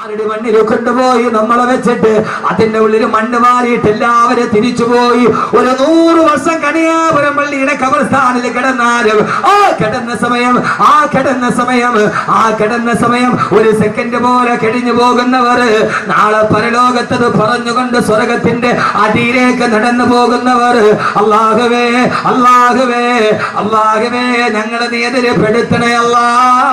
ആരുടെ മണ്ണിൽ കൊണ്ടുപോയി നമ്മളെ വെച്ചിട്ട് അതിന്റെ ഉള്ളിൽ മണ്ണ് മാറിയിട്ട് എല്ലാവരും തിരിച്ചുപോയി ഒരു നൂറ് വർഷം കണിയാപുരം പള്ളിയുടെ കബർസ്ഥാനിൽ കിടന്നാലും ആ കിടന്ന സമയം ആ കിടന്ന സമയം ആ കിടന്ന സമയം ഒരു സെക്കൻഡ് പോലെ കഴിഞ്ഞു പോകുന്നവർ നാളെ പരലോകത്തത് പറഞ്ഞുകൊണ്ട് സ്വർഗത്തിന്റെ അടിയിലേക്ക് നടന്നു പോകുന്നവർ അള്ളാഹുവേ അള്ളാഹുവേ അള്ളാഹുവേ ഞങ്ങളെ നീ എതിരെ പെടുത്തണേ അല്ലാ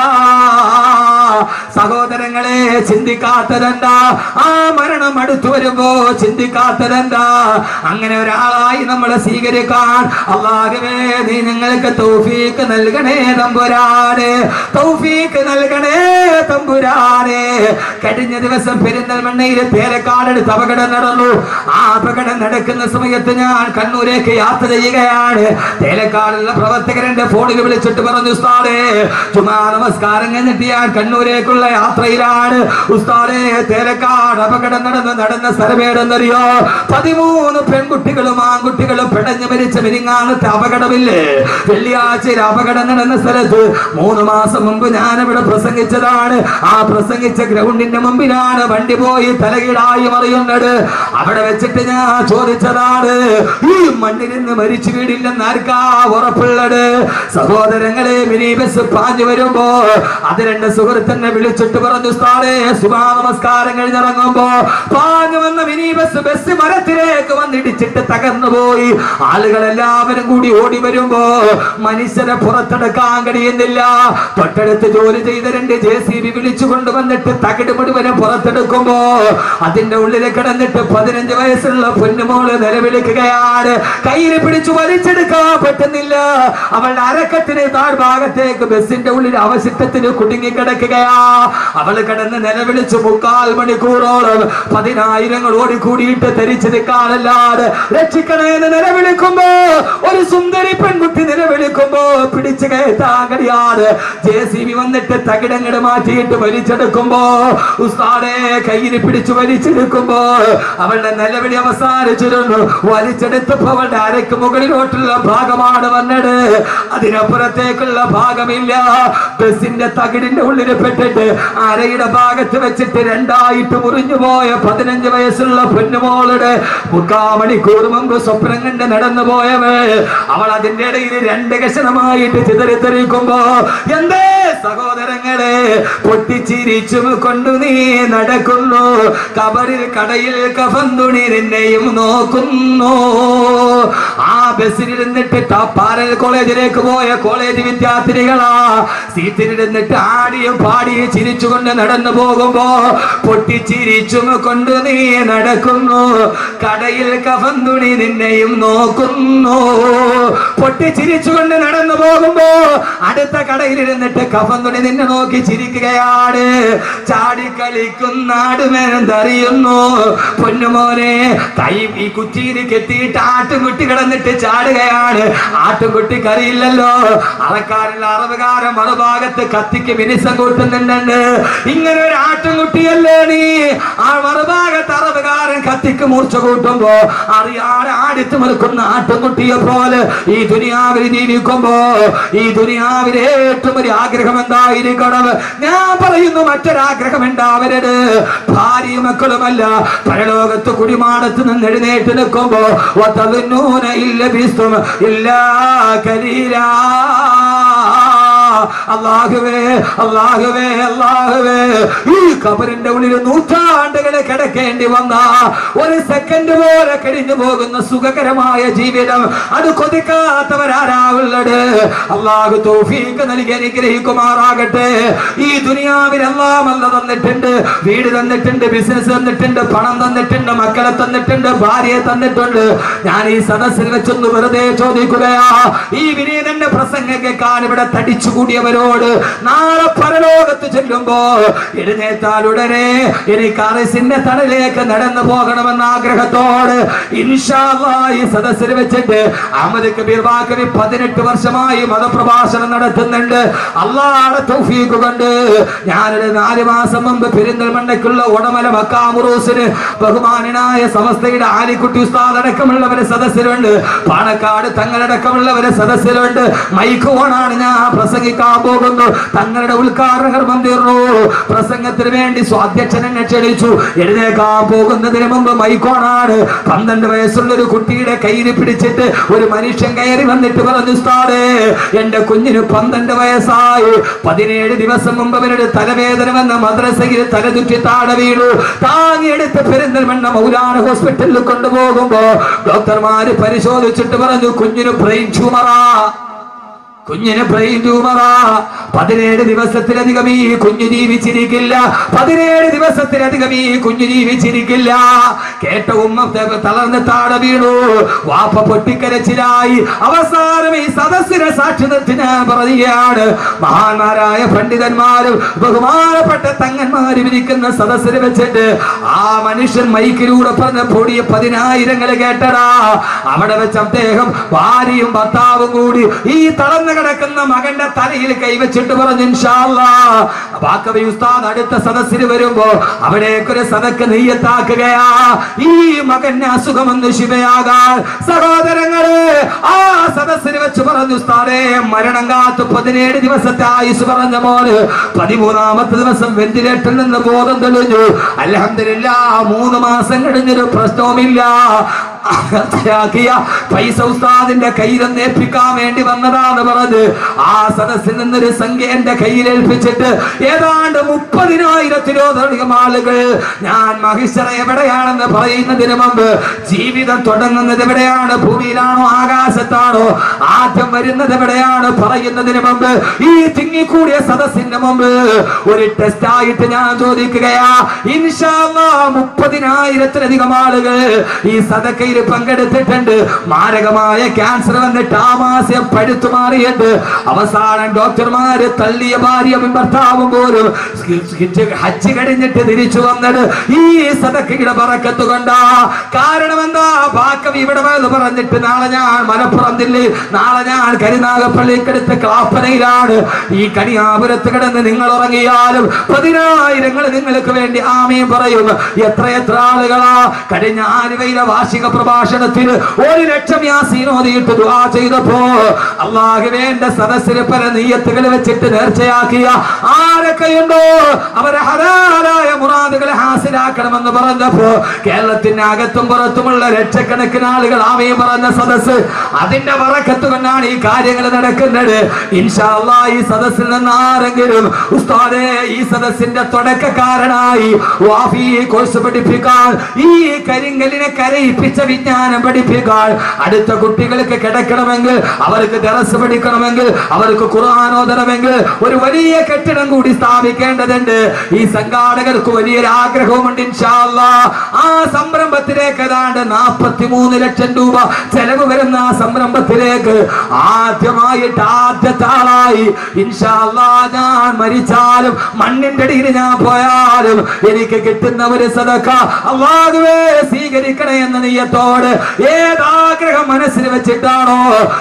സഹോദരങ്ങളെ ചിന്തിക്കാത്തതെന്താ ആ മരണം അടുത്തു വരുമ്പോ ചിന്തിക്കാത്തതെന്താ അങ്ങനെ ഒരാളായി നമ്മളെ സ്വീകരിക്കാൻ അള്ളാഹുവേ നീ ഞങ്ങൾക്ക് തൗഫീക്ക് നൽകണേ തമ്പുരാനെ തൗഫീക്ക് നൽകണേ തമ്പുരാനെ കഴിഞ്ഞ ദിവസം പെരിന്തൽമണ്ണയിൽ തേലക്കാടെടുത്ത് അപകടം നടന്നു ആ അപകടം നടക്കുന്ന സമയത്ത് ഞാൻ കണ്ണൂരേക്ക് യാത്ര ചെയ്യുകയാണ് തേലക്കാടുള്ള പ്രവർത്തകരന്റെ ഫോണിൽ വിളിച്ചിട്ട് പറഞ്ഞു ഉസ്താദേ ചുമാ നമസ്കാരം കഴിഞ്ഞിട്ട് ഞാൻ കണ്ണൂരേക്കുള്ള യാത്രയിലാണ് ഉസ്താദേ തേലക്കാട് അപകടം നടന്ന് നടന്ന സ്ഥലമേടെന്നറിയോ പതിമൂന്ന് പെൺകുട്ടികളും ആൺകുട്ടികളും പിടഞ്ഞു മരിച്ച മിനിങ്ങാനത്തെ അപകടമില്ലേ വെള്ളിയാഴ്ചയിൽ അപകടം നടന്ന സ്ഥലത്ത് മൂന്ന് മാസം മുമ്പ് ഞാൻ ഇവിടെ പ്രസംഗിച്ചതാണ് ആ പ്രസംഗിച്ച ഗ്രൗണ്ടിന്റെ മുമ്പിലാണ് വണ്ടി പോയി തലകീടായി മറിയുന്നത് അവിടെ വെച്ചിട്ട് ഞാൻ ചോദിച്ചതാണ് ഈ മണ്ണിൽ നിന്ന് മരിച്ചു വീടില്ലെന്ന് ആർക്കാ ഉറപ്പുള്ളത് സഹോദരങ്ങളെ മിനി ബസ് പാഞ്ഞു വരുമ്പോ അത് രണ്ട് സുഹൃത്തിനെ വിളിച്ചിട്ട് പറഞ്ഞു സ്ഥാനേ സുഭാ നമസ്കാരം കഴിഞ്ഞിറങ്ങുമ്പോ പാഞ്ഞു വന്ന മിനി ബസ് ബസ് മരത്തിലേക്ക് വന്നിടിച്ചിട്ട് തകർന്നു പോയി ആളുകൾ എല്ലാവരും കൂടി ഓടി വരുമ്പോ മനുഷ്യരെ പുറത്തെടുക്കാൻ കഴിയുന്നില്ല തൊട്ടടുത്ത് ജോലി ചെയ്ത രണ്ട് ജെ സി ബി വിളിച്ചു കൊണ്ടുവന്നിട്ട് തകിട് മുഴുവനും പുറത്തെടുക്കുമ്പോ അതിന്റെ ഉള്ളിൽ കിടന്നിട്ട് പതിനഞ്ച് വയസ്സുള്ള പൊന്നുമോള് നിലവിളിക്കുകയാണ് കയ്യിൽ പിടിച്ചു വലിച്ചെടുക്കാൻ പറ്റുന്നില്ല അവളുടെ അരക്കത്തിന് താഴ്ഭാഗത്തേക്ക് ബസിന്റെ ഉള്ളിൽ അവശിഷ്ടത്തിന് കുടുങ്ങി കിടക്കുകയാ അവൾ കിടന്ന് നിലവിളിച്ചു മുക്കാൽ മണിക്കൂറോളം പതിനായിരങ്ങൾ ഓടിക്കൂടിയിട്ട് ധരിച്ചു നിൽക്കാനല്ലാതെ രക്ഷിക്കണേന്ന് നിലവിളിക്കുമ്പോ ഒരു സുന്ദരി പെൺകുട്ടി നിലവിളിക്കുമ്പോ പിടിച്ചു കയറ്റാൻ കഴിയാതെ ജെ സി ബി വന്നിട്ട് തകിടങ്ങട് മാറ്റിയിട്ട് വലിച്ചെടുക്കുമ്പോ ഉസ്താദെ കയ്യിൽ പിടിച്ചു വലിച്ചെടുക്കുമ്പോ അവളുടെ നിലവിളി അവസാനിച്ചിരുന്നു വലിച്ചെടുത്തപ്പോ അവളുടെ അരക്ക് മുകളിലോട്ടുള്ള ഭാഗമാണ് വന്നത് അതിനപ്പുറത്തേക്കുള്ള ഭാഗമില്ല ബസിന്റെ തകിടിന്റെ ഉള്ളിൽ പെട്ടിട്ട് അരയുടെ ഭാഗത്ത് വെച്ചിട്ട് രണ്ടായിട്ട് മുറിഞ്ഞു പോയ പതിനഞ്ച് വയസ്സുള്ള പൊന്നുമോളുടെ മുക്കാമണിക്കൂർ മുമ്പ് സ്വപ്നം കണ്ട് നടന്നു പോയവേ അവൾ അതിന്റെ ഇടയിൽ രണ്ട് കഷണമായിട്ട് ചിതറിത്തെറിക്കുമ്പോ എന്തേ സഹോദരങ്ങളെ പൊട്ടിച്ചിരിച്ചും കൊണ്ടു നീ നടക്കുന്നു കബറിൽ കടയിൽ കഫന്തുണി നിന്നെയും നോക്കുന്നു ആ ബസ്സിലിരുന്നിട്ട് പാരൽ കോളേജിലേക്ക് പോയ കോളേജ് വിദ്യാർത്ഥിനികളാ സീറ്റിലിരുന്നിട്ട് ആടിയും പാടിയും ചിരിച്ചുകൊണ്ട് നടന്നു പോകുമ്പോ പൊട്ടിച്ചിരിച്ചും കൊണ്ട് നീ നടക്കുന്നു കടയിൽ കഫന്തുണി നിന്നെയും നോക്കുന്നു പൊട്ടിച്ചിരിച്ചുകൊണ്ട് നടന്നു പോകുമ്പോ അടുത്ത കടയിലിരുന്നിട്ട് കഫന്തുണി നിന്നെ നോക്കി ചിരിക്കുകയാണ് ചാടിക്കളിക്കുന്നാടുമെന്തറിയുന്നു പൊന്നുമോനെ കൈ ഈ കുറ്റിയിൽ കെട്ടിയിട്ട് ആട്ടുംകുട്ടി കിടന്നിട്ട് ചാടുകയാണ് ആട്ടുംകുട്ടിക്ക് അറിയില്ലല്ലോ അറക്കാരില്ല അറവുകാരൻ മറുഭാഗത്ത് കത്തിക്ക് മിനിസം കൂട്ടുന്നുണ്ടെന്ന് ഇങ്ങനെ ഒരു ആട്ടുംകുട്ടിയല്ലേ നീ ആ മറുഭാഗത്ത് അറവുകാരൻ കത്തിക്ക് മൂർച്ച കൂട്ടുമ്പോ അറിയാതെ ആടിത്തു നിൽക്കുന്ന ആട്ടുംകുട്ടിയെ പോലെ ഈ ദുനിയാവിൽ ജീവിക്കുമ്പോ ഈ ദുനിയാവിൽ ഏറ്റവും ഒരു ആഗ്രഹം എന്തായിരിക്കണം ഞാൻ പറയുന്നു മറ്റൊരാഗ്രഹം ഉണ്ടാവരുത് ഭാര്യയും മക്കളുമല്ല പരലോകത്ത് കുടിമാടത്ത് നിന്ന് എഴുന്നേറ്റ് നിൽക്കുമ്പോ വതലുന്നൂന ഇല്ല ബിസ്തും ഇല്ലാ കലീലാ അള്ളാഹുവേ അള്ളാഹുവേ അള്ളാഹുവേ ഈ കബറിന്റെ ഉള്ളിൽ നൂറ്റാണ്ടുകളെ കിടക്കേണ്ടി വന്ന ഒരു സെക്കൻഡ് പോലെ കഴിഞ്ഞു പോകുന്ന സുഖകരമായ ജീവിതം അത് കൊതിക്കാത്തവരാരാവുള്ളത് അള്ളാഹു തൗഫീക്ക് നൽകി അനുഗ്രഹിക്കുമാറാകട്ടെ ഈ ദുനിയാവിൽ എല്ലാം അല്ല തന്നിട്ടുണ്ട് വീട് തന്നിട്ടുണ്ട് ബിസിനസ് തന്നിട്ടുണ്ട് പണം തന്നിട്ടുണ്ട് മക്കളെ തന്നിട്ടുണ്ട് ഭാര്യയെ തന്നിട്ടുണ്ട് ഞാൻ ഈ സദസ്സിൽ വെച്ചൊന്ന് വെറുതെ ചോദിക്കുകയാ ഈ വിനീതന്റെ പ്രസംഗം കേൾക്കാൻ ഇവിടെ തടിച്ചു കൂടിയവരോട് നാളെ പരലോകത്ത് ചെല്ലുമ്പോ എഴുന്നേറ്റാൽ ഉടനെ എനിക്ക് അറിസിന്റെ തടലേക്ക് നടന്നു പോകണമെന്ന ആഗ്രഹത്തോട് ഇൻഷാ അല്ലാ ഈ സദസ്സിൽ വെച്ചിട്ട് അഹമ്മദ് കബീർ ബാക്കവി പതിനെട്ട് വർഷമായി മതപ്രഭാഷണം നടത്തുന്നുണ്ട് അള്ളാടെ തൗഫീഖ് കൊണ്ട് ഞാനൊരു നാല് മാസം മുമ്പ് പെരിന്തൽമണ്ണയ്ക്കുള്ള ഉടമല മക്കാമുറൂസിന് ബഹുമാനനായ സമസ്തയുടെ ആലിക്കുട്ടി ഉസ്താദ് അടക്കമുള്ളവരെ സദസ്സിലുണ്ട് പാണക്കാട് തങ്ങളടക്കമുള്ളവരെ സദസ്സിലുണ്ട് മൈക്ക് ഓണാണ് ഞാൻ പ്രസംഗിക്കാൻ പ്രസംഗിക്കാൻ പോകുന്നു തങ്ങളുടെ ഉദ്ഘാടന കർമ്മം തീർന്നു പ്രസംഗത്തിന് വേണ്ടി സ്വാധ്യക്ഷൻ എന്നെ ക്ഷണിച്ചു എഴുന്നേക്കാൻ പോകുന്നതിന് മുമ്പ് മൈക്കോണാണ് പന്ത്രണ്ട് വയസ്സുള്ള ഒരു കുട്ടിയുടെ കയ്യിൽ പിടിച്ചിട്ട് ഒരു മനുഷ്യൻ കയറി വന്നിട്ട് പറഞ്ഞു സ്ഥാടെ എന്റെ കുഞ്ഞിന് പന്ത്രണ്ട് വയസ്സായി പതിനേഴ് ദിവസം മുമ്പ് അവരുടെ തലവേദന വന്ന മദ്രസയിൽ തലചുറ്റി താഴെ വീണു താങ്ങിയെടുത്ത് പെരിന്തൽമണ്ണ മൗലാന ഹോസ്പിറ്റലിൽ കൊണ്ടുപോകുമ്പോ ഡോക്ടർമാര് പരിശോധിച്ചിട്ട് പറഞ്ഞു കുഞ്ഞിന് ബ്രെയിൻ ട്യൂമറാ കുഞ്ഞിന് ബ്രെയിൻ ട്യൂമറാ പതിനേഴ് ദിവസത്തിലധികം ഈ കുഞ്ഞു ജീവിച്ചിരിക്കില്ല പതിനേഴ് ദിവസത്തിലധികം ഈ കുഞ്ഞു ജീവിച്ചിരിക്കില്ല കേട്ട ഉമ്മ ത- തളർന്ന് താഴെ വീണു വാപ്പ പൊട്ടിക്കരച്ചിലായി അവസാനം ഈ സദസ്സിനെ സാക്ഷി നിർത്തി ഞാൻ പറയുകയാണ് മഹാന്മാരായ പണ്ഡിതന്മാരും ബഹുമാനപ്പെട്ട തങ്ങന്മാരും ഇരിക്കുന്ന സദസ്സിൽ വെച്ചിട്ട് ആ മനുഷ്യൻ മൈക്കിലൂടെ പറഞ്ഞ പൊടിയ പതിനായിരങ്ങൾ കേട്ടടാ അവിടെ വെച്ച് അദ്ദേഹം ഭാര്യയും ഭർത്താവും കൂടി ഈ തളർന്നു കിടക്കുന്ന മകന്റെ തലയിൽ കൈവച്ചിട്ട് പറഞ്ഞു ഇൻഷാല്ലാ ബാക്കവി ഉസ്താദ് അടുത്ത സദസ്സിൽ വരുമ്പോ അവിടേക്കൊരു സദക്ക് നെയ്യത്താക്കുകയാ ഈ മകന് അസുഖമെന്ന് ശിവയാകാൻ സഹോദരങ്ങളെ ആ സദസ്സിൽ വെച്ച് പറഞ്ഞു ഉസ്താദേ മരണം കാത്ത് പതിനേഴ് ദിവസത്തെ ആയുസ് പറഞ്ഞ മോന് പതിമൂന്നാമത്തെ ദിവസം വെന്റിലേറ്ററിൽ നിന്ന് ബോധം തെളിഞ്ഞു അലഹമില്ല മൂന്ന് മാസം കഴിഞ്ഞൊരു പ്രശ്നവുമില്ല ആക്കിയ പൈസ ഉസ്താദിന്റെ കയ്യിലൊന്ന് ഏൽപ്പിക്കാൻ വേണ്ടി വന്നതാന്ന് പറഞ്ഞ് ആ സദസ്സിൽ നിന്നൊരു സംഖ്യ എന്റെ കയ്യിൽ ഏൽപ്പിച്ചിട്ട് ഏതാണ്ട് മുപ്പതിനായിരത്തിലോടധികം ആളുകൾ ഞാൻ മഹിഷറ എവിടെയാണെന്ന് പറയുന്നതിന് മുമ്പ് ജീവിതം തുടങ്ങുന്നത് എവിടെയാണ് ഭൂമിയിലാണോ ആകാശത്താണോ ആദ്യം വരുന്നത് എവിടെയാണ് പറയുന്നതിന് മുമ്പ് ഈ തിങ്ങിക്കൂടിയ സദസ്സിന്റെ മുമ്പ് ഒരു ടെസ്റ്റ് ആയിട്ട് ഞാൻ ചോദിക്കുകയാ ഇൻഷാല്ലാ മുപ്പതിനായിരത്തിലധികം ആളുകൾ ഈ സദക്കയിൽ പങ്കെടുത്തിട്ടുണ്ട് മാരകമായ ക്യാൻസർ വന്നിട്ട് ആമാസ്യം പഴുത്തു മാറിയിട്ട് അവസാനം ഡോക്ടർമാര് തള്ളിയ ഭാര്യയും ഭർത്താവും പോലും ഹജ്ജ് കഴിഞ്ഞിട്ട് തിരിച്ചു വന്നത് ഈ സദക്കയുടെ പറക്കത്ത് കൊണ്ടാ കാരണം എന്താ ബാക്കം ഇവിടെ വന്ന് പറഞ്ഞിട്ട് നാളെ ഞാൻ മലപ്പുറം ജില്ലയിൽ നാളെ ഞാൻ കരുനാഗപ്പള്ളിക്കടുത്ത് ക്ലാപ്പനയിലാണ് ഈ കണിയാപുരത്ത് കിടന്ന് നിങ്ങൾ ഉറങ്ങിയാലും പതിനായിരങ്ങൾ നിങ്ങൾക്ക് വേണ്ടി ആമയും പറയും എത്ര എത്ര ആളുകളാ കഴിഞ്ഞ ആലുവയിലെ വാർഷിക പ്രഭാഷണത്തിൽ ഒരു ലക്ഷം യാസീനോദിയിട്ട് ദുആ ചെയ്തപ്പോ അള്ളാഹുവേന്റെ സദസ്സിന് പല നീയത്തുകൾ വെച്ചിട്ട് നേർച്ചയാക്കിയ ആരൊക്കെയുണ്ടോ അവരെ ഹലാലായ മുറാദുകളെ ഹാസിലാക്കണമെന്ന് പറഞ്ഞപ്പോ കേരളത്തിന്റെ അകത്തും പുറത്തുമുള്ള ലക്ഷക്കണക്കിന് ആളുകൾ ആമയും പറഞ്ഞ സദസ്സ് അതിന്റെ വറക്കത്ത് കൊണ്ടാണ് ഈ കാര്യങ്ങൾ നടക്കുന്നത് ഇൻഷാ അല്ലാ ഈ സദസ്സിൽ നിന്ന് ആരെങ്കിലും ഉസ്താദേ ഈ സദസ്സിന്റെ തുടക്കക്കാരനായി വാഫി കോഴ്സ് പഠിപ്പിക്കാൻ ഈ കരിങ്കലിനെ കരയിപ്പിച്ച വിജ്ഞാനം പഠിപ്പിക്കാൻ അടുത്ത കുട്ടികൾക്ക് കിടക്കണമെങ്കിൽ അവർക്ക് ദറസ് പഠിക്കണമെങ്കിൽ അവർക്ക് ഖുർആൻ ഓതണമെങ്കിൽ ഒരു വലിയ കെട്ടിടം കൂടി സ്ഥാപിക്കേണ്ടതുണ്ട് ഈ സംഘാടകർക്ക് വലിയൊരു ആഗ്രഹവുമുണ്ട് ഇൻഷാ അല്ലാ ആ സംരംഭത്തിലേക്ക് ഏതാണ്ട് നാൽപ്പത്തി മൂന്ന് ലക്ഷം രൂപ ചെലവ് വരുന്ന ആ സംരംഭത്തിലേക്ക് ആദ്യമായിട്ട് ആദ്യത്തെ ആളായി ഇൻഷാ അല്ലാ ഞാൻ മരിച്ചാലും മണ്ണിന്റെ അടിയിൽ ഞാൻ പോയാലും എനിക്ക് കിട്ടുന്ന ഒരു സദക്ക അള്ളാഹുവേ സ്വീകരിക്കണേ എന്ന നീയത്തോട് ഏതാഗ്രഹം മനസ്സിൽ വെച്ചിട്ടാണോ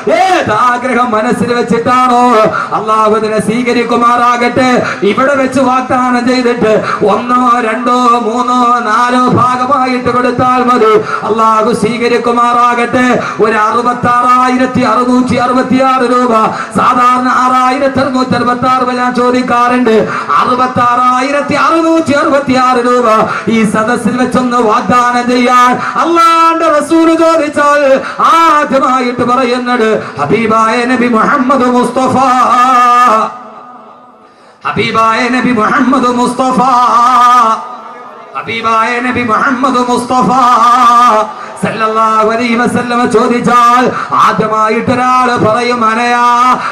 ഏതാഗ്രഹം മനസ്സിൽ വെച്ചിട്ടാണോ അള്ളാഹു അതിനെ സ്വീകരിക്കുമാറാകട്ടെ ഇവിടെ വെച്ച് വാഗ്ദാനം ചെയ്തിട്ട് ഒന്നോ രണ്ടോ മൂന്നോ നാലോ ഭാഗമായിട്ട് കൊടുത്താൽ മതി അള്ളാഹു സ്വീകരിക്കുമാറാകട്ടെ ഒരു അറുപത്തി ആറായിരത്തി അറുന്നൂറ്റി അറുപത്തി ആറ് രൂപ സാധാരണ ആറായിരത്തി അറുന്നൂറ്റി അറുപത്തി ആറ് ഞാൻ ചോദിക്കാറുണ്ട് അറുപത്തി ആറായിരത്തി അറുന്നൂറ്റി അറുപത്തി ആറ് രൂപ ഈ സദസ്സിൽ വെച്ചൊന്ന് വാഗ്ദാനം ചെയ്യാൻ അള്ളാന്റെ റസൂല് ചോദിച്ചാൽ ആദ്യമായിട്ട് പറയുന്നത് ഹബീബായ നബി മുഹമ്മദ് മുസ്തഫ ഹബീബായ നബി മുഹമ്മദ് മുസ്തഫ ഹബീബായ നബി മുഹമ്മദ് മുസ്തഫ സല്ലല്ലാഹു അലൈഹി വസല്ലമ ചോദിച്ചാൽ ആദ്യമായിട്ട് ഒരാൾ പറയും അനയാ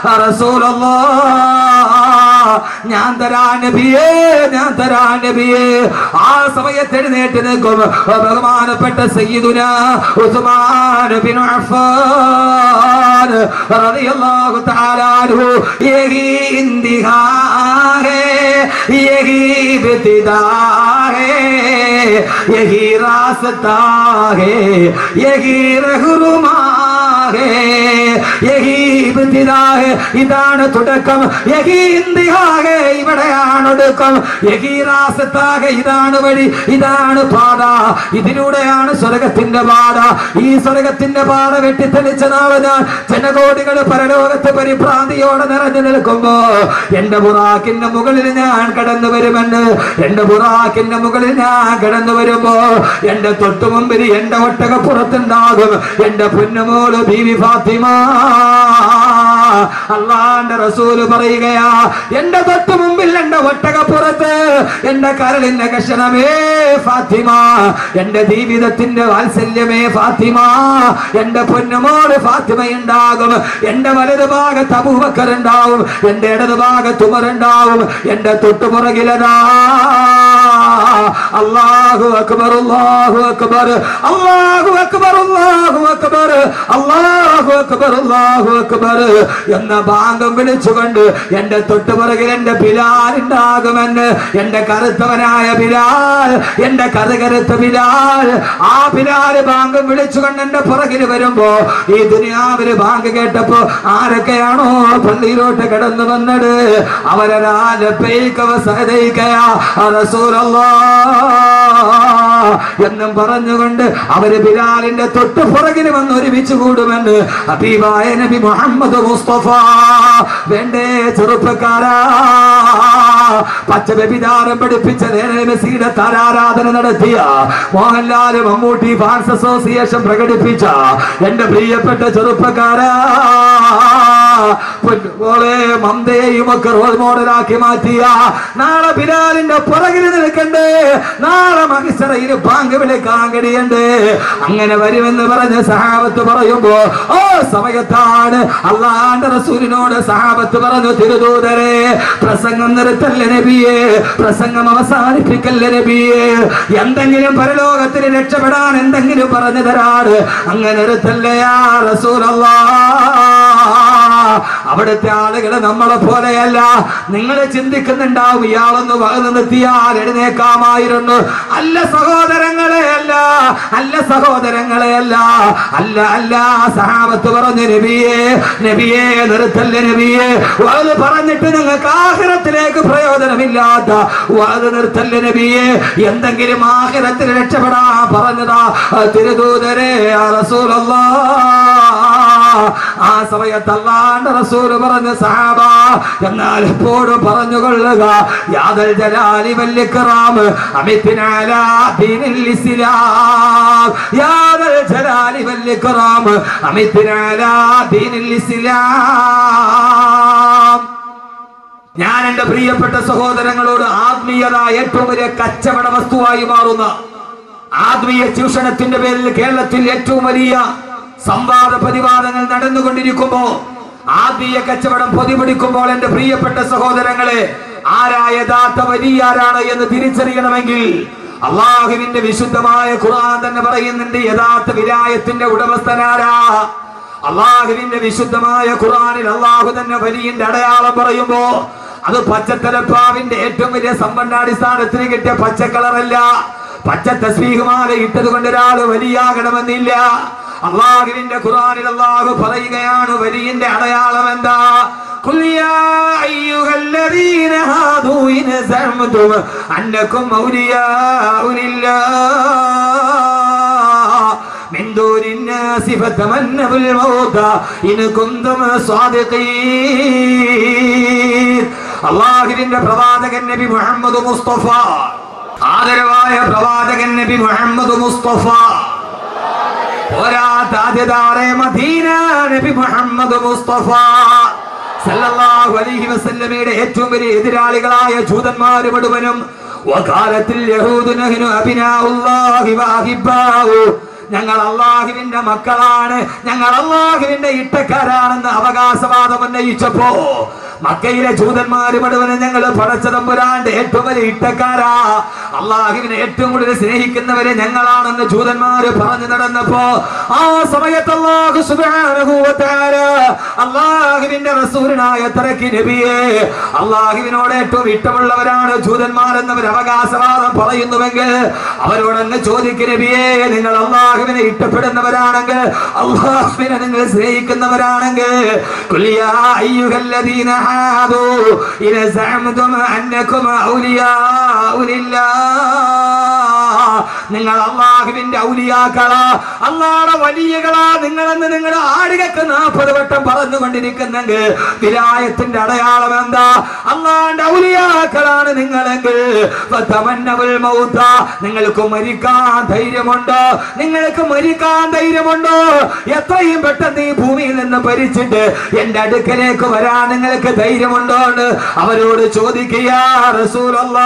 റസൂലല്ലാഹ് ഞാൻ തരാ നബിയേ ഞാൻ തരാ നബിയേ ആ സമയത്ത് എഴുന്നേറ്റ് നിൽക്കും ബഹുമാനപ്പെട്ട സയ്യിദുന ഉസ്മാൻ ബിൻ അഫ്ഫാൻ റളിയല്ലാഹു തആല അൻഹു യഹി ഇന്തിഹാ ഹേ യഹി ഇബ്തിദാ ഹേ യഹി റാസ്താ ഹേ യഹി റഹ്റുമാ ഹേ യഹീ ഇബ്തിദാ ഹേ ഇതാണ് തുടക്കം യഹീ ഇന്തിഹാ ഹേ ഇവിടെയാണ് ഒടുക്കം യഹീ റാസത്താ ഹേ ഇതാണ് വഴി ഇതാണ് പാത ഇതിലൂടെയാണ് സ്വർഗത്തിന്റെ പാത ഈ സ്വർഗത്തിന്റെ പാത വെട്ടിത്തെളിച്ച നാളെ ഞാൻ ജനകോടികൾ പരലോകത്ത് പരിഭ്രാന്തിയോടെ നിറഞ്ഞു നിൽക്കുമ്പോ എന്റെ ബുറാക്കിന്റെ മുകളിൽ ഞാൻ കടന്നു വരുമെന്ന് എന്റെ ബുറാക്കിന്റെ മുകളിൽ ഞാൻ കടന്നു വരുമ്പോ എന്റെ തൊട്ടു മുമ്പിൽ എന്റെ ഒട്ടക പുറത്തുണ്ടാകും എന്റെ പൊന്നുമോള് ബീവി ഫാത്തിമ അള്ളാന്റെ റസൂല് പറയുകയാ എന്റെ തൊട്ടു മുമ്പിൽ എന്റെ ഒട്ടകപ്പുറത്ത് എന്റെ കരളിന്റെ കഷണമേ ഫാത്തിമ എന്റെ ജീവിതത്തിന്റെ വാത്സല്യമേ ഫാത്തിമ എന്റെ പൊന്നുമോള് ഫാത്തിമ ഉണ്ടാകും എന്റെ വലതു ഭാഗത്ത് അബൂബക്കർ ഉണ്ടാവും എന്റെ ഇടതു ഭാഗത്ത് ഉമർ ഉണ്ടാവും എന്റെ തൊട്ടുപുറകിലതാ അല്ലാഹു അക്ബർ അല്ലാഹു അക്ബർ അല്ലാഹു അക്ബർ അല്ലാഹു അക്ബർ അല്ലാഹു അക്ബർ അല്ലാഹു അക്ബർ എന്ന ഭാഗം വിളിച്ചുകൊണ്ട് എന്റെ തൊട്ടുപുറകിൽ എന്റെ ബിലാൽ ഉണ്ടാകുമെന്ന് എന്റെ കറുത്തവനായ ബിലാൽ എന്റെ കറുകറുത്ത ബിലാൽ ആ ബിലാല് ബാങ്കം വിളിച്ചുകൊണ്ട് എന്റെ പുറകിൽ വരുമ്പോ ഈ ദുനിയാവില് ബാങ്ക് കേട്ടപ്പോ ആരൊക്കെയാണോ പള്ളിയിലോട്ട് കിടന്നു വന്നത് അവരൊരാ ലബൈക സഹദൈകയാ എന്നും പറഞ്ഞുകൊണ്ട് അവര് ബിലാലിന്റെ തൊട്ട് പുറകിൽ വന്ന് ഒരുമിച്ച് കൂടുമെന്ന് ഹബീബായ നബി മുഹമ്മദ് മുസ്തഫ വേണ്ടേ ചെറുപ്പക്കാരാ പച്ച വ്യഭിചാരം പഠിപ്പിച്ച നേരെ മെസ്സിയുടെ താരാരാധന നടത്തിയ മോഹൻലാൽ മമ്മൂട്ടി ഫാൻസ് അസോസിയേഷൻ പ്രകടിപ്പിച്ച എന്റെ പ്രിയപ്പെട്ട ചെറുപ്പക്കാരാ പൊന്നുപോലെ മന്ദയെയും ഒക്കെ റോൾ മോഡലാക്കി മാറ്റിയ നാളെ ബിലാലിന്റെ പുറകിൽ നിൽക്കണ്ടേ നാളെ മഹിസറയിൽ ബാങ്ക് വിളിക്കാൻ കഴിയണ്ടേ അങ്ങനെ വരുമെന്ന് പറഞ്ഞ് സഹാബത്ത് പറയുമ്പോ ഓ സമയത്താണ് അള്ളാന്റെ റസൂലിനോട് സഹാബത്ത് പറഞ്ഞു തിരുദൂതരെ പ്രസംഗം നിർത്തല്ല നബിയെ പ്രസംഗം അവസാനിപ്പിക്കല്ല നബിയെ എന്തെങ്കിലും പരലോകത്തിന് രക്ഷപ്പെടാൻ എന്തെങ്കിലും പറഞ്ഞു തരാറ് അങ്ങനെ നിർത്തല്ലയാ റസൂലല്ലാ അവിടുത്തെ ആളുകൾ നമ്മളെ പോലെയല്ല നിങ്ങൾ ചിന്തിക്കുന്നുണ്ടാവും ഇയാളൊന്ന് വകന്ന് നിർത്തിയാൽ എഴുന്നേക്കാമായിരുന്നു അല്ല സഹോദരങ്ങളെ അല്ല അല്ല സഹോദരങ്ങളെ അല്ല അല്ല അല്ല സഹാബത്ത് പറഞ്ഞു നബിയെ നബിയെ നിർത്തല്ല നബിയെ അത് പറഞ്ഞിട്ട് നിങ്ങൾക്ക് ആഹിറത്തിലേക്ക് പ്രയോജനമില്ലാത്ത അത് നിർത്തല്ല നബിയെ എന്തെങ്കിലും ആഹിറത്തിൽ രക്ഷപ്പെടാ പറഞ്ഞതാ തിരുദൂതരെ റസൂലല്ലാ ആ സമയത്ത് അല്ലാണ്ട് റസൂല് പറഞ്ഞ സഹാബ എന്നാൽ എപ്പോഴും പറഞ്ഞുകൊള്ളുക യാദൽ ജലാലി വല്യക്കറാം അമിത്തിനാല ദീനിൽ ഇസ്ലാം യാദൽ ജലാലി വല്യക്കറാം അമിത്തിനാല ദീനിൽ ഇസ്ലാം ഞാൻ എന്റെ പ്രിയപ്പെട്ട സഹോദരങ്ങളോട് ആത്മീയത ഏറ്റവും വലിയ കച്ചവട വസ്തുവായി മാറുന്ന ആത്മീയ ചൂഷണത്തിന്റെ പേരിൽ കേരളത്തിൽ ഏറ്റവും വലിയ സംവാദ പ്രതിവാദങ്ങൾ നടന്നുകൊണ്ടിരിക്കുമ്പോ ആത്മീയ കച്ചവടം പൊതിപിടിക്കുമ്പോൾ എന്റെ പ്രിയപ്പെട്ട സഹോദരങ്ങളെ ആരാ യഥാർത്ഥ വലിയാരാണ് എന്ന് തിരിച്ചറിയണമെങ്കിൽ അള്ളാഹുവിന്റെ വിശുദ്ധമായ ഖുർആൻ തന്നെ പറയുന്നുണ്ട് യഥാർത്ഥ വിലായത്തിന്റെ ഉടമസ്ഥനാരാ അള്ളാഹുവിന്റെ വിശുദ്ധമായ ഖുർആനിൽ അള്ളാഹു തന്നെ വലിയന്റെ അടയാളം പറയുമ്പോ അത് പച്ചത്തലപ്പാവിന്റെ ഏറ്റവും വലിയ സമ്പന്നാടിസ്ഥാനത്തിന് കിട്ടിയ പച്ച കളറല്ല പച്ച തസ്ബീഹുമാല ഇട്ടത് കൊണ്ട് ഒരാൾ വലിയാകണമെന്നില്ല അള്ളാഹുവിന്റെ ഖുർആനിൽ അള്ളാഹു പറയുകയാണ് വലിയന്റെ അടയാളം എന്താ قل يا أيها الذين هادوا إن زعمتم أنكم أولياء لله من دون الناس فتمنوا الموت إن كنتم صادقين അള്ളാഹുവിന്റെ പ്രവാചകൻ നബി മുഹമ്മദ് മുസ്തഫ ആദരവായ പ്രവാചകൻ നബി മുഹമ്മദ് മുസ്തഫ പോരാത്ത ആദ്യതാറെ മദീന നബി മുഹമ്മദ് മുസ്തഫ സല്ലല്ലാഹു അലൈഹി വസല്ലമയുടെ ഏറ്റവും വലിയ എതിരാളികളായ ജൂതന്മാർ മുഴുവനും വകാലത്തിൽ യഹൂദു നഹ്നു അബിനാഉല്ലാഹി വഅഹിബ്ബാഹു ഞങ്ങൾ അള്ളാഹുവിന്റെ മക്കളാണ് ഞങ്ങൾ അള്ളാഹുവിന്റെ ഇട്ടക്കാരാണെന്ന് അവകാശവാദം ഉന്നയിച്ചപ്പോ മക്കയിലെ ജൂതന്മാര് മുഴുവനും ഞങ്ങൾ പടച്ചതമ്പുരാന്റെ ഏറ്റവും വലിയ ഇട്ടക്കാരാ അള്ളാഹുവിനെ ഏറ്റവും കൂടുതൽ സ്നേഹിക്കുന്നവരെ ഞങ്ങളാണെന്ന് ജൂതന്മാര് പറഞ്ഞു നടന്നപ്പോ ആ സമയത്ത് അള്ളാഹു സുബ്ഹാനഹു വ തആല അള്ളാഹുവിന്റെ റസൂലിനായ തറക്കി നബിയെ അള്ളാഹുവിനോട് ഏറ്റവും ഇഷ്ടമുള്ളവരാണ് ജൂതന്മാർ എന്നവർ അവകാശവാദം പറയുന്നുവെങ്കിൽ അവരോടങ്ങ് ചോദിക്കും നബിയെ നിങ്ങൾ അള്ളാഹു അള്ളാഹുവിനെ ഇഷ്ടപ്പെടുന്നവരാണെങ്കിൽ അള്ളാഹുവിനെ നിങ്ങൾ സ്നേഹിക്കുന്നവരാണെങ്കിൽ قل يا أيها الذين هادوا إن زعمتم أنكم أولياء لله നിങ്ങൾ അള്ളാഹുവിന്റെ ഔലിയാക്കളാ അള്ളാഹുടെ വലിയകളാ നിങ്ങളെന്ന് നിങ്ങൾ ആടുകൾക്ക് നാൽപ്പത് വട്ടം പറഞ്ഞുകൊണ്ടിരിക്കുന്നെങ്കിൽ വിലായത്തിന്റെ അടയാളം എന്താ അള്ളാഹുന്റെ ഔലിയാക്കളാണ് നിങ്ങളെങ്കിൽ ഫതമന്നവുൽ മൗത. നിങ്ങൾക്ക് മരിക്കാൻ ധൈര്യമുണ്ടോ നിങ്ങൾക്ക് മരിക്കാൻ ധൈര്യമുണ്ടോ എത്രയും പെട്ടെന്ന് ഈ ഭൂമിയിൽ നിന്ന് ഭരിച്ചിട്ട് എന്റെ അടുക്കലേക്ക് വരാൻ നിങ്ങൾക്ക് ധൈര്യമുണ്ടോ എന്ന് അവരോട് ചോദിക്കുക റസൂലല്ലാ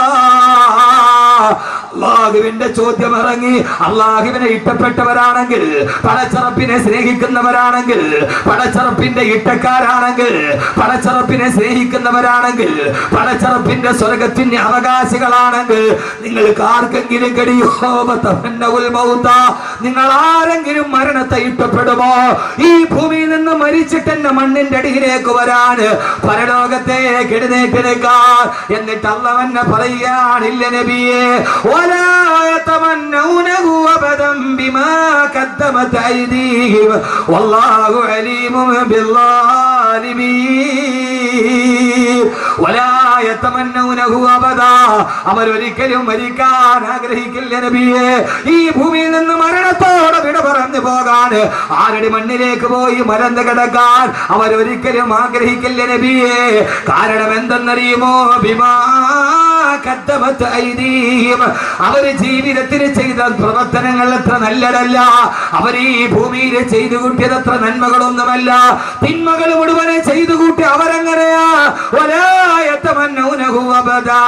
അള്ളാഹുവിന്റെ ചോദ്യം ഇറങ്ങി അള്ളാഹുവിനെ ഇഷ്ടപ്പെട്ടവരാണെങ്കിൽ പടച്ചറപ്പിനെ സ്നേഹിക്കുന്നവരാണെങ്കിൽ പടച്ചറപ്പിന്റെ ഇട്ടക്കാരാണെങ്കിൽ പടച്ചറപ്പിനെ സ്നേഹിക്കുന്നവരാണെങ്കിൽ പടച്ചറപ്പിന്റെ സ്വർഗത്തിന്റെ അവകാശികളാണെങ്കിൽ നിങ്ങൾക്ക് ആർക്കെങ്കിലും കഴിയോ തമന്നവുൽ മൗത. നിങ്ങൾ ആരെങ്കിലും മരണത്തെ ഇഷ്ടപ്പെടുമോ ഈ ഭൂമിയിൽ നിന്ന് മരിച്ചിട്ട് എന്നെ മണ്ണിന്റെ അടിയിലേക്ക് വരാൻ പരലോകത്തേക്ക് എഴുന്നേറ്റ് നിൽക്കാൻ എന്നിട്ട് അള്ളവന്നെ പറയുകയാണില്ല നബിയെ ولا يتمنونه أبدا بما قدمت أيديهم والله عليم بالظالمين ولا يتمنونه أبدا അവരൊരിക്കലും മരിക്കാൻ ആഗ്രഹിക്കില്ല നബിയെ ഈ ഭൂമിയിൽ നിന്ന് മരണത്തോടെ വിട പറഞ്ഞു പോകാൻ ആരുടെ മണ്ണിലേക്ക് പോയി മരന്ന് കിടക്കാൻ അവരൊരിക്കലും ആഗ്രഹിക്കില്ല നബിയെ കാരണം എന്തെന്നറിയുമോ ബിമാ കദ്ദമത്ത് ഐദീഹിം. അവര് ജീവിതത്തിൽ ചെയ്ത പ്രവർത്തനങ്ങൾ അത്ര നല്ലതല്ല അവർ ഈ ഭൂമിയിൽ ചെയ്തു കൂട്ടിയത് അത്ര നന്മകളൊന്നുമല്ല തിന്മകൾ മുഴുവനെ ചെയ്തു കൂട്ടി അവരെങ്ങനെയാ ഒരായത്തമന്നൗനഹു അബദാ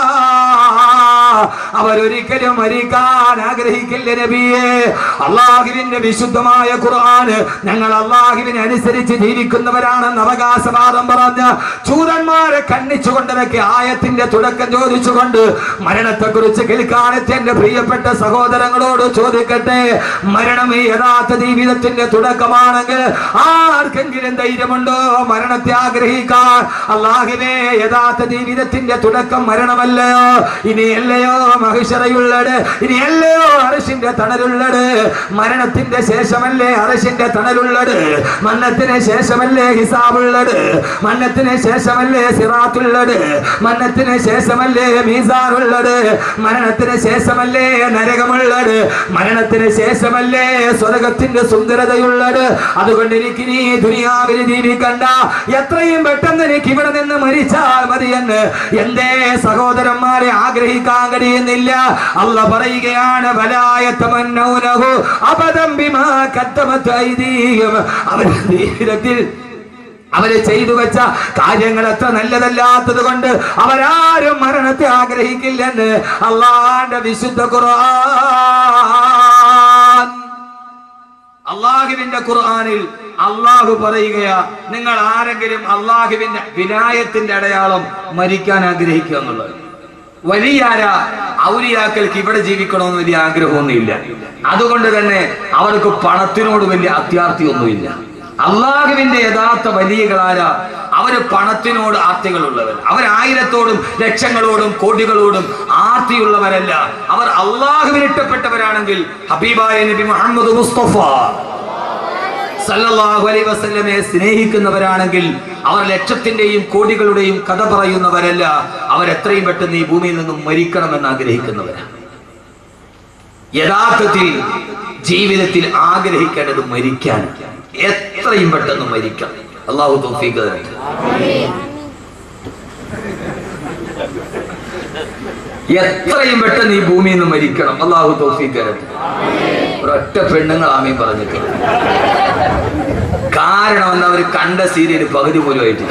അവരൊരിക്കലും മരിക്കാൻ ആഗ്രഹിക്കില്ല നബിയെ അള്ളാഹുവിന്റെ വിശുദ്ധമായ ഖുർആൻ ഞങ്ങൾ അള്ളാഹുവിനെ അനുസരിച്ച് ജീവിക്കുന്നവരാണെന്ന് അവകാശവാദം പറഞ്ഞ് ചൂതന്മാരെ കണ്ണിച്ചുകൊണ്ടിറക്കി ആയത്തിന്റെ തുടക്കം ചോദിച്ചുകൊണ്ട് മരണത്തെ കുറിച്ച് കേൾക്കാനെത്തിയ എന്റെ പ്രിയപ്പെട്ട സഹോദരങ്ങളോട് ചോദിക്കട്ടെ മരണം ഈ യഥാർത്ഥ ജീവിതത്തിന്റെ തുടക്കമാണെങ്കിൽ ആർക്കെങ്കിലും ധൈര്യമുണ്ടോ മരണത്തെ ആഗ്രഹിക്കാൻ അള്ളാഹിനെ യഥാർത്ഥ ജീവിതത്തിന്റെ തുടക്കം മരണമല്ലയോ ഇനിയല്ലയോ മഹിഷറയുള്ളത് ഇനിയല്ലയോ അറശിന്റെ തണലുള്ളത് മരണത്തിന്റെ ശേഷമല്ലേ അറശിന്റെ തണലുള്ളത് മരണത്തിന് ശേഷമല്ലേ ഹിസാബുള്ളത് മരണത്തിന് ശേഷമല്ലേ സിറാത്തുള്ളത് മരണത്തിന് ശേഷമല്ലേ മീസാനുള്ളത് മരണത്തിന് ശേഷമല്ലേ നരകമുള്ളത് മരണത്തിന് ശേഷമല്ലേ സ്വർഗത്തിന്റെ സുന്ദരതയുള്ളത് അതുകൊണ്ട് എനിക്ക് നീ ദുനിയാവിൽ ജീവിക്കണ്ട എത്രയും പെട്ടെന്ന് എനിക്ക് ഇവിടെ നിന്ന് മരിച്ചാൽ മതിയെന്ന് എന്തേ സഹോദരന്മാരെ ആഗ്രഹിക്കാൻ കഴിയുന്നില്ല അല്ല പറയുകയാണ് ബലായത്തമന്നൗനഹു അബദം ബിമാ കദ്ദമത് ഐദീഹിം അവരുടെ ജീവിതത്തിൽ അവര് ചെയ്തു വെച്ച കാര്യങ്ങൾ അത്ര നല്ലതല്ലാത്തത് കൊണ്ട് അവരാരും മരണത്തെ ആഗ്രഹിക്കില്ലെന്ന് അള്ളാന്റെ വിശുദ്ധ ഖുർആൻ അള്ളാഹുവിന്റെ ഖുർആനിൽ അള്ളാഹു പറയുകയാ നിങ്ങൾ ആരെങ്കിലും അള്ളാഹുവിന്റെ വിനായത്തിന്റെ അടയാളം മരിക്കാൻ ആഗ്രഹിക്കുക എന്നുള്ളത് വലിയാര ഔലിയാക്കൾക്ക് ഇവിടെ ജീവിക്കണമെന്ന് വലിയ ആഗ്രഹമൊന്നുമില്ല അതുകൊണ്ട് തന്നെ അവർക്ക് പണത്തിനോട് വലിയ അത്യാർത്ഥിയൊന്നുമില്ല അള്ളാഹുവിന്റെ യഥാർത്ഥ വലിയകളാര അവര് പണത്തിനോട് ആർത്തികളുള്ളവർ അവരായിരത്തോടും ലക്ഷങ്ങളോടും കോടികളോടും ആർത്തിയുള്ളവരല്ല അവർ അള്ളാഹുവിന് ഇഷ്ടപ്പെട്ടവരാണെങ്കിൽ ഹബീബായ നബി മുഹമ്മദ് മുസ്തഫ സല്ലല്ലാഹു അലൈഹി വസല്ലമയെ സ്നേഹിക്കുന്നവരാണെങ്കിൽ അവർ ലക്ഷത്തിന്റെയും കോടികളുടെയും കഥ പറയുന്നവരല്ല അവരെത്രയും പെട്ടെന്ന് ഈ ഭൂമിയിൽ നിന്നും മരിക്കണമെന്ന് ആഗ്രഹിക്കുന്നവരാണ് യഥാർത്ഥത്തിൽ ജീവിതത്തിൽ ആഗ്രഹിക്കേണ്ടത് മരിക്കാൻ എത്രയും പെട്ടെന്ന് മരിക്കണം അള്ളാഹു തൗഫീഖ് തരട്ടെ എത്രയും പെട്ടെന്ന് ഈ ഭൂമിയിൽ നിന്ന് മരിക്കണം അള്ളാഹു തൗഫീഖ് തരട്ടെ ഒരൊറ്റ പെണ്ണുങ്ങൾ ആമയും പറഞ്ഞിട്ടില്ല കാരണം എന്താ അവർ കണ്ട സീരിയൽ പകുതി പോലും ആയിട്ടില്ല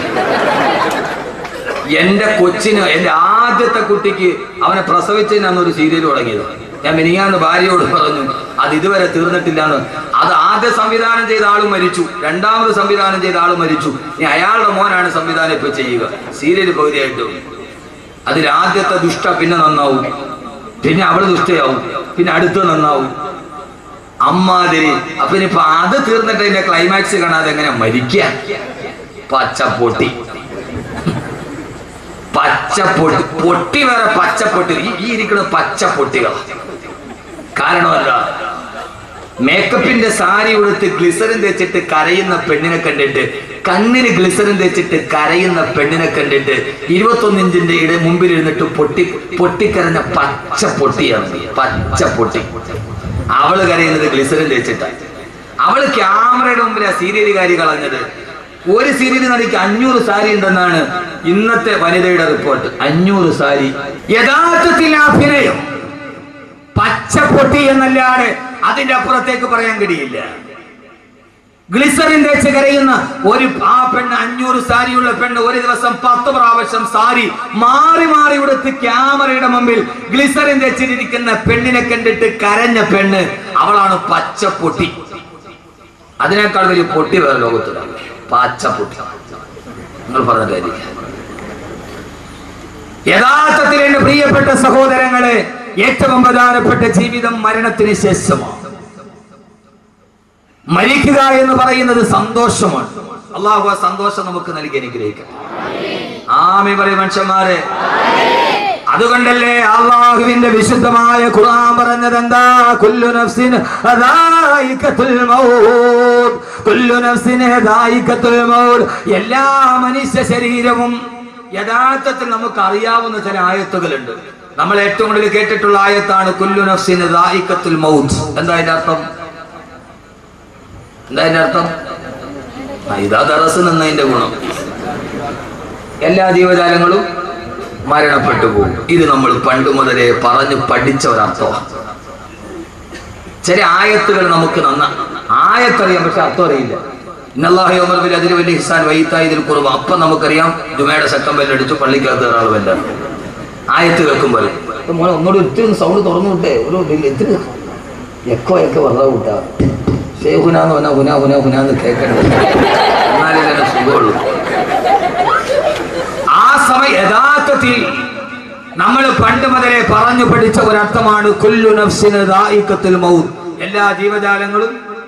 എന്റെ കൊച്ചിന് എന്റെ ആദ്യത്തെ കുട്ടിക്ക് അവനെ പ്രസവിച്ചതിനാണ് ഒരു സീരിയൽ തുടങ്ങിയത് ഞാൻ മിനിയാന്ന് ഭാര്യയോട് പറഞ്ഞു അത് ഇതുവരെ തീർന്നിട്ടില്ലാന്ന് അത് ആദ്യ സംവിധാനം ചെയ്ത ആളും മരിച്ചു രണ്ടാമത് സംവിധാനം ചെയ്ത ആളും മരിച്ചു ഇനി അയാളുടെ മോനാണ് സംവിധാനം ഇപ്പൊ ചെയ്യുക സീരിയൽ പകുതിയായിട്ട് അതിൽ ആദ്യത്തെ ദുഷ്ട പിന്നെ നന്നാവും പിന്നെ അവള് ദുഷ്ടയാവും പിന്നെ അടുത്ത് നന്നാവും അമ്മാതിരി അപ്പൊ ഇനിയിപ്പൊ അത് തീർന്നിട്ട് അതിന്റെ ക്ലൈമാക്സ് കാണാതെ എങ്ങനെ മരിക്കുക പച്ചപ്പൊട്ടി പച്ചപ്പൊട്ടി പൊട്ടി വേറെ പച്ചപ്പൊട്ടി ഈ ഈ ഇരിക്കുന്ന പച്ചപ്പൊട്ടികൾ കാരണമല്ല മേക്കപ്പിന്റെ സാരി ഉടുത്ത് ഗ്ലിസറിൻ തേച്ചിട്ട് കരയുന്ന പെണ്ണിനെ കണ്ടിട്ട് കണ്ണിന് ഗ്ലിസറിൻ തേച്ചിട്ട് കരയുന്ന പെണ്ണിനെ കണ്ടിട്ട് ഇരുപത്തൊന്ന് ഇഞ്ചിന്റെ ഇട മുമ്പിൽ ഇരുന്നിട്ട് പൊട്ടി പൊട്ടിക്കരഞ്ഞ പച്ച പൊട്ടിയാണ് പച്ച പൊട്ടി അവള് കരയുന്നത് ഗ്ലിസറിൻ തേച്ചിട്ടാണ് അവള് ക്യാമറയുടെ മുമ്പിൽ ആ സീരിയലുകാരി കളഞ്ഞത് ഒരു സീരിയൽ നടിക്ക് അഞ്ഞൂറ് സാരി ഉണ്ടെന്നാണ് ഇന്നത്തെ വനിതയുടെ റിപ്പോർട്ട് അഞ്ഞൂറ് സാരി യഥാർത്ഥത്തിൽ അഭിനയം പച്ചപ്പൊട്ടി എന്നല്ലാതെ അതിന്റെ അപ്പുറത്തേക്ക് പറയാൻ കഴിയില്ല ഗ്ലിസറിൻ തേച്ച് കരയുന്ന ഒരു ആ പെണ്ണ് അഞ്ഞൂറ് സാരിയുള്ള പെണ്ണ് ഒരു ദിവസം പത്ത് പ്രാവശ്യം സാരി മാറി മാറി ഉടുത്ത് ക്യാമറയുടെ മുമ്പിൽ ഗ്ലിസറിൻ തേച്ചിരിക്കുന്ന പെണ്ണിനെ കണ്ടിട്ട് കരഞ്ഞ പെണ്ണ് അവളാണ് പച്ചപ്പൊട്ടി അതിനേക്കാൾ വലിയ പൊട്ടി വേറെ ലോകത്തില്ല പച്ചപ്പൊട്ടി നിങ്ങൾ പറഞ്ഞ കാര്യം യഥാർത്ഥത്തിൽ എന്റെ പ്രിയപ്പെട്ട സഹോദരങ്ങളെ ഏറ്റവും പ്രധാനപ്പെട്ട ജീവിതം മരണത്തിന് ശേഷമാണ് മരിക്കുക എന്ന് പറയുന്നത് സന്തോഷമാണ് അള്ളാഹു ആ സന്തോഷം നമുക്ക് നൽകി അനുഗ്രഹിക്കട്ടെ ആമി പറയും മനുഷ്യന്മാരെ അതുകൊണ്ടല്ലേ അള്ളാഹുവിന്റെ വിശുദ്ധമായ ഖുർആൻ പറഞ്ഞത് എന്താ കുല്ലു നഫ്സിൻ ദായിഖത്തുൽ മൗത്ത് കുല്ലു നഫ്സിൻ ദായിഖത്തുൽ മൗത്ത് എല്ലാ മനുഷ്യ ശരീരവും യഥാർത്ഥത്തിൽ നമുക്ക് അറിയാവുന്ന ചില ആയത്തുകളുണ്ട് നമ്മൾ ഏറ്റവും കൂടുതൽ കേട്ടിട്ടുള്ള ആയത്താണ് കുല്ലു നഫ്സിൻ ദായിഖത്തുൽ മൗത്ത് എന്താ അതിന്റെ അർത്ഥം എന്താ അതിന്റെ അർത്ഥം ആ, ഇതാ ദറസ് നിന്നതിന്റെ ഗുണം എല്ലാ ജീവജാലങ്ങളും മരണപ്പെട്ടു പോകും ഇത് നമ്മൾ പണ്ട് മുതലേ പറഞ്ഞു പഠിച്ച ഒരർത്ഥമാണ് ചില ആയത്തുകൾ നമുക്ക് നന്ന ആയത്തറിയാം പക്ഷെ അർത്ഥം അറിയില്ല ഇന്നല്ലാഹിൽ അതിന് വലിയ ഹിസാൻ വൈത്തായതിൽ കുറവ് അപ്പം നമുക്കറിയാം ജുമയുടെ ശക്തം ബെല്ലടിച്ചു പള്ളിക്കകത്ത് ഒരാൾ ബെല്ല ആയത്ത് കേൾക്കുമ്പോൾ ഇപ്പൊ മോനെ ഒന്നുകൂടി ഒത്തിരി ഒന്ന് സൗണ്ട് തുറന്നു വിട്ടേ ഒരു ഇതില്ല, ഇത്തിരി എക്കോ ഒക്കെ വെറുതെ വിട്ടാ ഷേ ഹുനാന്ന് പറഞ്ഞാൽ ഹുന ഹുന ഹുനാന്ന് കേൾക്കരുത് എന്നാലേ തന്നെ സുഖമുള്ളൂ ആ സമയം യഥാർത്ഥത്തിൽ നമ്മൾ പണ്ട് മുതലേ പറഞ്ഞു പഠിച്ച ഒരർത്ഥമാണ് കുല്ലു നഫ്സിന് ദായിക്കത്തുൽ മൗത്ത് എല്ലാ ജീവജാലങ്ങളും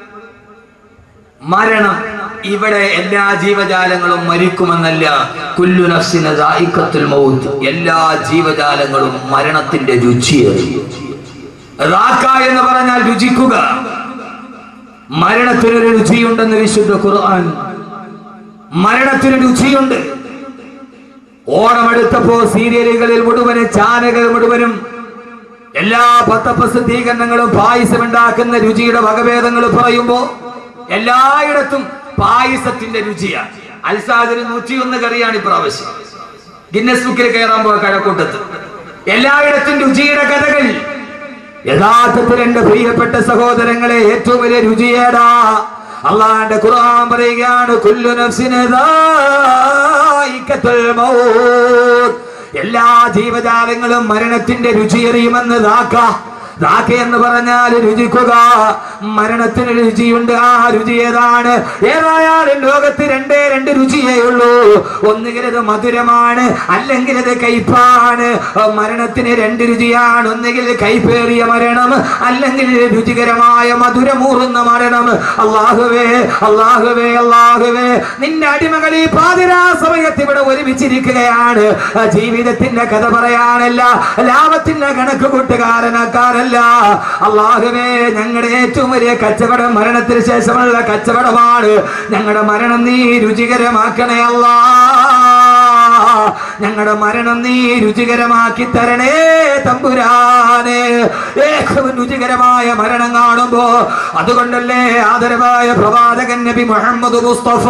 മരണം ഇവിടെ എല്ലാ ജീവജാലങ്ങളും മരിക്കുമെന്നല്ല കുല്ലു നഫ്സിന് ദായിക്കത്തുൽ മൗത്ത് എല്ലാ ജീവജാലങ്ങളും മരണത്തിന്റെ രുചിയേറി റാക്ക എന്ന് പറഞ്ഞാൽ രുചിക്കുക മരണത്തിനൊരു രുചിയുണ്ടെന്ന് വിശുദ്ധ ഖുർആൻ മരണത്തിന് രുചിയുണ്ട് ഓണമെടുത്തപ്പോ സീരിയലുകളിൽ മുഴുവനും ചാനകൾ മുഴുവനും എല്ലാ പത്രപ്രസിദ്ധീകരണങ്ങളും പായസം ഉണ്ടാക്കുന്ന രുചിയുടെ വകഭേദങ്ങൾ പറയുമ്പോ എല്ലായിടത്തും പായസത്തിന്റെ രുചിയാണ് അൽസാദിന് നൂറ്റിയൊന്ന് കറിയാണ് ഇപ്രാവശ്യം ഗിന്നസ് ബുക്കിൽ കയറാൻ പോയ കഴക്കൂട്ടത്ത് എല്ലായിടത്തും രുചിയുടെ കഥകൾ യഥാർത്ഥത്തിൽ എന്റെ പ്രിയപ്പെട്ട സഹോദരങ്ങളെ ഏറ്റവും വലിയ രുചിയേടാ അള്ളാന്റെ ഖുർആൻ പറയുകയാണ് കുല്ലു നഫ്സിന് ദായിഖത്തുൽ മൗത്ത് എല്ലാ ജീവജാലങ്ങളും മരണത്തിന്റെ രുചി അറിയുമെന്ന് ദാക്ക ദാക്ക എന്ന് പറഞ്ഞാൽ രുചിക്കുക മരണത്തിന് രുചിയുണ്ട് ആ രുചി ഏതാണ് ഏതായാലും ലോകത്ത് രണ്ടേ രണ്ട് രുചിയേ ഉള്ളൂ ഒന്നുകിൽ അത് മധുരമാണ് അല്ലെങ്കിൽ അത് കയ്പാണ് മരണത്തിന് രണ്ട് രുചിയാണ് ഒന്നുകിൽ കൈപ്പേറിയ മരണം അല്ലെങ്കിൽ രുചികരമായ മധുരമൂറുന്ന മരണം അള്ളാഹുവേ അള്ളാഹുവേ അള്ളാഹുവേ നിന്റെ അടിമകൾ ഈ പാതിരാ സമയത്ത് ഇവിടെ ഒരുമിച്ചിരിക്കുകയാണ് ആ ജീവിതത്തിന്റെ കഥ പറയാനല്ല ലാഭത്തിന്റെ കണക്ക് കൂട്ടുകാരനാക്കാനല്ല അള്ളാഹുവേ ഞങ്ങളുടെ ഏറ്റവും വലിയ കച്ചവടം മരണത്തിന് ശേഷമുള്ള കച്ചവടമാണ് ഞങ്ങളുടെ മരണം നീ രുചികരമാക്കണേ അല്ലാ ഞങ്ങളുടെ മരണം നീ രുചികരമാക്കി തരണേ തമ്പുരാനെ ഏറ്റവും രുചികരമായ മരണം കാണുമ്പോ അതുകൊണ്ടല്ലേ ആദരവായ പ്രവാചകൻ നബി മുഹമ്മദ് മുസ്തഫ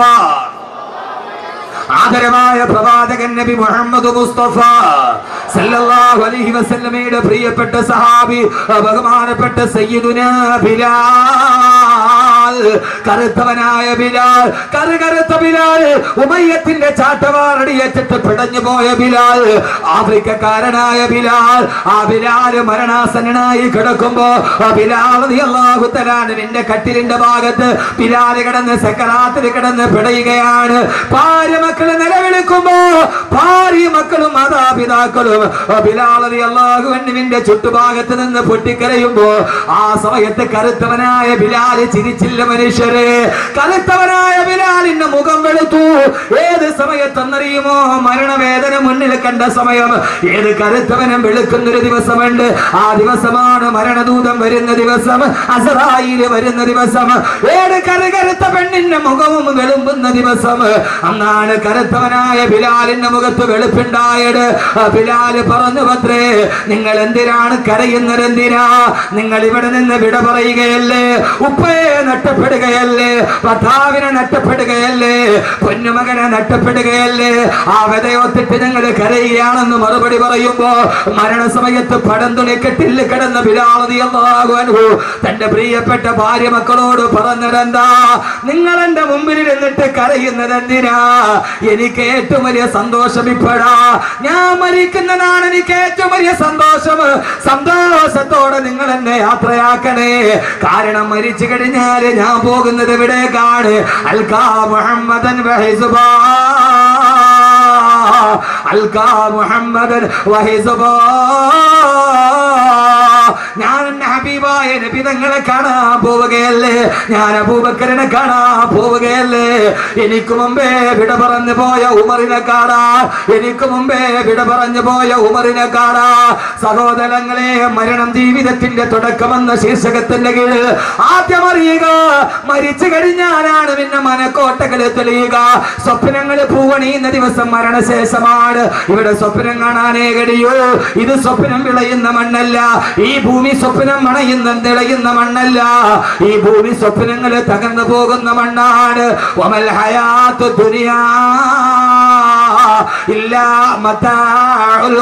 ആദരവായ പ്രവാചകൻ നബി മുഹമ്മദ് മുസ്തഫ സല്ലല്ലാഹു അലൈഹി വസല്ലമയുടെ പ്രിയപ്പെട്ട സഹാബി ബഹുമാനപ്പെട്ട സയ്യിദുന ബിലാൽ കറുത്തവനായ ബിലാൽ കറുകറുത്ത ബിലാൽ ഉമയ്യത്തിന്റെ ചാട്ടവാറടിയേറ്റിട്ട് പിടഞ്ഞു പോയ ബിലാൽ ആഫ്രിക്കക്കാരനായ ബിലാൽ ആ ബിലാൽ മരണാസന്നനായി കിടക്കുമ്പോ ആ ബിലാൽ റളിയല്ലാഹു തആലാന്റെ കട്ടിലിന്റെ ഭാഗത്ത് ബിലാൽ കിടന്ന് സക്കറാത്തിൽ കിടന്ന് പിടയുകയാണ് ഭാര്യ മക്കള് നിലവിളിക്കുമ്പോ ഭാര്യ മക്കളും മാതാപിതാക്കളും ബിലാളതി അള്ളാഹുവിന്റെ ചുറ്റുഭാഗത്ത് നിന്ന് പൊട്ടിക്കരയുമ്പോ ആ സമയത്ത് കറുത്തവനായ ബിലാല് ചിരിച്ചില്ല ചിന്തിച്ചില്ല മനുഷ്യരെ കറുത്തവനായ ബിലാലിന്റെ മുഖം വെളുത്തു ഏത് സമയത്തെന്നറിയുമോ മരണവേദന മുന്നിൽ കണ്ട സമയം ഏത് കറുത്തവനും വെളുക്കുന്നൊരു ദിവസമുണ്ട് ആ ദിവസമാണ് മരണദൂതം വരുന്ന ദിവസം അസറായില് വരുന്ന ദിവസം ഏത് കറുകറുത്ത പെണ്ണിന്റെ മുഖവും വെളുമ്പുന്ന ദിവസം അന്നാണ് കറുത്തവനായ ബിലാലിന്റെ മുഖത്ത് വെളുപ്പുണ്ടായത് ആ ബിലാല് പറഞ്ഞു പത്രേ നിങ്ങൾ എന്തിനാണ് കരയുന്നത് എന്തിനാ നിങ്ങൾ ഇവിടെ നിന്ന് വിട പറയുകയല്ലേ ഉപ്പയെ നഷ്ടപ്പെടുകയല്ലേ ഭർത്താവിനെ നഷ്ടപ്പെടുകയല്ലേ പൊന്നുമകനെ നഷ്ടപ്പെടുകയല്ലേ ആ വിതയൊത്തിട്ട് ഞങ്ങൾ കരയുകയാണെന്ന് മറുപടി പറയുമ്പോ മരണസമയത്ത് പടം തുണിക്കെട്ടിൽ കിടന്ന ബിലാളതിയാകുവാനു തന്റെ പ്രിയപ്പെട്ട ഭാര്യ മക്കളോട് പറഞ്ഞതെന്താ നിങ്ങൾ എന്റെ മുമ്പിൽ ഇരുന്നിട്ട് കരയുന്നത് എന്തിനാ എനിക്ക് ഏറ്റവും വലിയ സന്തോഷം ഇപ്പോഴാ ഞാൻ മരിക്കുന്നതാണ് എനിക്ക് ഏറ്റവും വലിയ സന്തോഷം സന്തോഷത്തോടെ നിങ്ങൾ എന്നെ യാത്രയാക്കണേ കാരണം മരിച്ചു കഴിഞ്ഞാല് ഞാൻ പോകുന്നത് എവിടേക്കാണ് അൽക്കാ മുഹമ്മദൻ വഹിസുബാ അൽക്കാ മുഹമ്മദൻ വഹിസുബാ ഞാൻ എന്റെ ഹബീബായ നബി തങ്ങളെ കാണാൻ പോവുകയല്ലേ ഞാൻ അബൂബക്കറിനെ കാണാൻ പോവുകയല്ലേ എനിക്ക് മുമ്പേ വിട പറഞ്ഞു പോയ ഉമറിനെ കാണാ എനിക്ക് മുമ്പേ വിട പറഞ്ഞു പോയ ഉമറിനെ കാണാ സഹോദരങ്ങളെ മരണം ജീവിതത്തിന്റെ തുടക്കമെന്ന ശീർഷകത്തിന്റെ കീഴിൽ ആദ്യം അറിയുക മരിച്ചു കഴിഞ്ഞാലാണ് പിന്നെ മനക്കോട്ടകള് തെളിയുക സ്വപ്നങ്ങൾ പൂവണിയുന്ന ദിവസം മരണശേഷമാണ് ഇവിടെ സ്വപ്നം കാണാനേ കഴിയൂ ഇത് സ്വപ്നം വിളയുന്ന മണ്ണല്ല ഈ ഭൂമി സ്വപ്നം മണയുന്ന തിളയുന്ന മണ്ണല്ല ഈ ഭൂമി സ്വപ്നങ്ങൾ തകർന്നു പോകുന്ന മണ്ണാണ് വമൽ ഹയാത്തു ദുനിയാ ഇല്ലാ മതാഉൽ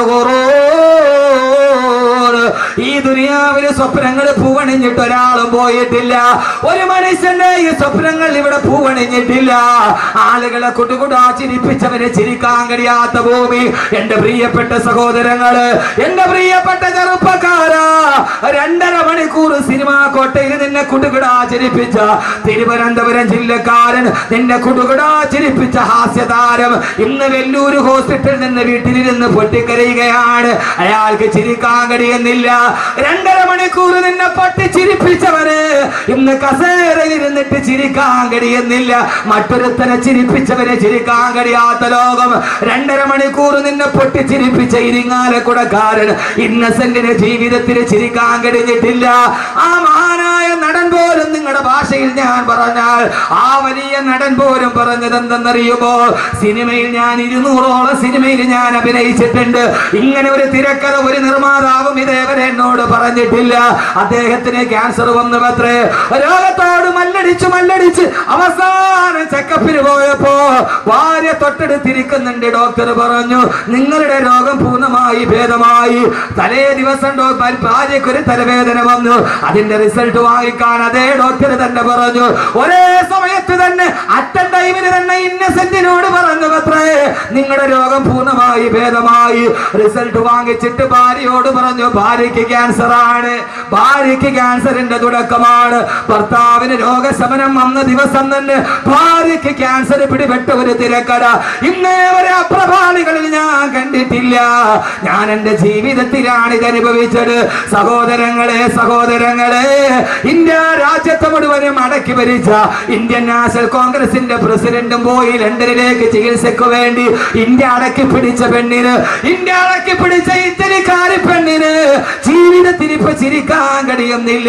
ഖുറൂർ ഈ ദുനിയാവില് സ്വപ്നങ്ങൾ പൂവണിഞ്ഞിട്ട് ഒരാളും പോയിട്ടില്ല ഒരു മനുഷ്യന്റെ ഈ സ്വപ്നങ്ങൾ ഇവിടെ പൂവണിഞ്ഞിട്ടില്ല ആളുകളെ കുട്ടുകുടാ ചിരിപ്പിച്ചവരെ ചിരിക്കാൻ കഴിയാത്ത ഭൂമി എന്റെ പ്രിയപ്പെട്ട സഹോദരങ്ങള് എന്റെ പ്രിയപ്പെട്ട ചെറുപ്പക്കാരാ രണ്ടര മണിക്കൂർ സിനിമാ കോട്ടയിൽ നിന്നെ കുടുകുടാ ചിരിപ്പിച്ച തിരുവനന്തപുരം ജില്ലക്കാരൻ നിന്നെ കുടുകുടാ ചിരിപ്പിച്ച ഹാസ്യതാരം ഇന്ന് വെല്ലൂര് ഹോസ്പിറ്റലിൽ നിന്ന് വീട്ടിലിരുന്ന് പൊട്ടിക്കരയുകയാണ് അയാൾക്ക് ചിരിക്കാൻ കഴിയുന്നില്ല രണ്ടര മണിക്കൂർ നിന്നെ പൊട്ടി ചിരിപ്പിച്ചവന് ഇന്ന് കസേരയിൽ ഇരുന്നിട്ട് ചിരിക്കാൻ കഴിയുന്നില്ല മറ്റൊരുത്തനെ ചിരിപ്പിച്ചവനെ ചിരിക്കാൻ കഴിയാത്ത ലോകം രണ്ടര മണിക്കൂർ നിന്നെ പൊട്ടി ചിരിപ്പിച്ച ഇരിങ്ങാലക്കുടക്കാരൻ ഇന്നസെന്റിന് ജീവിതത്തിൽ ചിരിക്കാൻ കഴിഞ്ഞിട്ടില്ല ആ മഹാനായ നടൻ പോലും നിങ്ങളുടെ ഭാഷയിൽ ഞാൻ പറഞ്ഞാൽ ആ വലിയ നടൻ പോലും പറഞ്ഞത് എന്തെന്നറിയുമോ സിനിമയിൽ ഞാൻ ഇരുന്നൂറോളം സിനിമയിൽ ഞാൻ അഭിനയിച്ചിട്ടുണ്ട് ഇങ്ങനെ ഒരു തിരക്കഥ ഒരു നിർമ്മാതാവും ഇതേവരെ എന്നോട് പറഞ്ഞിട്ടില്ല അദ്ദേഹത്തിന് ക്യാൻസർ വന്നു പത്രേ രോഗത്തോട് മല്ലടിച്ചു മല്ലടിച്ച് അവസാനം ചെക്കപ്പിന് പോയപ്പോ ഭാര്യ തൊട്ടടുത്തിരിക്കുന്നുണ്ട് ഡോക്ടർ പറഞ്ഞു നിങ്ങളുടെ രോഗം പൂർണ്ണമായി ഭേദമായി തലേ ദിവസം ഡോ- ഭ- ഭാര്യയ്ക്ക് ഒരു തലവേദന വന്നു അതിന്റെ റിസൾട്ട് വാങ്ങിക്കാൻ അതേ ഡോക്ടർ തന്നെ പറഞ്ഞു ഒരേ സമയത്ത് തന്നെ അറ്റൻ ടൈമിന് തന്നെ ഇന്നസെന്റിനോട് പറഞ്ഞു പത്രേ നിങ്ങളുടെ രോഗം പൂർണ്ണമായി ഭേദമായി റിസൾട്ട് വാങ്ങിച്ചിട്ട് ഭാര്യയോട് പറഞ്ഞു ഭാര്യയ്ക്ക് ക്യാൻസർ ആണ് ഭാര്യയ്ക്ക് ക്യാൻസറിന്റെ തുടക്കമാണ് ഭർത്താവിന് രോഗശമനം വന്ന ദിവസം തന്നെ ഭാര്യയ്ക്ക് ക്യാൻസർ പിടിപെട്ട ഒരു തിരക്കട ഇന്നേ വരെ അപ്രഭാളികളിൽ ഞാൻ കണ്ടിട്ടില്ല ഞാൻ എന്റെ ജീവിതത്തിലാണ് ഇത് അനുഭവിച്ചത് സഹോദരങ്ങളെ സഹോദരങ്ങളെ ഇന്ത്യ രാജ്യത്തെ മുഴുവനും അടക്കി ഭരിച്ച ഇന്ത്യൻ നാഷണൽ കോൺഗ്രസിന്റെ പ്രസിഡന്റും പോയി ലണ്ടനിലേക്ക് ചികിത്സയ്ക്ക് വേണ്ടി ഇന്ത്യ അടക്കി പിടിച്ച പെണ്ണിന് ഇന്ത്യ അടക്കി പിടിച്ച ഇറ്റലിക്കാരി പെണ്ണിന് ജീവിതത്തിൽ ഇപ്പൊ ചിരിക്കാൻ കഴിയുന്നില്ല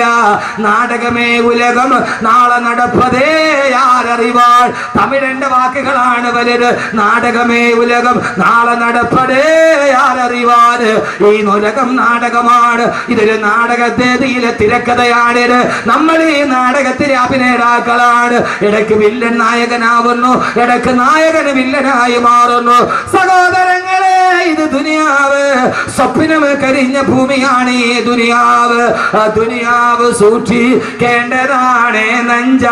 നാടകമേ ഉലകം നാളെ നടപ്പതേ ആരറിവാൾ തമിഴന്റെ വാക്കുകളാണ് വലുത് നാടകമേ ഉലകം നാളെ നടപ്പതേ ആരറിവാൻ ഈ ഉലകം നാടകമാണ് ഇതൊരു നാടകത്തേതിയിലെ തിരക്കഥയാണിത് നമ്മൾ ഈ നാടകത്തിലെ അഭിനേതാക്കളാണ് ഇടയ്ക്ക് വില്ലൻ നായകനാവുന്നു ഇടയ്ക്ക് നായകന് വില്ലനായി മാറുന്നു സഹോദരങ്ങളെ ഇത് ദുനിയാവ് സ്വപ്നം കരിഞ്ഞ ഭൂമിയാണ് ഈ ദുനിയാവ് ആ ദുനിയാവ് സൂക്ഷിക്കേണ്ടതാണ് നഞ്ച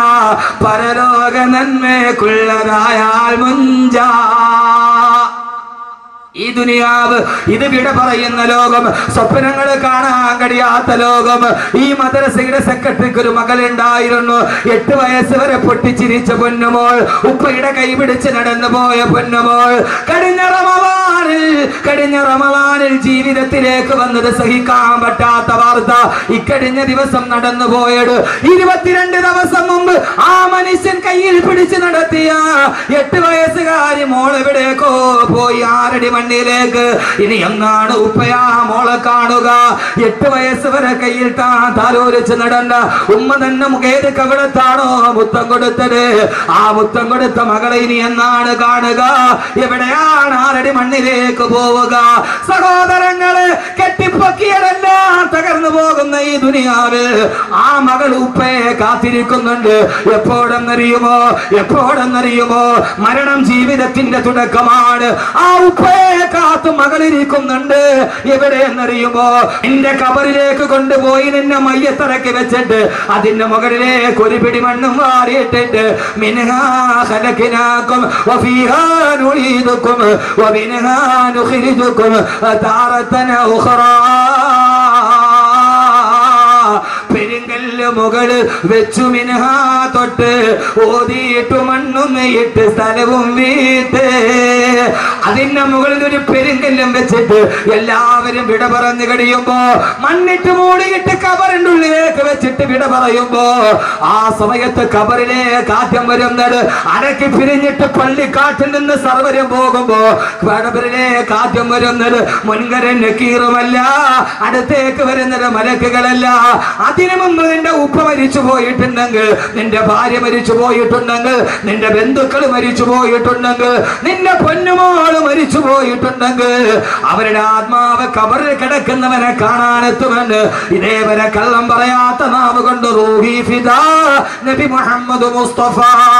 പരലോക നന്മക്കുള്ളതായാൽ മുഞ്ച ഈ ദുനിയാവ് ഇത് വിട പറയുന്ന ലോകം സ്വപ്നങ്ങൾ കാണാൻ കഴിയാത്ത ലോകം ഈ മദ്രസയുടെ സെക്രട്ടറിക്ക് ഒരു മകളുണ്ടായിരുന്നു എട്ട് വയസ്സ് വരെ പൊട്ടിച്ചിരിച്ച പൊന്നുമോൾ ഉപ്പയുടെ കൈ പിടിച്ച് നടന്നു പോയ പൊന്നുമോൾ കഴിഞ്ഞ റമവാനിൽ കഴിഞ്ഞ റമവാനിൽ ജീവിതത്തിലേക്ക് വന്നത് സഹിക്കാൻ പറ്റാത്ത വാർത്ത ഇക്കഴിഞ്ഞ ദിവസം നടന്നു പോയത് ഇരുപത്തിരണ്ട് ദിവസം മുമ്പ് ആ മനുഷ്യൻ കയ്യിൽ പിടിച്ച് നടത്തിയ എട്ട് വയസ്സുകാരി മോൾ എവിടേക്കോ പോയി ആരടി മണ്ണിലേക്ക് ഇനി എന്നാണ് ഉപ്പയാ മോളെ കാണുക എട്ട് വയസ്സ് വരെ കയ്യിൽ താൻ താലോലിച്ച് നടന്ന ഉമ്മ തന്നെ മുഖേത് കവിടത്താണോ മുത്തം കൊടുത്തത് ആ മുത്തം കൊടുത്ത മകളെ ഇനി എന്നാണ് കാണുക എവിടെയാണ് ആരടി മണ്ണിലേക്ക് പോവുക സഹോദരങ്ങള് കെട്ടിപ്പൊക്കിയതെല്ലാം തകർന്നു പോകുന്ന ഈ ദുനിയാവിൽ ആ മകൾ ഉപ്പയെ കാത്തിരിക്കുന്നുണ്ട് എപ്പോഴെന്നറിയുമോ എപ്പോഴെന്നറിയുമോ മരണം ജീവിതത്തിന്റെ തുടക്കമാണ് ആ ഉപ്പയെ കാത്തു മകളിരിക്കുന്നുണ്ട് എവിടെയെന്നറിയുമോ നിന്റെ കബറിലേക്ക് കൊണ്ടുപോയി നിന്നെ മയ്യത്തിറക്കി വെച്ചിട്ട് അതിന്റെ മുകളിലേക്ക് ഒരു പിടി മണ്ണും മാറിയിട്ടിട്ട് മിൻഹാ ഖലഖനാകും വഫീഹാ നുഈദുകും വമിൻഹാ നുഖ്രിജുകും താറത്തൻ ഉഖറാ പെരുങ്കല്ല് മുകളിൽ വെച്ചു മിനഹാ തൊട്ട് ഓതിയിട്ട് മണ്ണും ഇട്ട് സ്ഥലവും വീട്ട് അതിന്റെ മുകളിൽ ഒരു പെരുങ്കല്ലും വെച്ചിട്ട് എല്ലാവരും വിട പറഞ്ഞു കഴിയുമ്പോ മണ്ണിട്ട് മൂടിയിട്ട് കബറിന്റെ ഉള്ളിലേക്ക് വെച്ചിട്ട് വിട പറയുമ്പോ ആ സമയത്ത് കബറിലേക്ക് ആദ്യം വരുന്നത് അരക്ക് പിരിഞ്ഞിട്ട് പള്ളിക്കാട്ടിൽ നിന്ന് സർവരും പോകുമ്പോ കബറിലേക്ക് ആദ്യം വരുന്നത് മുൻകരൻ നക്കീറുമല്ല അടുത്തേക്ക് വരുന്നത് മലക്കുകളല്ല അതിനു മുമ്പ് നിന്റെ ഉപ്പ മരിച്ചു പോയിട്ടുണ്ടെങ്കിൽ നിന്റെ ഭാര്യ മരിച്ചു പോയിട്ടുണ്ടെങ്കിൽ നിന്റെ ബന്ധുക്കൾ മരിച്ചു പോയിട്ടുണ്ടെങ്കിൽ നിന്റെ പൊന്നുമോള് മരിച്ചു പോയിട്ടുണ്ടെങ്കിൽ അവരുടെ ആത്മാവ് കബറിൽ കിടക്കുന്നവനെ കാണാനെത്തുമെന്ന് ഇതേവരെ കള്ളം പറയാത്ത നാവ് കൊണ്ട് റൂഹി ഫിദാ നബി മുഹമ്മദ് മുസ്തഫ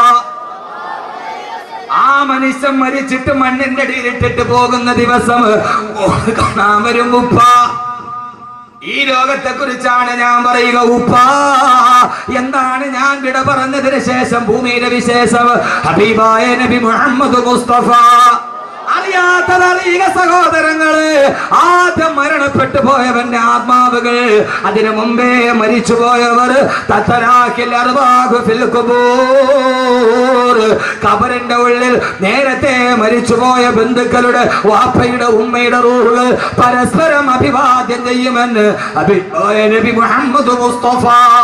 ആ മനുഷ്യൻ മരിച്ചിട്ട് മണ്ണിന്റെ അടിയിലിട്ടിട്ട് പോകുന്ന ദിവസം ഓള് കാണാൻ വരും ഉപ്പ ഈ ലോകത്തെ കുറിച്ചാണ് ഞാൻ പറയുക ഉപ്പ എന്താണ് ഞാൻ വിട പറഞ്ഞതിന് ശേഷം ഭൂമിയിലെ വിശേഷം ഹബീബായ നബി മുഹമ്മദ് മുസ്തഫ അറിയാത്തതറിയുക സഹോദരങ്ങള് ആദ്യം മരണപ്പെട്ടു പോയവന്റെ ആത്മാവുകൾ അതിനു മുമ്പേ മരിച്ചു പോയവർ തത്തരാക്കിൽ അറുവാഹു ഫിൽ ഖുബൂർ. കബറിന്റെ ഉള്ളിൽ നേരത്തെ മരിച്ചുപോയ ബന്ധുക്കളുടെ വാപ്പയുടെ ഉമ്മയുടെ റൂഹുകൾ പരസ്പരം അഭിവാദ്യം ചെയ്യുമെന്ന് അഭിപ്രായ നബി മുഹമ്മദ് മുസ്തഫ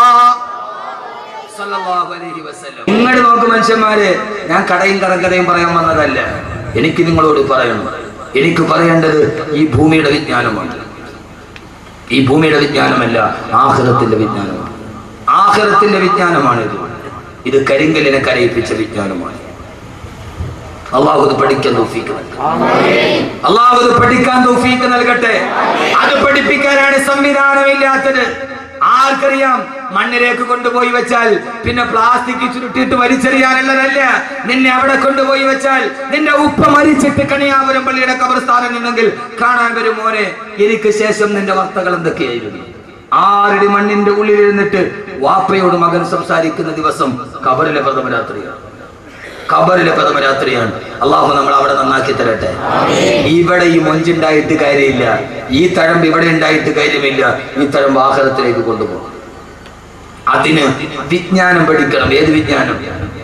സല്ലല്ലാഹു അലൈഹി വസല്ലം. നിങ്ങൾ നോക്ക് മനുഷ്യന്മാരെ ഞാൻ കടയും കടക്കഥയും പറയാൻ വന്നതല്ല എനിക്ക് നിങ്ങളോട് പറയണം എനിക്ക് പറയേണ്ടത് ഈ ഭൂമിയുടെ വിജ്ഞാനമാണ് ഈ ഭൂമിയുടെ വിജ്ഞാനമല്ല ആഹ്റത്തിന്റെ വിജ്ഞാനമാണ് ആഹ്റത്തിന്റെ വിജ്ഞാനമാണ് ഇത് ഇത് കരിങ്കലിനെ കരയിപ്പിച്ച വിജ്ഞാനമാണ് അള്ളാഹു ഇത് പഠിക്കാൻ തൗഫീക്ക് നൽകട്ടെ. അള്ളാഹു ഇത് പഠിക്കാൻ തൗഫീക്ക് നൽകട്ടെ അത് പഠിപ്പിക്കാനാണ് സംവിധാനമില്ലാത്തത് ആർക്കറിയാം മണ്ണിലേക്ക് കൊണ്ടുപോയി വെച്ചാൽ പിന്നെ പ്ലാസ്റ്റിക് ചുരുട്ടിയിട്ട് വലിച്ചെറിയാനുള്ളതല്ല നിന്നെ അവിടെ കൊണ്ടുപോയി വെച്ചാൽ നിന്റെ ഉപ്പ മരിച്ചിട്ട് കണിയാപുരം പള്ളിയുടെ കബർസ്ഥാനം ഉണ്ടെങ്കിൽ കാണാൻ വരും മോനെ എനിക്ക് ശേഷം നിന്റെ വാർത്തകൾ എന്തൊക്കെയായിരുന്നു ആറടി മണ്ണിന്റെ ഉള്ളിലിരുന്നിട്ട് വാപ്പയോട് മകൻ സംസാരിക്കുന്ന ദിവസം കബറിലെ പ്രഥമ രാത്രിയാണ് ഖബറിലെ പ്രഥമ രാത്രിയാണ് അള്ളാഹു നമ്മൾ അവിടെ നന്നാക്കി തരട്ടെ ഇവിടെ ഈ മൊഞ്ചുണ്ടായിട്ട് കാര്യമില്ല ഈ തഴമ്പ് ഇവിടെ ഉണ്ടായിട്ട് കാര്യമില്ല ഈ തഴമ്പ് ആഹാരത്തിലേക്ക് കൊണ്ടുപോകും അതിന് വിജ്ഞാനം പഠിക്കണം ഏത് വിജ്ഞാനം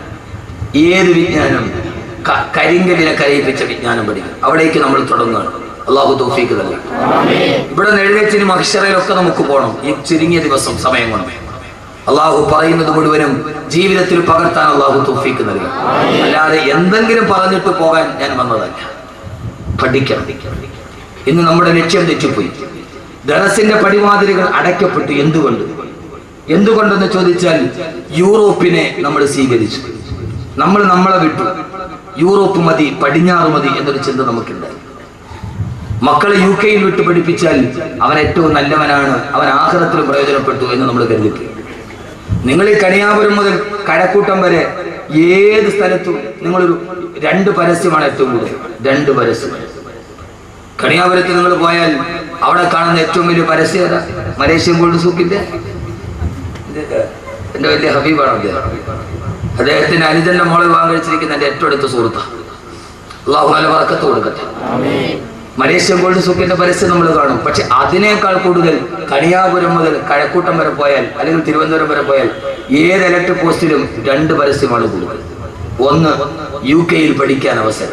ഏത് വിജ്ഞാനം ക- കരിങ്കലിനെ കരയിപ്പിച്ച വിജ്ഞാനം പഠിക്കണം അവിടേക്ക് നമ്മൾ തുടങ്ങുകയാണ് അള്ളാഹു തൗഫീക്ക് നൽകി ഇവിടെ എഴുന്നേറ്റിന് മഹിഷറയിലൊക്കെ നമുക്ക് പോകണം ഈ ചുരുങ്ങിയ ദിവസം സമയം കൊണ്ട് അള്ളാഹു പറയുന്നത് മുഴുവനും ജീവിതത്തിൽ പകർത്താൻ അള്ളാഹു തൗഫീക്ക് നൽകി അല്ലാതെ എന്തെങ്കിലും പറഞ്ഞിട്ട് പോകാൻ ഞാൻ വന്നതല്ല പഠിക്കണം ഇന്ന് നമ്മുടെ ലക്ഷ്യം തെറ്റിപ്പോയി ദറസിന്റെ പടിവാതിലുകൾ അടയ്ക്കപ്പെട്ടു എന്തുകൊണ്ട് എന്തുകൊണ്ടെന്ന് ചോദിച്ചാൽ യൂറോപ്പിനെ നമ്മൾ സ്വീകരിച്ചു നമ്മൾ നമ്മളെ വിട്ടു യൂറോപ്പ് മതി പടിഞ്ഞാറ് മതി എന്നൊരു ചിന്ത നമുക്കുണ്ടായി മക്കളെ യു കെയിൽ വിട്ട് പഠിപ്പിച്ചാൽ അവൻ ഏറ്റവും നല്ലവനാണ് അവൻ ആഹ്റത്തിൽ പ്രയോജനപ്പെട്ടു എന്ന് നമ്മൾ കരുതിപ്പോയി നിങ്ങൾ ഈ കണിയാപുരം മുതൽ കഴക്കൂട്ടം വരെ ഏത് സ്ഥലത്തും നിങ്ങളൊരു രണ്ട് പരസ്യമാണ് ഏറ്റവും കൂടുതൽ രണ്ട് പരസ്യം കണിയാപുരത്ത് നിങ്ങൾ പോയാൽ അവിടെ കാണുന്ന ഏറ്റവും വലിയ പരസ്യം ഏതാ മലേഷ്യൻ ഗോൾഡ് സൂക്കിന്റെ ഇത് എന്റെ വലിയ ഹബീബാണ് അദ്ദേഹം അദ്ദേഹത്തിന് അനുജന്റെ മോളെ വിവാഹം കഴിച്ചിരിക്കുന്ന എന്റെ ഏറ്റവും അടുത്ത സുഹൃത്താണ് അള്ളാഹു നല്ല വർക്കത്ത് കൊടുക്കട്ടെ മലേഷ്യൻ ഗോൾഡ് സൂക്കിന്റെ പരസ്യം നമ്മൾ കാണും പക്ഷെ അതിനേക്കാൾ കൂടുതൽ കണിയാപുരം മുതൽ കഴക്കൂട്ടം വരെ പോയാൽ അല്ലെങ്കിൽ തിരുവനന്തപുരം വരെ പോയാൽ ഏത് ഇലക്ട്രിക് പോസ്റ്റിലും രണ്ട് പരസ്യമാണ് കൂടുതൽ ഒന്ന് യു കെയിൽ പഠിക്കാൻ അവസരം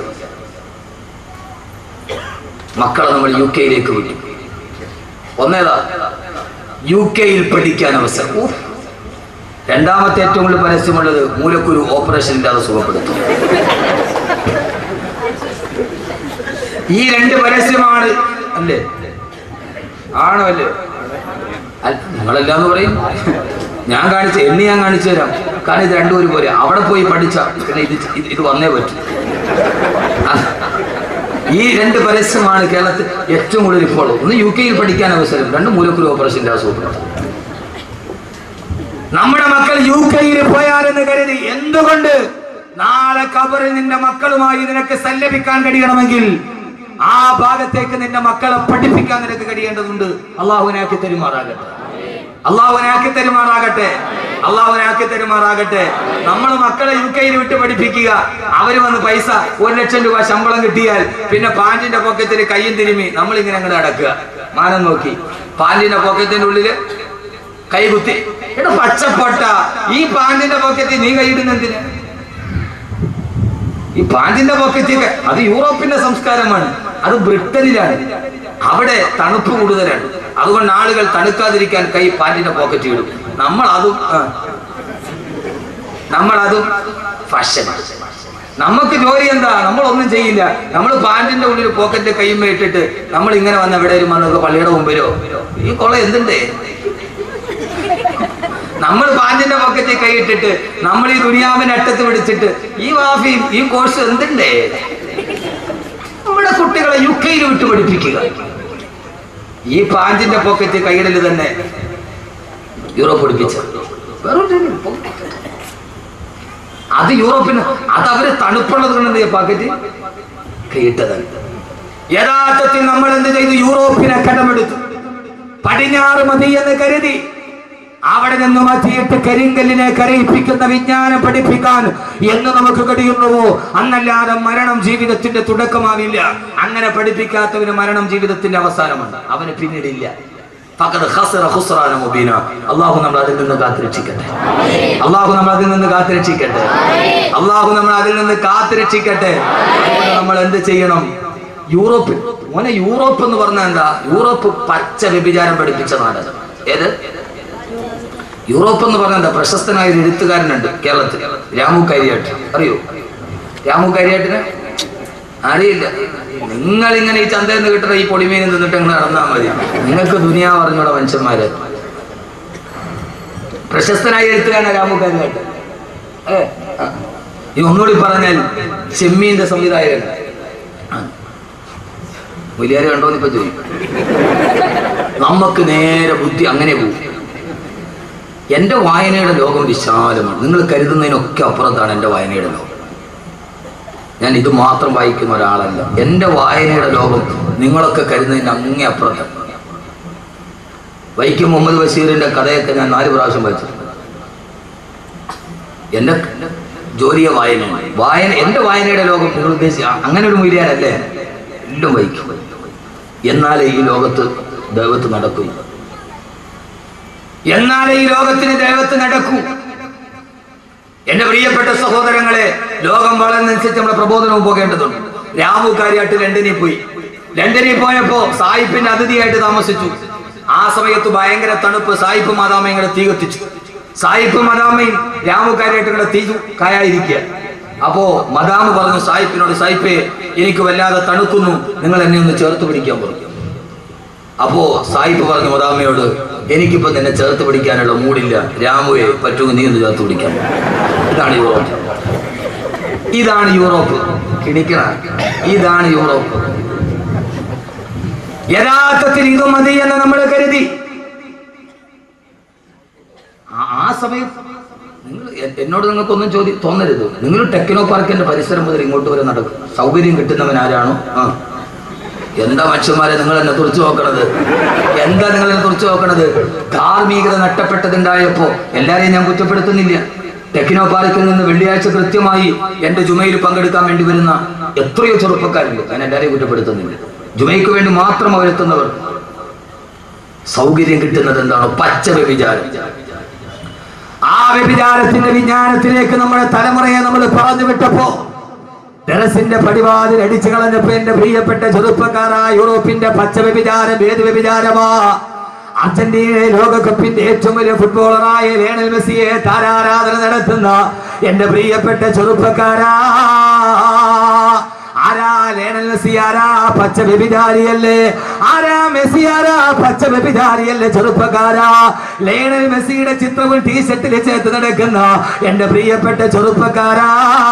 മക്കളെ നമ്മൾ യു കെയിലേക്ക് വിട്ടു ഒന്നേതാ യു കെയിൽ പഠിക്കാൻ അവസരം ഊഫ്. രണ്ടാമത്തെ ഏറ്റവും കൂടുതൽ പരസ്യമുള്ളത് മൂലക്കുരു ഓപ്പറേഷൻ ഇല്ലാതെ സുഖപ്പെടുത്തും ഈ രണ്ട് പരസ്യമാണ് അല്ലേ ആണോ അല്ലേ അല്ല, നിങ്ങളെല്ലാന്ന് പറയും ഞാൻ കാണിച്ച എന്നെ ഞാൻ കാണിച്ചു തരാം കാരണം ഇത് രണ്ടും ഒരുപോലെ അവിടെ പോയി പഠിച്ച പിന്നെ ഇത് ഇത് ഇത് വന്നേ പറ്റും ആ, ഈ രണ്ട് പരസ്യമാണ് കേരളത്തിൽ ഏറ്റവും കൂടുതൽ ഇപ്പോൾ ഒന്ന് യു കെയിൽ പഠിക്കാൻ അവസരം രണ്ട് മൂലക്കുരു ഓപ്പറേഷൻ്റെ അസുഖപ്പെടുത്തും നമ്മുടെ മക്കൾ യു കെയിൽ പോയാലെന്ന് കരുതി എന്തുകൊണ്ട് നാളെ കബറിൽ നിന്റെ മക്കളുമായി നിനക്ക് സല്ലപിക്കാൻ കഴിയണമെങ്കിൽ ആ ഭാഗത്തേക്ക് നിന്റെ മക്കളെ പഠിപ്പിക്കാൻ നിനക്ക് കഴിയേണ്ടതുണ്ട് അള്ളാഹുവിനാക്കി തെരുമാറാകട്ടെ അള്ളാഹുവിനാക്കി തെരുമാറാകട്ടെ അള്ളാഹുവിനാക്കി തെരുമാറാകട്ടെ നമ്മൾ മക്കളെ യു കെയിൽ വിട്ട് പഠിപ്പിക്കുക അവര് വന്ന് പൈസ ഒരു ലക്ഷം രൂപ ശമ്പളം കിട്ടിയാൽ പിന്നെ പാന്റിന്റെ പോക്കറ്റിൽ കയ്യും തിരുമി നമ്മൾ ഇങ്ങനെ അങ്ങോട്ട് അടക്കുക മാനം നോക്കി പാന്റിന്റെ പോക്കറ്റിന്റെ ഉള്ളില് കൈകുത്തി എടാ പച്ചപ്പൊട്ട ഈ പാന്റിന്റെ പോക്കറ്റിൽ നീ കൈയിടുന്നെന്തിന് ഈ പാന്റിന്റെ പോക്കറ്റിൽ അത് യൂറോപ്പിന്റെ സംസ്കാരമാണ് അത് ബ്രിട്ടനിലാണ് അവിടെ തണുപ്പ് കൂടുതലാണ് അതുകൊണ്ട് ആളുകൾ തണുക്കാതിരിക്കാൻ കൈ പാന്റിന്റെ പോക്കറ്റിൽ ഇടും നമ്മൾ അതും ആ. നമ്മൾ അതും ഫാഷൻ നമുക്ക് ജോലി എന്താ നമ്മളൊന്നും ചെയ്യില്ല നമ്മൾ പാന്റിന്റെ ഉള്ളിൽ പോക്കറ്റിൽ കൈയുമ്പോ ഇട്ടിട്ട് നമ്മൾ ഇങ്ങനെ വന്ന എവിടെയും വന്നൊക്കെ പള്ളിയുടെ മുമ്പിലോ ഈ കൊള്ള എന്തുണ്ടേ നമ്മൾ പാഞ്ചിന്റെ പോക്കറ്റിൽ കൈയിട്ടിട്ട് നമ്മൾ ഈ ദുനിയാവിനെ അറ്റത്ത് പിടിച്ചിട്ട് ഈ വാഫിയും ഈ കോഴ്സ് എന്തുണ്ടേ നമ്മുടെ കുട്ടികളെ യു കെയിൽ വിട്ട് പഠിപ്പിക്കുക ഈ പാഞ്ചിന്റെ പോക്കറ്റ് കൈയിടല് തന്നെ യൂറോപ്പ് പഠിപ്പിച്ച അത് യൂറോപ്പിന് അത് അവര് തണുപ്പുള്ളത് കൊണ്ട് പാക്കറ്റ് കൈയിട്ടതാണ് യഥാർത്ഥത്തിൽ നമ്മൾ എന്ത് ചെയ്തു യൂറോപ്പിനെ കടമെടുത്തു പടിഞ്ഞാറ് മതി എന്ന് കരുതി അവിടെ നിന്ന് മാറ്റിയിട്ട് കരിങ്കല്ലിനെ കരയിപ്പിക്കുന്ന വിജ്ഞാനം പഠിപ്പിക്കാൻ എന്ന് നമുക്ക് കഴിയുന്നുവോ അന്നല്ലാതെ മരണം ജീവിതത്തിന്റെ തുടക്കമാവില്ല അങ്ങനെ പഠിപ്പിക്കാത്തവന് മരണം ജീവിതത്തിന്റെ അവസാനമാണ് അവന് പിന്നീടില്ല ഫഖദ് ഖസറ ഖുസ്റാന മുബീന അള്ളാഹു നമ്മൾ അതിൽ നിന്ന് കാത്തുരക്ഷിക്കട്ടെ അള്ളാഹു നമ്മൾ അതിൽ നിന്ന് കാത്തുരക്ഷിക്കട്ടെ അള്ളാഹു നമ്മൾ അതിൽ നിന്ന് കാത്തുരക്ഷിക്കട്ടെ അതുകൊണ്ട് നമ്മൾ എന്ത് ചെയ്യണം യൂറോപ്പ് മോനെ യൂറോപ്പ് എന്ന് പറഞ്ഞാൽ എന്താ യൂറോപ്പ് പച്ച വ്യഭിചാരം പഠിപ്പിച്ച നാട് ഏത് യൂറോപ്പ് എന്ന് പറഞ്ഞാൽ എന്താ പ്രശസ്തനായ ഒരു എഴുത്തുകാരനുണ്ട് കേരളത്തിൽ രാമു കരിയാട്ട് അറിയോ രാമു കരിയാട്ടിനെ അറിയില്ല നിങ്ങൾ ഇങ്ങനെ ഈ ചന്തയിൽ നിന്ന് കിട്ടുന്ന ഈ പൊടിമീൻ നിന്നിട്ട് ഇങ്ങനെ നടന്നാൽ മതി നിങ്ങൾക്ക് ദുനിയാവ് അറിഞ്ഞൂടെ മനുഷ്യന്മാര് പ്രശസ്തനായ എഴുത്തുകാരനാ രാമു കരിയാട്ട് ഏ ആ. ഈ ഒന്നുകൂടി പറഞ്ഞാൽ ചെമ്മീന്റെ സംവിധായകൻ ആ. മുലിയാര് കണ്ടോന്ന് ഇപ്പൊ ചോദിക്കും നമുക്ക് നേരെ ബുദ്ധി അങ്ങനെ പോകും എൻ്റെ വായനയുടെ ലോകം വിശാലമാണ് നിങ്ങൾ കരുതുന്നതിനൊക്കെ അപ്പുറത്താണ് എൻ്റെ വായനയുടെ ലോകം ഞാൻ ഇത് മാത്രം വായിക്കുന്ന ഒരാളല്ല എൻ്റെ വായനയുടെ ലോകം നിങ്ങളൊക്കെ കരുതുന്നതിന് അങ്ങേ അപ്പുറത്താണ് വൈക്കം മുഹമ്മദ് ബഷീറിന്റെ കഥയൊക്കെ ഞാൻ നാല് പ്രാവശ്യം വായിച്ചിട്ടുണ്ട് എൻ്റെ ജോലിയെ വായനയാണ് വായന എൻ്റെ വായനയുടെ ലോകം നിങ്ങൾ ഉദ്ദേശിച്ച അങ്ങനെ ഒരു മൂല്യാരല്ലേ എല്ലാം വായിക്കും എന്നാലേ ഈ ലോകത്ത് ദൈവത്ത് നടക്കും എന്നാലേ ഈ ലോകത്തിന് ദൈവത്ത് നടക്കൂ എന്റെ പ്രിയപ്പെട്ട സഹോദരങ്ങളെ ലോകം വളർന്നനുസരിച്ച് നമ്മുടെ പ്രബോധനവും പോകേണ്ടതുണ്ട് രാമു കാര്യാട്ട് ലണ്ടനിൽ പോയി ലണ്ടനിൽ പോയപ്പോ സായിപ്പിന്റെ അതിഥിയായിട്ട് താമസിച്ചു ആ സമയത്ത് ഭയങ്കര തണുപ്പ് സായിപ്പ് മാതാമയും കൂടെ തീ കത്തിച്ചു സായിപ്പ് മദാമയും രാമു കാര്യായിട്ട് കൂടെ തീ കായായിരിക്കുക അപ്പോ മദാമ് പറഞ്ഞു സായിപ്പിനോട് സായിപ്പേ എനിക്ക് വല്ലാതെ തണുക്കുന്നു നിങ്ങൾ എന്നെ ഒന്ന് ചേർത്ത് പിടിക്കാൻ പറഞ്ഞു അപ്പോ സായിപ്പ് പറഞ്ഞു മദാമയോട് എനിക്കിപ്പോ നിന്നെ ചേർത്ത് പിടിക്കാനുള്ള മൂടില്ല രാമുവെ പറ്റുമെങ്കിൽ നീ ഒന്ന് ചേർത്ത് പിടിക്കാൻ ഇതാണ് യൂറോപ്പ് ഇതാണ് യൂറോപ്പ് കിണിക്കണ ഇതാണ് യൂറോപ്പ് യഥാർത്ഥത്തിൽ ഇത് മതി എന്ന് നമ്മൾ കരുതി ആ- ആ സമയത്ത് നിങ്ങൾ എ- എന്നോട് നിങ്ങൾക്കൊന്നും ചോദ്യ തോന്നരുത് നിങ്ങൾ ടെക്നോ പാർക്കിന്റെ പരിസരം മുതൽ ഇങ്ങോട്ട് വരെ നടക്കും സൗകര്യം കിട്ടുന്നവൻ ആരാണോ ആ എന്താ മനുഷ്യന്മാരെ നിങ്ങൾ എന്നെ തുറച്ചു നോക്കണത് എന്താ നിങ്ങൾ എന്നെ തുറച്ചു നോക്കണത് ധാർമ്മികത നഷ്ടപ്പെട്ടതുണ്ടായപ്പോ എല്ലാരെയും ഞാൻ കുറ്റപ്പെടുത്തുന്നില്ല ടെക്നോ പാർക്കിൽ നിന്ന് വെള്ളിയാഴ്ച കൃത്യമായി എന്റെ ജുമയിൽ പങ്കെടുക്കാൻ വേണ്ടി വരുന്ന എത്രയോ ചെറുപ്പക്കാരുണ്ട് ഞാൻ എല്ലാരെയും കുറ്റപ്പെടുത്തുന്നില്ല ജുമയ്ക്ക് വേണ്ടി മാത്രം അവരെത്തുന്നവർ സൗകര്യം കിട്ടുന്നത് എന്താണ് പച്ച വ്യഭിചാരം ആ വ്യഭിചാരത്തിന്റെ വിജ്ഞാനത്തിലേക്ക് നമ്മുടെ തലമുറയെ നമ്മൾ പറഞ്ഞു വിട്ടപ്പോ ടെറസിന്റെ പടിവാതിൽ അടിച്ചു കളഞ്ഞപ്പോ എന്റെ പ്രിയപ്പെട്ട ചെറുപ്പക്കാരാ യൂറോപ്പിന്റെ പച്ച വ്യഭിചാരം ഏത് വ്യഭിചാരമാ അർജന്റീന ലോകകപ്പിന്റെ ഏറ്റവും വലിയ ഫുട്ബോളറായ ലേണൽ മെസ്സിയെ താരാരാധന നടത്തുന്ന എന്റെ പ്രിയപ്പെട്ട ചെറുപ്പക്കാരാ ആരാ ലേണൽ മെസ്സി ആരാ പച്ച വ്യഭിചാരിയല്ലേ ആരാ മെസ്സി ആരാ പച്ച വ്യഭിചാരിയല്ലേ ചെറുപ്പക്കാരാ ലേണൽ മെസ്സിയുടെ ചിത്രവും ടീഷർട്ടിൽ ചേർത്ത് നടക്കുന്ന എന്റെ പ്രിയപ്പെട്ട ചെറുപ്പക്കാരാ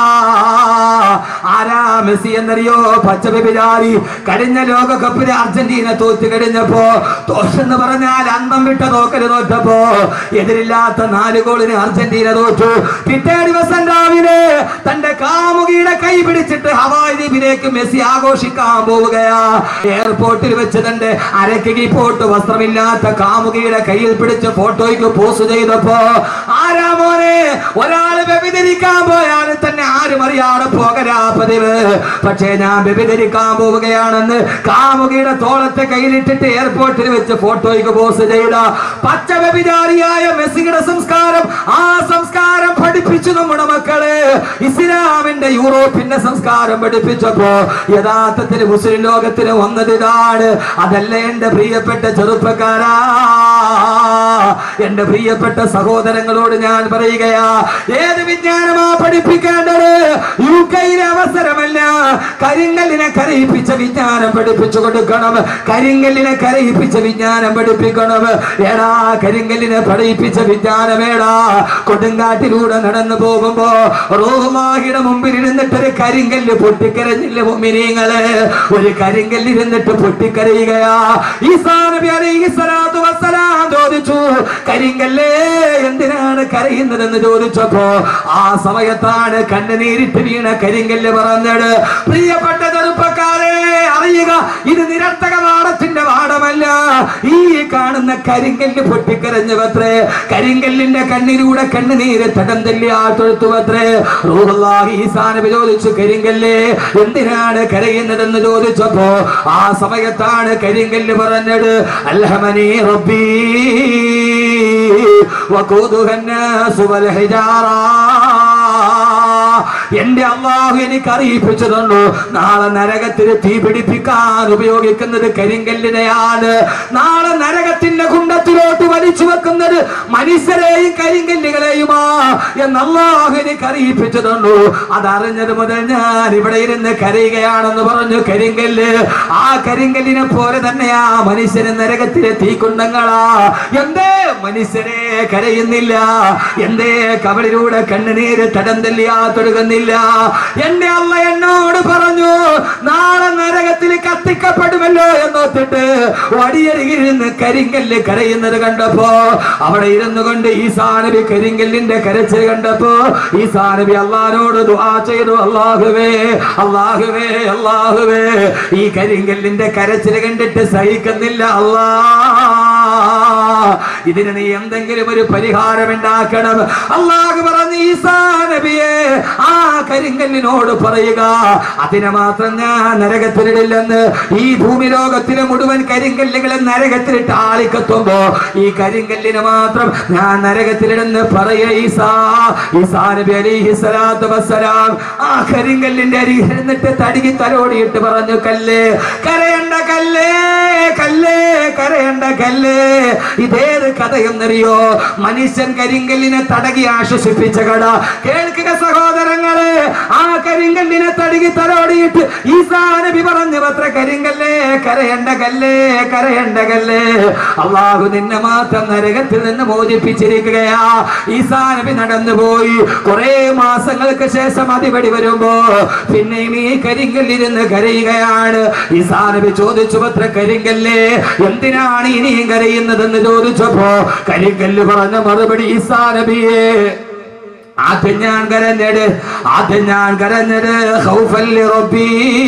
ആരാ മെസ്സി എന്നറിയോ പച്ച വ്യഭിചാരി കഴിഞ്ഞ ലോകകപ്പിന് അർജന്റീന തോറ്റ് കഴിഞ്ഞപ്പോ തോറ്റെന്ന് പറഞ്ഞാൽ അന്തം വിട്ട തോക്കല് തോറ്റപ്പോ എതിരില്ലാത്ത നാല് ഗോളിന് അർജന്റീന തോറ്റു പിറ്റേ ദിവസം രാവിലെ തന്റെ കാമുകിയുടെ കൈ പിടിച്ചിട്ട് ഹവായ് ദ്വീപിലേക്ക് മെസ്സി ആഘോഷിക്കാൻ പോവുകയാ എയർപോർട്ടിൽ വെച്ച് തന്റെ അരക്കി പോട്ട് വസ്ത്രമില്ലാത്ത കാമുകിയുടെ കയ്യിൽ പിടിച്ച് ഫോട്ടോയ്ക്ക് പോസ്റ്റ് ചെയ്തപ്പോ ആരാ മോനെ ഒരാള് വ്യഭിചരിക്കാൻ പോയാൽ തന്നെ ആരും അറിയാതെ പോകരാ പതിവ് പക്ഷേ ഞാൻ വ്യഭിചരിക്കാൻ പോവുകയാണെന്ന് കാമുകിയുടെ തോളത്തെ കയ്യിലിട്ടിട്ട് എയർപോർട്ടിൽ വെച്ച് ഫോട്ടോയ്ക്ക് പോസ്റ്റ് ചെയ്ത പച്ച വ്യഭിചാരിയായ മെസ്സിയുടെ സംസ്കാരം ആ സംസ്കാരം പഠിപ്പിച്ചു നമ്മുടെ മക്കളെ ഇസ്ലാമിന്റെ യൂറോപ്പിന്റെ സംസ്കാരം പഠിപ്പിച്ചപ്പോ യഥാർത്ഥത്തിൽ മുസ്ലിം ലോകത്തിന് വന്നത് ഇതാണ് അതല്ല എന്റെ പ്രിയപ്പെട്ട ചെറുപ്പക്കാരാ എന്റെ പ്രിയപ്പെട്ട സഹോദരങ്ങളോട് ഞാൻ പറയുകയാ ഏത് വിജ്ഞാനമാ പഠിപ്പിക്കേണ്ടത് യു കെയിലെ അവസരമല്ല കരിങ്കല്ലിനെ കരയിപ്പിച്ച വിജ്ഞാനം പഠിപ്പിച്ചു കൊടുക്കണം കരിങ്കല്ലിനെ കരയിപ്പിച്ച വിജ്ഞാനം പഠിപ്പിക്കണം ഏടാ കരിങ്കല്ലിനെ പഠിപ്പിച്ച വിജ്ഞാനമേടാ കൊടുങ്കാട്ടിലൂടെ നടന്നു പോകുമ്പോ റോഹുമാഹിയുടെ മുമ്പിൽ ഇരുന്നിട്ട് ഒരു കരിങ്കല്ല് പൊട്ടിക്കരഞ്ഞില്ല മുമ്പിനീങ്ങള് ഒരു കരിങ്കല്ല് ഇരുന്നിട്ട് പൊട്ടിക്കരയുകയാ ഈസാ നബി അലൈഹി സ്വലാത്തു വസ്സലാം ചോദിച്ചു കരിങ്കല്ലേ എന്തിനാണ് കരയുന്നതെന്ന് ചോദിച്ചപ്പോ ആ സമയത്താണ് കണ്ണുനീരിട്ട് വീണ കരിങ്കല്ല് പറഞ്ഞത് പ്രിയപ്പെട്ട ചെറുപ്പക്കാരെ അറിയുക ഇത് നിരർത്ഥക പാഠത്തിന്റെ പാഠമല്ല ഈ കാണുന്ന കരിങ്കല്ല് പൊട്ടിക്കരഞ്ഞവത്രേ കരിങ്കല്ലിന്റെ കണ്ണിലൂടെ കണ്ണുനീര് തടം തല്ലി ആ തൊഴുത്തുവത്രേ റൂഹുല്ലാഹി ഈസാ നബി ചോദിച്ചു കരിങ്കല്ലേ എന്തിനാണ് കരയുന്നതെന്ന് ചോദിച്ചപ്പോ ആ സമയത്താണ് കരിങ്കല്ല് പറഞ്ഞത് അൽഹമനി റബ്ബി വഖൂദുഹ الناس والحجارة എന്റെ അള്ളാഹു എനിക്ക് അറിയിപ്പിച്ചു തന്നു നാളെ നരകത്തിൽ തീ പിടിപ്പിക്കാൻ ഉപയോഗിക്കുന്നത് കരിങ്കല്ലിനെയാണ് നാളെ നരകത്തിന്റെ കുണ്ടത്തിലോട്ട് വലിച്ചു വെക്കുന്നത് മനുഷ്യരെയും കരിങ്കല്ലുകളെയുമാ എന്ന് അള്ളാഹു എനിക്ക് അറിയിപ്പിച്ചു തന്നു അതറിഞ്ഞത് മുതൽ ഞാൻ ഇവിടെ ഇരുന്ന് കരയുകയാണെന്ന് പറഞ്ഞു കരിങ്കല്ല് ആ കരിങ്കല്ലിനെ പോലെ തന്നെയാ മനുഷ്യന് നരകത്തിലെ തീക്കുണ്ടങ്ങളാ എന്തേ മനുഷ്യരെ കരയുന്നില്ല എന്തേ കവളിലൂടെ കണ്ണുനീര് തടം തല്ലിയാ തൊഴുകുന്നില്ല എന്റെ അമ്മ എന്നോട് പറഞ്ഞു നാളെ നരകത്തിൽ കത്തിക്കപ്പെടുമല്ലോ എന്നോത്തിട്ട് വടിയരികിരുന്ന് കരിങ്കല്ല് കരയുന്നത് കണ്ടപ്പോ അവിടെ ഇരുന്നു കൊണ്ട് ഈ സാനബി കരിങ്കല്ലിന്റെ കരച്ചിൽ കണ്ടപ്പോ ഈ സാനബി അള്ളഹാനോട് ദുആ ചെയ്തു അള്ളാഹുവേ അള്ളാഹുവേ അള്ളാഹുവേ ഈ കരിങ്കല്ലിന്റെ കരച്ചിൽ കണ്ടിട്ട് സഹിക്കുന്നില്ല അല്ലാ ഇതിന് നീ എന്തെങ്കിലും ഒരു പരിഹാരം ഉണ്ടാക്കണം അള്ളാഹു പറഞ്ഞു ഈസാ നബിയെ ആ കരിങ്കല്ലിനോട് പറയുക അതിനെ മാത്രം ഞാൻ നരകത്തിലിടില്ലെന്ന് ഈ ഭൂമി ലോകത്തിലെ മുഴുവൻ കരിങ്കല്ലുകളെ നരകത്തിലിട്ട് ആളിക്കത്തുമ്പോ ഈ കരിങ്കല്ലിനെ മാത്രം ഞാൻ നരകത്തിലിടുന്ന് പറയ ഈസാ ഈസാ നബി അലിഹി സ്വലാത്തു വസ്സലാം ആ കരിങ്കല്ലിന്റെ അരികിൽ ഇരുന്നിട്ട് തടികി തലോടിയിട്ട് പറഞ്ഞു കല്ല് കരയണ്ട കല്ലേ കല്ലേ കരയണ്ട കല്ലേ ഇതേത് കഥയെന്നറിയോ മനുഷ്യൻ കരിങ്കല്ലിനെ തടകി ആശ്വസിപ്പിച്ച കഥ കേൾക്കുക സഹോദരങ്ങളെ ആ കരിങ്കല്ലിനെ തടകി തലോടിയിട്ട് ഈസാ നബി പറഞ്ഞു പത്ര കരിങ്കല്ലേ കരയണ്ട കല്ലേ കരയണ്ട കല്ലേ അള്ളാഹു നിന്നെ മാത്രം നരകത്തിൽ നിന്ന് മോചിപ്പിച്ചിരിക്കുകയാ ഈസാ നബി നടന്നുപോയി കുറെ മാസങ്ങൾക്ക് ശേഷം അതിപടി വരുമ്പോ പിന്നെയും ഈ കരിങ്കല്ലിരുന്ന് കരയുകയാണ് ഈസാ നബി ചോദിച്ചു പത്ര കരിങ്കല്ലേ എന്തിനാണ് ഇനിയും കരയുന്നതെന്ന് ചോദിച്ചപ്പോ കരിങ്കല്ല് പറഞ്ഞ മറുപടി ഈസാ നബിയെ ആദ്യം ഞാൻ കരഞ്ഞത് ആദ്യം ഞാൻ കരഞ്ഞത് ഖൗഫല്ലി റബ്ബീ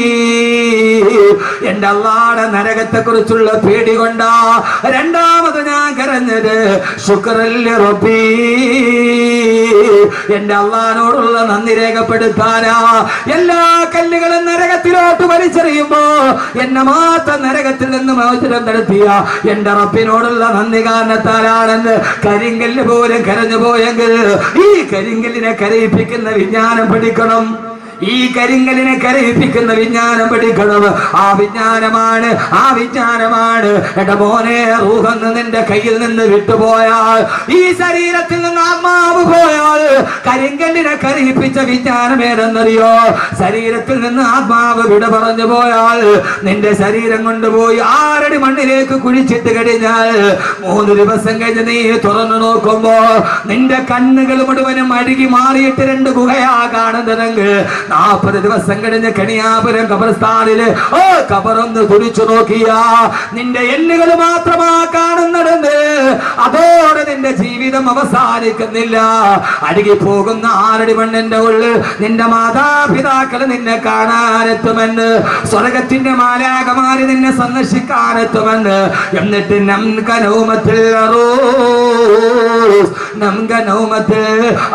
എന്റെ അള്ളാടെ നരകത്തെ കുറിച്ചുള്ള പേടി കൊണ്ടാ രണ്ടാമത് ഞാൻ കരഞ്ഞത് ശുക്രല്ലി റബ്ബീ എന്റെ അള്ളഹാനോടുള്ള നന്ദി രേഖപ്പെടുത്താനാ എല്ലാ കല്ലുകളും നരകത്തിലോട്ട് വലിച്ചെറിയുമ്പോ എന്നെ മാത്രം നരകത്തിൽ നിന്ന് മോചനം നടത്തിയ എന്റെ റബ്ബിനോടുള്ള നന്ദി കാരണത്താലാണെന്ന് കരിങ്കല്ല് പോലും കരഞ്ഞു പോയെങ്കിൽ ഈ കരിങ്കല്ലിനെ കരയിപ്പിക്കുന്ന വിജ്ഞാനം പഠിക്കണം ഈ കരിങ്കലിനെ കരയിപ്പിക്കുന്ന വിജ്ഞാനം പഠിക്കണം ആ വിജ്ഞാനമാണ് ആ വിജ്ഞാനമാണ് എന്റെ മോനെ റൂഹന്ന് നിന്റെ കയ്യിൽ നിന്ന് വിട്ടുപോയാൽ ഈ ശരീരത്തിൽ നിന്ന് ആത്മാവ് പോയാൽ കരിങ്കല്ലിനെ കരയിപ്പിച്ച വിജ്ഞാനം ഏതെന്നറിയോ ശരീരത്തിൽ നിന്ന് ആത്മാവ് വിട പറഞ്ഞു പോയാൽ നിന്റെ ശരീരം കൊണ്ടുപോയി ആറടി മണ്ണിലേക്ക് കുഴിച്ചിട്ട് കഴിഞ്ഞാൽ മൂന്ന് ദിവസം കഴിഞ്ഞ് നീ തുറന്നു നോക്കുമ്പോ നിന്റെ കണ്ണുകൾ മുഴുവനും അഴുകി മാറിയിട്ട് രണ്ട് ഗുഹയാ കാണുന്നതെങ്കിൽ നാൽപ്പത് ദിവസം കഴിഞ്ഞ് കണിയാപുരം കബർസ്ഥാനില് ഓ കബറൊന്ന് തുടിച്ചു നോക്കിയാ നിന്റെ എല്ലുകൾ മാത്രമാ കാണുന്നതെന്ന് അതോടെ നിന്റെ ജീവിതം അവസാനിക്കുന്നില്ല അഴുകി പോകുന്ന ആറടി മണ്ണിന്റെ ഉള്ളിൽ നിന്റെ മാതാപിതാക്കൾ നിന്നെ കാണാനെത്തുമെന്ന് സ്വർഗത്തിന്റെ മാലാകമാര് നിന്നെ സന്ദർശിക്കാനെത്തുമെന്ന് എന്നിട്ട് നംകനൗമത്തിൽ അറൂസ് നംകനൗമത്തിൽ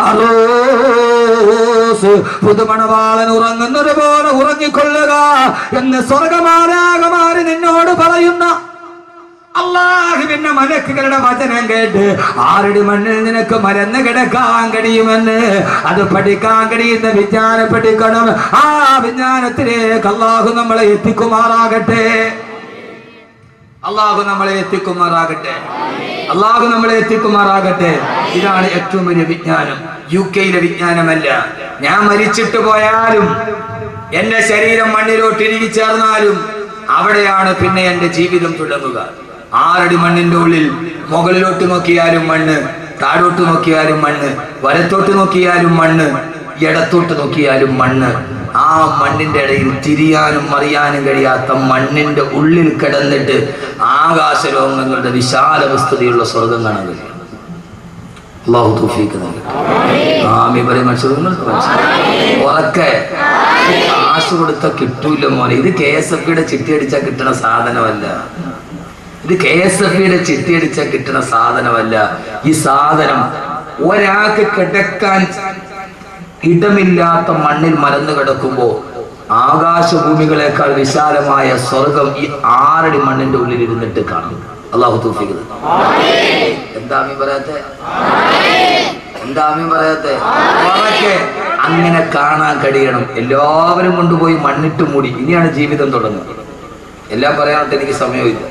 അറൂസ് പുതുമണവാളൻ ഉറങ്ങുന്നത് പോലെ ഉറങ്ങിക്കൊള്ളുക എന്ന് സ്വർഗമാലാകമാര് നിന്നോട് പറയുന്ന അള്ളാഹുവിന്റെ മലക്കുകളുടെ വചനം കേട്ട് ആറടി മണ്ണിൽ നിനക്ക് മരന്ന് കിടക്കാൻ കഴിയുമെന്ന് അത് പഠിക്കാൻ കഴിയുന്ന വിജ്ഞാനം പഠിക്കണം ആ വിജ്ഞാനത്തിലേക്ക് അള്ളാഹു നമ്മളെ എത്തിക്കുമാറാകട്ടെ അള്ളാഹു നമ്മളെ എത്തിക്കുമാറാകട്ടെ അള്ളാഹു നമ്മളെ എത്തിക്കുമാറാകട്ടെ ഇതാണ് ഏറ്റവും വലിയ വിജ്ഞാനം യു കെയിലെ വിജ്ഞാനമല്ല ഞാൻ മരിച്ചിട്ട് പോയാലും എന്റെ ശരീരം മണ്ണിലോട്ട് ഇഴുകി ചേർന്നാലും അവിടെയാണ് പിന്നെ എന്റെ ജീവിതം തുടങ്ങുക ആറടി മണ്ണിന്റെ ഉള്ളിൽ മുകളിലോട്ട് നോക്കിയാലും മണ്ണ് താഴോട്ട് നോക്കിയാലും മണ്ണ് വലത്തോട്ട് നോക്കിയാലും മണ്ണ് ഇടത്തോട്ട് നോക്കിയാലും മണ്ണ് ആ മണ്ണിന്റെ ഇടയിൽ തിരിയാനും മറിയാനും കഴിയാത്ത മണ്ണിന്റെ ഉള്ളിൽ കിടന്നിട്ട് ആകാശലോകങ്ങളുടെ വിശാല വിസ്തൃതിയുള്ള സ്വർഗം കാണാൻ കഴിയും അള്ളാഹു തൗഫീഖ് നൽകട്ടെ ആമി പറയും മനുഷ്യർ ഉറക്കെ കാശ് കൊടുത്ത കിട്ടൂല മോനെ ഇത് കെ എസ് എഫ് യുടെ ചിട്ടി അടിച്ചാൽ കിട്ടുന്ന സാധനമല്ല ഇത് കെ എസ് എഫ് യുടെ ചിട്ടി അടിച്ചാൽ കിട്ടുന്ന സാധനമല്ല ഈ സാധനം ഒരാൾക്ക് കിടക്കാൻ ഇടമില്ലാത്ത മണ്ണിൽ മലന്ന് കിടക്കുമ്പോ ആകാശഭൂമികളെക്കാൾ വിശാലമായ സ്വർഗം ഈ ആറടി മണ്ണിന്റെ ഉള്ളിൽ ഇരുന്നിട്ട് കാണും അള്ളാഹു തൂഫിക്കുന്നത് എന്താ അമ്മി പറയാത്തെ എന്താ അമ്മി പറയാത്തെ ഉറക്കെ അങ്ങനെ കാണാൻ കഴിയണം എല്ലാവരും കൊണ്ടുപോയി മണ്ണിട്ട് മൂടി ഇനിയാണ് ജീവിതം തുടങ്ങുന്നത് എല്ലാം പറയാനായിട്ട് എനിക്ക് സമയമില്ല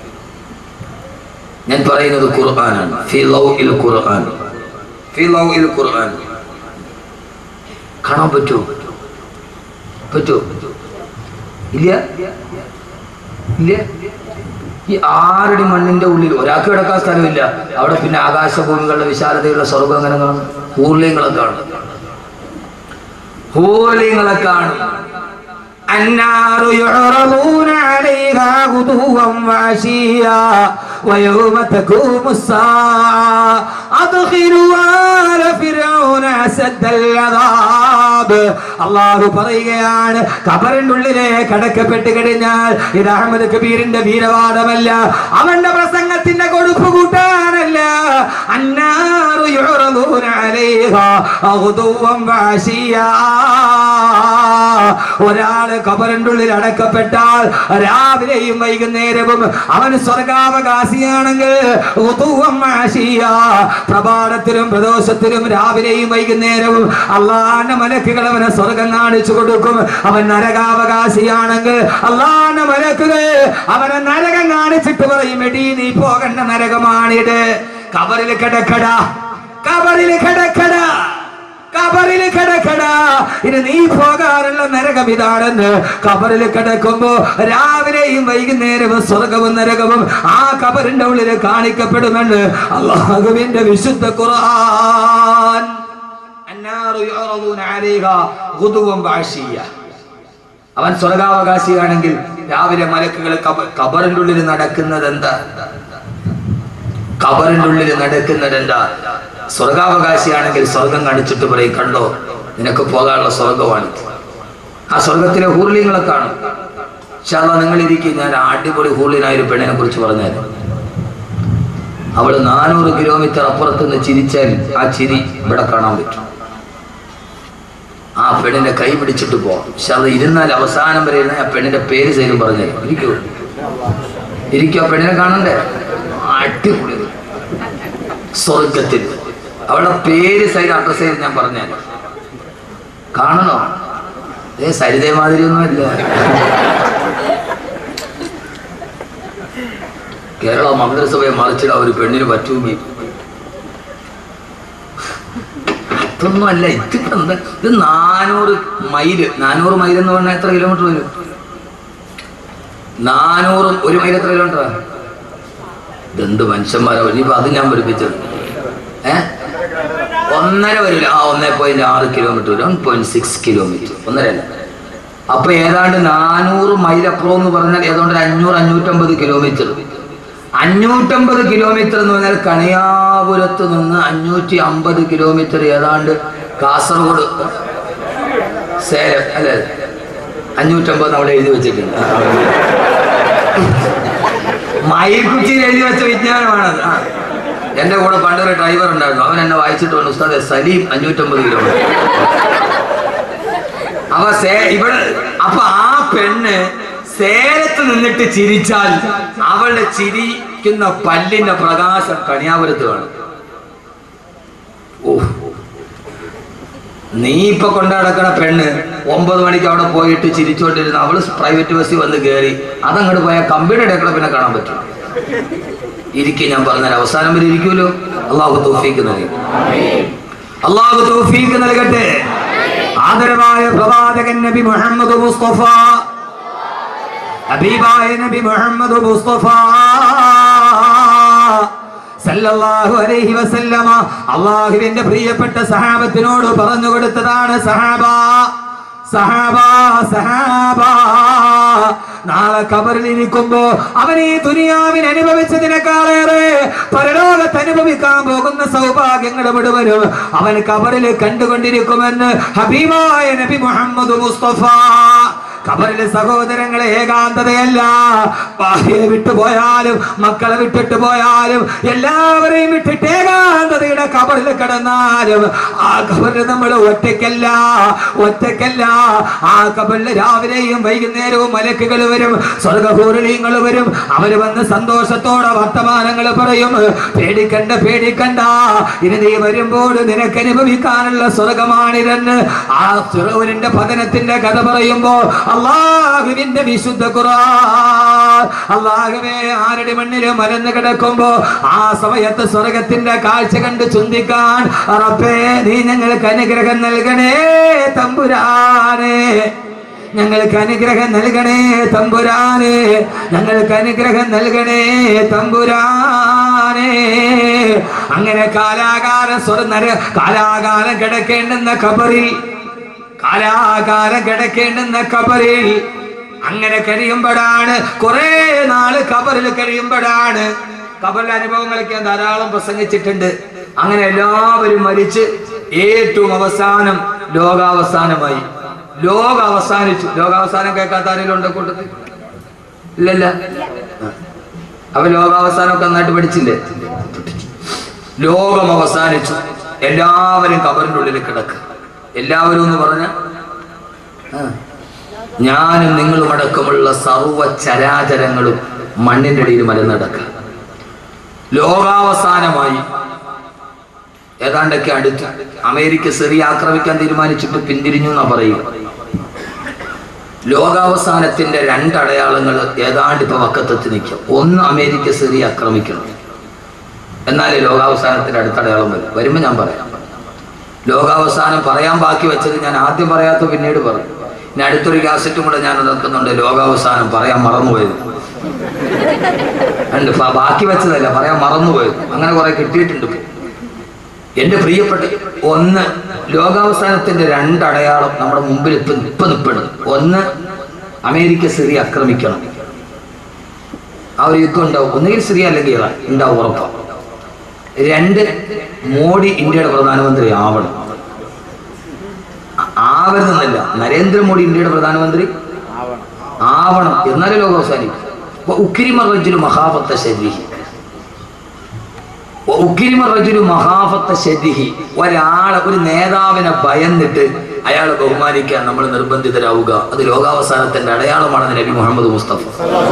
ഞാൻ പറയുന്നത് ഖുർആനാണ് ഫി ലൗഇൽ ഖുർആൻ ഫി ലൗഇൽ ഖുർആൻ കാണാൻ പറ്റുമോ പറ്റുമോ ഇല്ല ഇല്ല ഈ ആറടി മണ്ണിന്റെ ഉള്ളിൽ ഒരാൾക്ക് കിടക്കാൻ സ്ഥലമില്ല അവിടെ പിന്നെ ആകാശഭൂമികളുടെ വിശാലതയുള്ള സ്വർഗം അങ്ങനെ കാണും ഊർലിങ്ങളെ കാണും ഊർലിങ്ങളെ കാണും النار يعرضون عليها غدوا وعشيا ويوم تقوم الساعة أدخلوا آل فرعون أسد العذاب അള്ളാഹു പറയുകയാണ് കബറിന്റെ ഉള്ളിലെ കടക്കപ്പെട്ട് കഴിഞ്ഞാൽ ഇത് അഹമ്മദ് കബീറിന്റെ വീരവാദമല്ല അവന്റെ പ്രസംഗത്തിന്റെ കൊടുപ്പ് കൂട്ടാനല്ല അന്നാറു യുറദൂന അലൈഹാ അഗ്ദുവൻ വഅശിയാ ഒരാള് കബറിന്റെ ഉള്ളിൽ അടക്കപ്പെട്ടാൽ രാവിലെയും വൈകുന്നേരവും അവൻ സ്വർഗാവകാശിയാണെങ്കിൽ ഉതുവം ആശിയ. പ്രഭാതത്തിലും പ്രദോഷത്തിലും രാവിലെയും വൈകുന്നേരവും അള്ളാന്റെ മലക്കുകൾ അവനെ സ്വർഗം കാണിച്ചു കൊടുക്കും അവൻ നരകാവകാശിയാണെങ്കിൽ അള്ളാന്റെ മലക്കുകൾ അവനെ നരകം കാണിച്ചിട്ട് പറയും എടീ നീ പോകേണ്ട നരകമാണിത് കബറിൽ കിടക്കട കബറിൽ കിടക്കട കബറിൽ കിടക്കട ഇനി നീ പോകാനുള്ള നരകം ഇതാണെന്ന് കബറിൽ കിടക്കുമ്പോ രാവിലെയും വൈകുന്നേരവും സ്വർഗവും നരകവും ആ കബറിന്റെ ഉള്ളിൽ കാണിക്കപ്പെടുമെന്ന് അള്ളാഹുവിന്റെ വിശുദ്ധ ഖുർആൻ അന്നാറു യുഅറദൂന അലൈഹാ ഗുദുവൻ വഅശിയ്യ. അവൻ സ്വർഗാവകാശിയാണെങ്കിൽ രാവിലെ മലക്കുകൾ കബ- കബറിന്റെ ഉള്ളിൽ നടക്കുന്നത് എന്താ കബറിന്റെ ഉള്ളിൽ നടക്കുന്നത് എന്താ സ്വർഗാവകാശിയാണെങ്കിൽ സ്വർഗം കാണിച്ചിട്ട് പറയും കണ്ടോ നിനക്ക് പോകാനുള്ള സ്വർഗമാണ് ആ സ്വർഗത്തിലെ ഹൂർലിങ്ങളെ കാണും ശാല നിങ്ങൾ ഇരിക്കും ഞാൻ അടിപൊളി ഹൂർലിനായ ഒരു പെണ്ണിനെ കുറിച്ച് പറഞ്ഞാൽ അവള് നാനൂറ് കിലോമീറ്റർ അപ്പുറത്ത് നിന്ന് ചിരിച്ചാൽ ആ ചിരി ഇവിടെ കാണാൻ പറ്റും ആ പെണ്ണിന്റെ കൈ പിടിച്ചിട്ട് പോവാം പക്ഷെ അത് ഇരുന്നാൽ അവസാനം വരെ ഇരുന്ന് ആ പെണ്ണിന്റെ പേര് സൈലും പറഞ്ഞു ഇരിക്കൂ ഇരിക്കൂ ആ പെണ്ണിനെ കാണണ്ടേ അടിപൊളി സ്വർഗത്തിൽ അവളുടെ പേര് സൈഡ് അഡ്രസ് ചെയ്ത് ഞാൻ പറഞ്ഞേക്കാം കാണണോ ഏ സരിതേ മാതിരി ഒന്നുമില്ല കേരള മന്ത്രിസഭയെ മറിച്ചിട ഒരു പെണ്ണിന് പറ്റൂമി അതൊന്നും അല്ല ഇതിപ്പോ എന്താ ഇത് നാനൂറ് മൈല് നാനൂറ് മൈൽ എന്ന് പറഞ്ഞാൽ എത്ര കിലോമീറ്റർ വരും നാനൂറും ഒരു മൈൽ എത്ര കിലോമീറ്ററാ ഇതെന്ത് മനുഷ്യന്മാരാ ഇനിയിപ്പോ അത് ഞാൻ പഠിപ്പിച്ചത് ഏ ഒന്നര വരില്ല ആ ഒന്നേ പോയിന്റ് ആറ് കിലോമീറ്റർ വരും വൺ പോയിന്റ് സിക്സ് കിലോമീറ്റർ ഒന്നര അല്ല അപ്പൊ ഏതാണ്ട് നാനൂറ് മൈൽ അപ്പുറം എന്ന് പറഞ്ഞാൽ ഏതാണ്ട് ഒരു അഞ്ഞൂറ് അഞ്ഞൂറ്റമ്പത് കിലോമീറ്റർ അഞ്ഞൂറ്റമ്പത് കിലോമീറ്റർ എന്ന് പറഞ്ഞാൽ കണിയാപുരത്ത് നിന്ന് അഞ്ഞൂറ്റി അമ്പത് കിലോമീറ്റർ ഏതാണ്ട് കാസർഗോഡ് സേലം അല്ലേ അഞ്ഞൂറ്റമ്പത് അവിടെ എഴുതി വെച്ചിട്ടുണ്ട് മയിൽക്കുച്ചിയിൽ എഴുതി വെച്ച വിജ്ഞാനമാണത് ആ എന്റെ കൂടെ പണ്ടൊരു ഡ്രൈവർ ഉണ്ടായിരുന്നു അവൻ എന്നെ വായിച്ചിട്ട് പറഞ്ഞു ഉസ്താദെ സലീം അഞ്ഞൂറ്റമ്പത് കിലോമീറ്റർ അപ്പൊ സേ ഇവിടെ അപ്പൊ ആ പെണ്ണ് സേലത്ത് നിന്നിട്ട് ചിരിച്ചാൽ അവളുടെ ചിരിക്കുന്ന പല്ലിന്റെ പ്രകാശം കണിയാപുരത്ത് കാണും ഓ നീ ഇപ്പൊ കൊണ്ടടക്കണ പെണ്ണ് ഒമ്പത് മണിക്ക് അവിടെ പോയിട്ട് ചിരിച്ചോണ്ടിരുന്ന അവള് പ്രൈവറ്റ് ബസ്സിൽ വന്ന് കയറി അതങ്ങോട്ട് പോയാൽ കമ്പിയുടെ ഇടയ്ക്കൂടെ പിന്നെ കാണാൻ പറ്റും ഇരിക്കും ഞാൻ പറഞ്ഞാൽ അവസാനം വരെ ഇരിക്കുമല്ലോ അള്ളാഹു തോഫീക്ക് നൽകി അള്ളാഹു തോഫീക്ക് നൽകട്ടെ ആദരവായ പ്രവാചകൻ നബി മുഹമ്മദ് മുസ്തഫ ഹബീബായ നബി മുഹമ്മദ് മുസ്തഫ സല്ലല്ലാഹു അലൈഹി വസല്ലമ അള്ളാഹുവിന്റെ പ്രിയപ്പെട്ട സഹാബത്തിനോട് പറഞ്ഞു കൊടുത്തതാണ് സഹാബ സഹാബ സഹാബ നാളെ കബറിൽ ഇരിക്കുമ്പോ അവൻ ഈ ദുനിയാവിൽ അനുഭവിച്ചതിനേക്കാളേറെ പരലോകത്ത് അനുഭവിക്കാൻ പോകുന്ന സൗഭാഗ്യങ്ങൾ മുഴുവനും അവൻ കബറിൽ കണ്ടുകൊണ്ടിരിക്കുമെന്ന് ഹബീബായ നബി മുഹമ്മദ് മുസ്തഫ കബറിലെ സഹോദരങ്ങളെ ഏകാന്തതയല്ല ഭാര്യയെ വിട്ടുപോയാലും മക്കളെ വിട്ടിട്ട് പോയാലും എല്ലാവരെയും വിട്ടിട്ട് ഏകാന്തതയുടെ കബറിൽ കിടന്നാലും ആ കബറിൽ നമ്മൾ ഒറ്റയ്ക്കല്ല ഒറ്റയ്ക്കല്ല ആ കബറിൽ രാവിലെയും വൈകുന്നേരവും മലക്കുകൾ വരും സ്വർഗപൂർണീങ്ങൾ വരും അവര് വന്ന് സന്തോഷത്തോടെ വർത്തമാനങ്ങൾ പറയും പേടിക്കണ്ട പേടിക്കണ്ട ഇനി നീ വരുമ്പോൾ നിനക്ക് അനുഭവിക്കാനുള്ള സ്വർഗമാണിതെന്ന് ആ ഫിറോനിന്റെ പതനത്തിന്റെ കഥ പറയുമ്പോ അള്ളാഹുവിന്റെ വിശുദ്ധ ഖുർആൻ അള്ളാഹുവേ ആരുടെ മണ്ണില് മരന്ന് കിടക്കുമ്പോ ആ സമയത്ത് സ്വർഗത്തിന്റെ കാഴ്ച കണ്ട് ചിന്തിക്കാൻ റബ്ബേ നീ ഞങ്ങൾക്ക് അനുഗ്രഹം നൽകണേ തമ്പുരാനെ ഞങ്ങൾക്ക് അനുഗ്രഹം നൽകണേ തമ്പുരാനെ ഞങ്ങൾക്ക് അനുഗ്രഹം നൽകണേ തമ്പുരാനെ അങ്ങനെ കാലാകാലം സ്വർണ്ണര കാലാകാലം കിടക്കേണ്ടുന്ന ഖബറിൽ കാലാകാലം കിടക്കേണ്ടുന്ന കബറിൽ അങ്ങനെ കഴിയുമ്പോഴാണ് കുറെ നാള് കബറിൽ കഴിയുമ്പോഴാണ് കബറിലെ അനുഭവങ്ങളൊക്കെ ഞാൻ ധാരാളം പ്രസംഗിച്ചിട്ടുണ്ട് അങ്ങനെ എല്ലാവരും മരിച്ച് ഏറ്റവും അവസാനം ലോകാവസാനമായി ലോക അവസാനിച്ചു ലോകാവസാനം കേൾക്കാത്ത ആരെങ്കിലും ഉണ്ടോ കൂട്ടത്തിൽ ഇല്ലല്ല ആ. അപ്പൊ ലോകാവസാനമൊക്കെ നന്നായിട്ട് പഠിച്ചില്ലേ ലോകം അവസാനിച്ചു എല്ലാവരും കബറിന്റെ ഉള്ളിൽ കിടക്കുക എല്ലാവരും എന്ന് പറഞ്ഞ ഞാനും നിങ്ങളും അടക്കമുള്ള സർവ ചരാചരങ്ങളും മണ്ണിന്റെ അടിയിൽ മലന്നടക്കുക ലോകാവസാനമായി ഏതാണ്ടൊക്കെ അടുത്ത് അമേരിക്ക സിറിയ ആക്രമിക്കാൻ തീരുമാനിച്ചിട്ട് പിന്തിരിഞ്ഞു എന്നാ പറയുക ലോകാവസാനത്തിന്റെ രണ്ടടയാളങ്ങൾ ഏതാണ്ട് ഇപ്പൊ വക്കത്തെത്തി നിൽക്കും ഒന്ന് അമേരിക്ക സിറിയ ആക്രമിക്കണം എന്നാലേ ലോകാവസാനത്തിന്റെ അടുത്തടയാളം വരും വരുമ്പോ ഞാൻ പറയാം ലോകാവസാനം പറയാൻ ബാക്കി വെച്ചത് ഞാൻ ആദ്യം പറയാത്ത പിന്നീട് പറയും ഇനി അടുത്തൊരു കാസറ്റും കൂടെ ഞാൻ നിൽക്കുന്നുണ്ട് ലോകാവസാനം പറയാൻ മറന്നുപോയത് ഉണ്ട് ഫ- ബാക്കി വെച്ചതല്ല പറയാൻ മറന്നുപോയത് അങ്ങനെ കുറെ കിട്ടിയിട്ടുണ്ട് ഇപ്പൊ. എന്റെ പ്രിയപ്പെട്ട ഒന്ന് ലോകാവസാനത്തിന്റെ രണ്ടടയാളം നമ്മുടെ മുമ്പിൽ ഇപ്പൊ ഇപ്പൊ നിൽപ്പുണ്ട് ഒന്ന് അമേരിക്ക സിറിയ ആക്രമിക്കണം ആ ഒരു യുദ്ധം ഉണ്ടാവും ഒന്നുകിൽ സിറിയ അല്ലെങ്കിൽ ഇറാൻ ഉണ്ടാവും ഉറപ്പാണ് രണ്ട് മോഡി ഇന്ത്യയുടെ പ്രധാനമന്ത്രി ആവണം ആ- ആവരുതെന്നല്ല നരേന്ദ്രമോദി ഇന്ത്യയുടെ പ്രധാനമന്ത്രി ആവണം എന്നാലേ ലോകം അവസാനിക്കും അപ്പൊ ഉക്കിരിമ റജുലു മഹാഫത്ത ശരീഹി ഉക്കിരിമ റജുലു മഹാഫത്ത ശരീഹി ഒരാളെ ഒരു നേതാവിനെ ഭയന്നിട്ട് അയാളെ ബഹുമാനിക്കാൻ നമ്മൾ നിർബന്ധിതരാവുക അത് ലോകാവസാനത്തിന്റെ അടയാളമാണെന്ന് നബി മുഹമ്മദ് മുസ്തഫ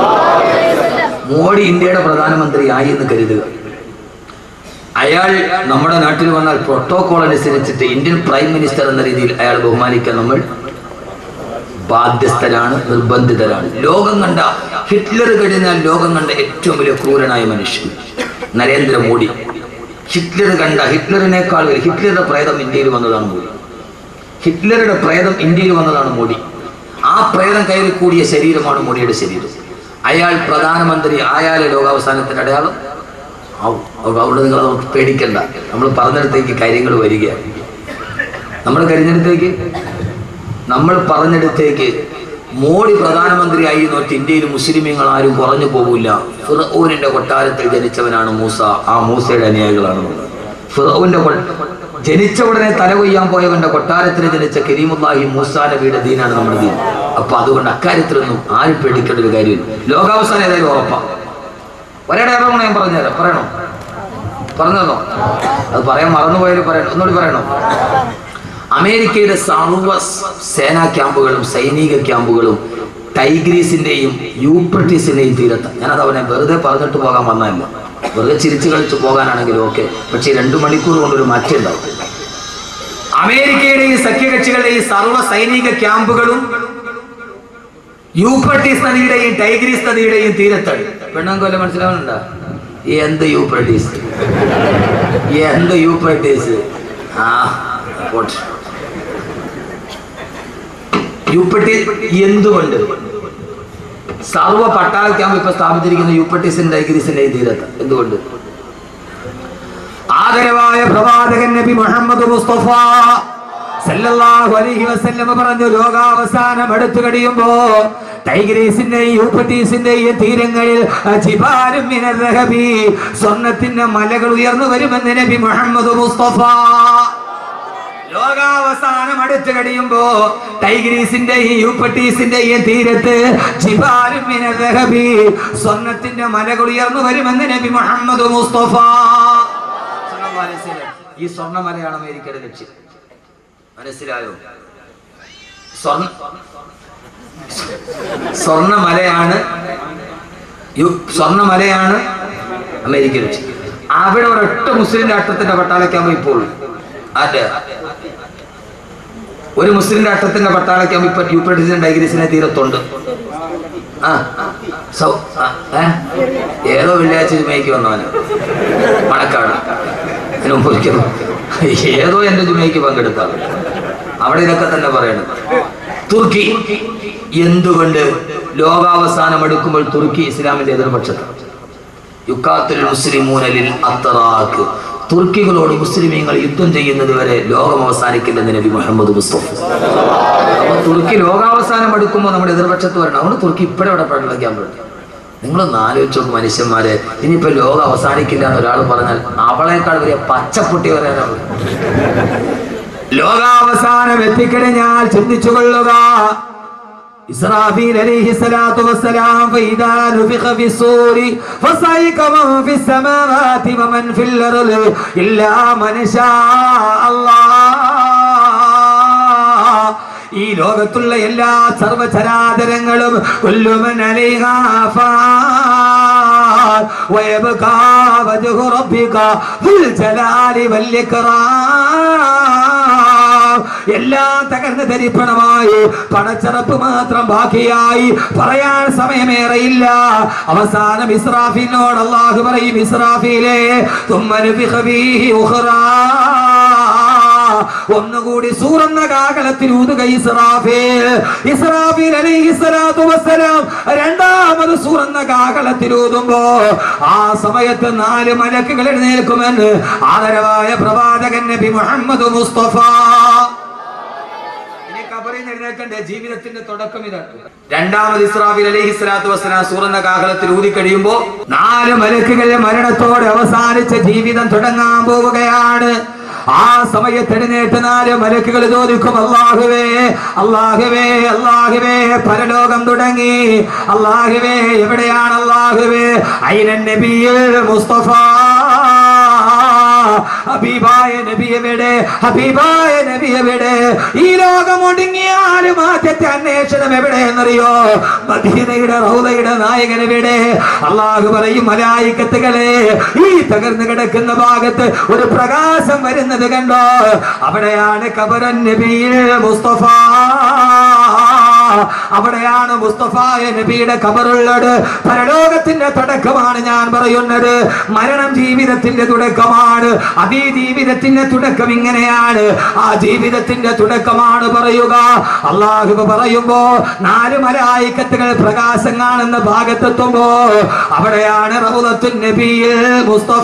മോഡി ഇന്ത്യയുടെ പ്രധാനമന്ത്രി ആയി എന്ന് കരുതുക അയാൾ നമ്മുടെ നാട്ടിൽ വന്നാൽ പ്രോട്ടോകോൾ അനുസരിച്ചിട്ട് ഇന്ത്യൻ പ്രൈം മിനിസ്റ്റർ എന്ന രീതിയിൽ അയാൾ ബഹുമാനിക്കാൻ നമ്മൾ ബാധ്യസ്ഥരാണ് നിർബന്ധിതരാണ് ലോകം കണ്ട ഹിറ്റ്ലർ കഴിഞ്ഞാൽ ലോകം കണ്ട ഏറ്റവും വലിയ ക്രൂരനായ മനുഷ്യൻ നരേന്ദ്രമോദി ഹിറ്റ്ലർ കണ്ട ഹിറ്റ്ലറിനേക്കാൾ വലിയ ഹിറ്റ്ലറുടെ പ്രേതം ഇന്ത്യയിൽ വന്നതാണ് മോദി ഹിറ്റ്ലറുടെ പ്രേതം ഇന്ത്യയിൽ വന്നതാണ് മോദി ആ പ്രേതം കയറി കൂടിയ ശരീരമാണ് മോഡിയുടെ ശരീരം അയാൾ പ്രധാനമന്ത്രി ആയാലെ ലോകാവസാനത്തിന്റെ അടയാളം ആവും. അപ്പൊ അവിടെ നിങ്ങൾ നമുക്ക് പേടിക്കണ്ട നമ്മൾ പറഞ്ഞിടത്തേക്ക് കാര്യങ്ങൾ വരികയാണ് നമ്മൾ കഴിഞ്ഞിടത്തേക്ക് നമ്മൾ പറഞ്ഞിടത്തേക്ക് മോഡി പ്രധാനമന്ത്രിയായി നോറ്റ് ഇന്ത്യയിൽ മുസ്ലിമീങ്ങൾ ആരും കുറഞ്ഞു പോകില്ല ഫിറോനിന്റെ കൊട്ടാരത്തിൽ ജനിച്ചവനാണ് മൂസ ആ മൂസയുടെ അനുയായികളാണ് നമ്മൾ. ഫിറോന്റെ കൊ- ജനിച്ച ഉടനെ തല കൊയ്യാൻ പോയവന്റെ കൊട്ടാരത്തിൽ ജനിച്ച കരീമുല്ലാഹി മൂസ നബിയുടെ ദീനാണ് നമ്മുടെ ദീൻ അപ്പൊ അതുകൊണ്ട് അക്കാര്യത്തിലൊന്നും ആരും പേടിക്കേണ്ട ഒരു കാര്യമില്ല ലോകാവസാനം ഏതായാലും ഉറപ്പാണ് ഒരേടെ ഇറങ്ങണം ഞാൻ പറഞ്ഞുതരാം പറയണോ പറഞ്ഞതോ അത് പറയാൻ മറന്നുപോയാലും പറയണം ഒന്നുകൂടി പറയണോ അമേരിക്കയുടെ സർവ സേനാ ക്യാമ്പുകളും സൈനിക ക്യാമ്പുകളും ടൈഗ്രീസിന്റെയും യൂപ്രട്ടീസിന്റെയും തീരത്ത് ഞാനത് അവനെ വെറുതെ പറഞ്ഞിട്ട് പോകാൻ വന്നതല്ല വെറുതെ ചിരിച്ചു കളിച്ചു പോകാനാണെങ്കിലും ഓക്കെ പക്ഷേ രണ്ടു മണിക്കൂർ കൊണ്ടൊരു മാറ്റം ഉണ്ടാവും അമേരിക്കയുടെയും സഖ്യകക്ഷികളുടെയും സർവ്വ സൈനിക ക്യാമ്പുകളും യൂപ്രട്ടീസ് നദിയുടെയും ടൈഗ്രീസ് നദിയുടെയും തീരത്താണ് പെണ്ണാങ്കോല മനസ്സിലാവുന്നുണ്ടോ എന്ത് യൂപ്രട്ടീസ് എന്ത് യൂപ്രട്ടീസ് ആ പോട്ടെ. യൂപ്രട്ടീസ് എന്തുകൊണ്ട് സർവ പട്ടാള ക്യാമ്പ് ഇപ്പൊ സ്ഥാപിച്ചിരിക്കുന്ന യൂപ്രട്ടീസിന്റെ ടൈഗ്രീസിന്റെ തീരത്ത് എന്തുകൊണ്ട് ആദരവായ പ്രവാചകൻ നബി മുഹമ്മദ് മുസ്തഫ സല്ലല്ലാഹു അലൈഹി വസല്ലമ പറഞ്ഞു ലോകാവസാനം അടുത്തു കഴിയുമ്പോ ടൈഗ്രീസിന്റെയും യൂപ്പറ്റീസിന്റെയും തീരങ്ങളിൽ ജിബാലും മിനർ റഹബി സ്വർണത്തിന്റെ മലകൾ ഉയർന്നു വരുമെന്ന് നബി മുഹമ്മദ് മുസ്തഫ ലോകാവസാനം അടുത്തു കഴിയുമ്പോ ടൈഗ്രീസിന്റെയും യൂപ്പട്ടീസിന്റെയും തീരത്ത് ജിബാലും മിനർ റഹബി സ്വർണത്തിന്റെ മലകൾ ഉയർന്നു വരുമെന്ന് നബി മുഹമ്മദ് മുസ്തഫ സല്ലല്ലാഹു അലൈഹി വസല്ലം. ഈ സ്വർണ്ണമലയാണ് അമേരിക്കയുടെ ലക്ഷ്യം മനസ്സിലായോ സ്വർണ്ണ സ്വർണ്ണമലയാണ് യു- സ്വർണ്ണമലയാണ് അമേരിക്ക ലക്ഷ്യം അവിടെ ഒരൊറ്റ മുസ്ലിം രാഷ്ട്രത്തിന്റെ പട്ടാളക്യാമ്പ് ഇപ്പോൾ അതെ ഒരു മുസ്ലിം രാഷ്ട്രത്തിന്റെ പട്ടാളക്യാമ്പ് ഇപ്പൊ യൂപ്രട്ടീസിന്റെ ഡൈഗ്രീസിനെ തീരത്തുണ്ട് ആ സൗ ആ, ഏ? ഏതോ വെള്ളിയാഴ്ച ജുമയ്ക്ക് വന്നവന് മണക്കാട് അതിന് മുമ്പ് ഒരിക്കലും ഏതോ എന്റെ ജുമയ്ക്ക് പങ്കെടുത്താണ് അവിടെ ഇതൊക്കെ തന്നെ പറയണം തുർക്കി എന്തുകൊണ്ട് ലോകാവസാനം എടുക്കുമ്പോൾ തുർക്കി ഇസ്ലാമിന്റെ എതിർപക്ഷത്താണ് യുക്കാത്തുൽ മുസ്ലിമൂനലിൽ അത്തറാക്ക് തുർക്കികളോട് മുസ്ലിമീങ്ങൾ യുദ്ധം ചെയ്യുന്നത് വരെ ലോകം അവസാനിക്കില്ലെന്ന് നബി മുഹമ്മദ് മുസ്തഫ അപ്പൊ തുർക്കി ലോകാവസാനം എടുക്കുമ്പോൾ നമ്മുടെ എതിർപക്ഷത്ത് വരണം അതുകൊണ്ട് തുർക്കി ഇപ്പോഴും അവിടെ പ്രകടിപ്പിക്കാൻ പറ്റും നിങ്ങളൊന്ന് ആലോചിച്ച് നോക്കും മനുഷ്യന്മാരെ ഇനിയിപ്പോ ലോകം അവസാനിക്കില്ല എന്ന് ഒരാൾ പറഞ്ഞാൽ അവളേക്കാൾ വലിയ പച്ചപ്പൊട്ടി വരാനാണ് ലോകാവസാനം എത്തിക്കഴിഞ്ഞാൽ ചിന്തിച്ചു കൊള്ളുക ഇസ്രാഫീൽ അലൈഹി സ്വലാത്തു വസ്സലാം ഫൈദാ നുഫിഖ ഫിസ്സൂരി ഫസൈക മൻ ഫിസ്സമാവാതി വമൻ ഫിൽ അർളി ഇല്ലാ മൻ ശാ അല്ലാഹ് ഈ ലോകത്തുള്ള എല്ലാ സർവചരാചരങ്ങളും കൊല്ലുമൻ അലൈഹാ ഫാൻ വയബ്കാ വജ്ഹു റബ്ബിക ദുൽ ജലാലി വൽ ഇക്റാം എല്ലാം തകർന്ന് ധരിപ്പണമായി പണച്ചറപ്പ് മാത്രം ബാക്കിയായി പറയാൻ സമയമേറെയില്ല അവസാനം ഇസ്രാഫിനോട് അള്ളാഹു പറയും ഇസ്രാഫിലെ ഒന്നുകൂടി സൂറന്ന കാകലത്തിൽ ഊതുക ഇസ്രാഫിൽ ഇസ്രാഫിൽ അലൈഹി സ്വലാത്തു വസ്സലാം രണ്ടാമത് സൂറന്ന കാകളത്തിൽ ഊതുമ്പോ ആ സമയത്ത് നാല് മലക്കുകൾ എഴുന്നേൽക്കുമെന്ന് ആദരവായ പ്രവാചകൻ നബി മുഹമ്മദ് മുസ്തഫ ഇനി കബറിൽ നിന്ന് എഴുന്നേൽക്കണ്ടേ ജീവിതത്തിന്റെ തുടക്കം ഇതാണ് രണ്ടാമത് ഇസ്രാഫിൽ അലൈഹി സ്വലാത്തു വസ്സലാം സൂറന്ന കാഹളത്തിൽ ഊതി കഴിയുമ്പോ നാല് മലക്കുകളെ മരണത്തോടെ അവസാനിച്ച ജീവിതം തുടങ്ങാൻ പോവുകയാണ് ആ സമയത്ത് എഴുന്നേറ്റ് നാല് മലക്കുകൾ ചോദിക്കും അള്ളാഹുവേ അള്ളാഹുവേ അള്ളാഹുവേ പരലോകം തുടങ്ങി അള്ളാഹുവേ എവിടെയാണ് അള്ളാഹുവേ അയിനൻ നബിയിൽ മുസ്തഫ ഹബീബായ നബി എവിടെ ഹബീബായ നബി എവിടെ ഈ ലോകം ഒടുങ്ങിയാലും ആദ്യത്തെ അന്വേഷണം എവിടെയെന്നറിയോ മദീനയുടെ റൗലയുടെ നായകൻ എവിടെ അള്ളാഹു പറയും മലായിക്കത്തുകളെ ഈ തകർന്നു കിടക്കുന്ന ഭാഗത്ത് ഒരു പ്രകാശം വരുന്നത് കണ്ടോ അവിടെയാണ് കബറൻ നബിയിൽ മുസ്തഫ അവിടെയാണ് മുസ്തഫായ നബിയുടെ കബറുള്ളത് പരലോകത്തിന്റെ തുടക്കമാണ് ഞാൻ പറയുന്നത് മരണം ജീവിതത്തിന്റെ തുടക്കമാണ് അതേ ജീവിതത്തിന്റെ തുടക്കം ഇങ്ങനെയാണ് ആ ജീവിതത്തിന്റെ തുടക്കമാണ് പറയുക അള്ളാഹു പറയുമ്പോ നാല് മലായിക്കത്തുകൾ പ്രകാശം കാണുന്ന ഭാഗത്തെത്തുമ്പോ അവിടെയാണ് റൗലത്തുൻ നബിയിൽ മുസ്തഫ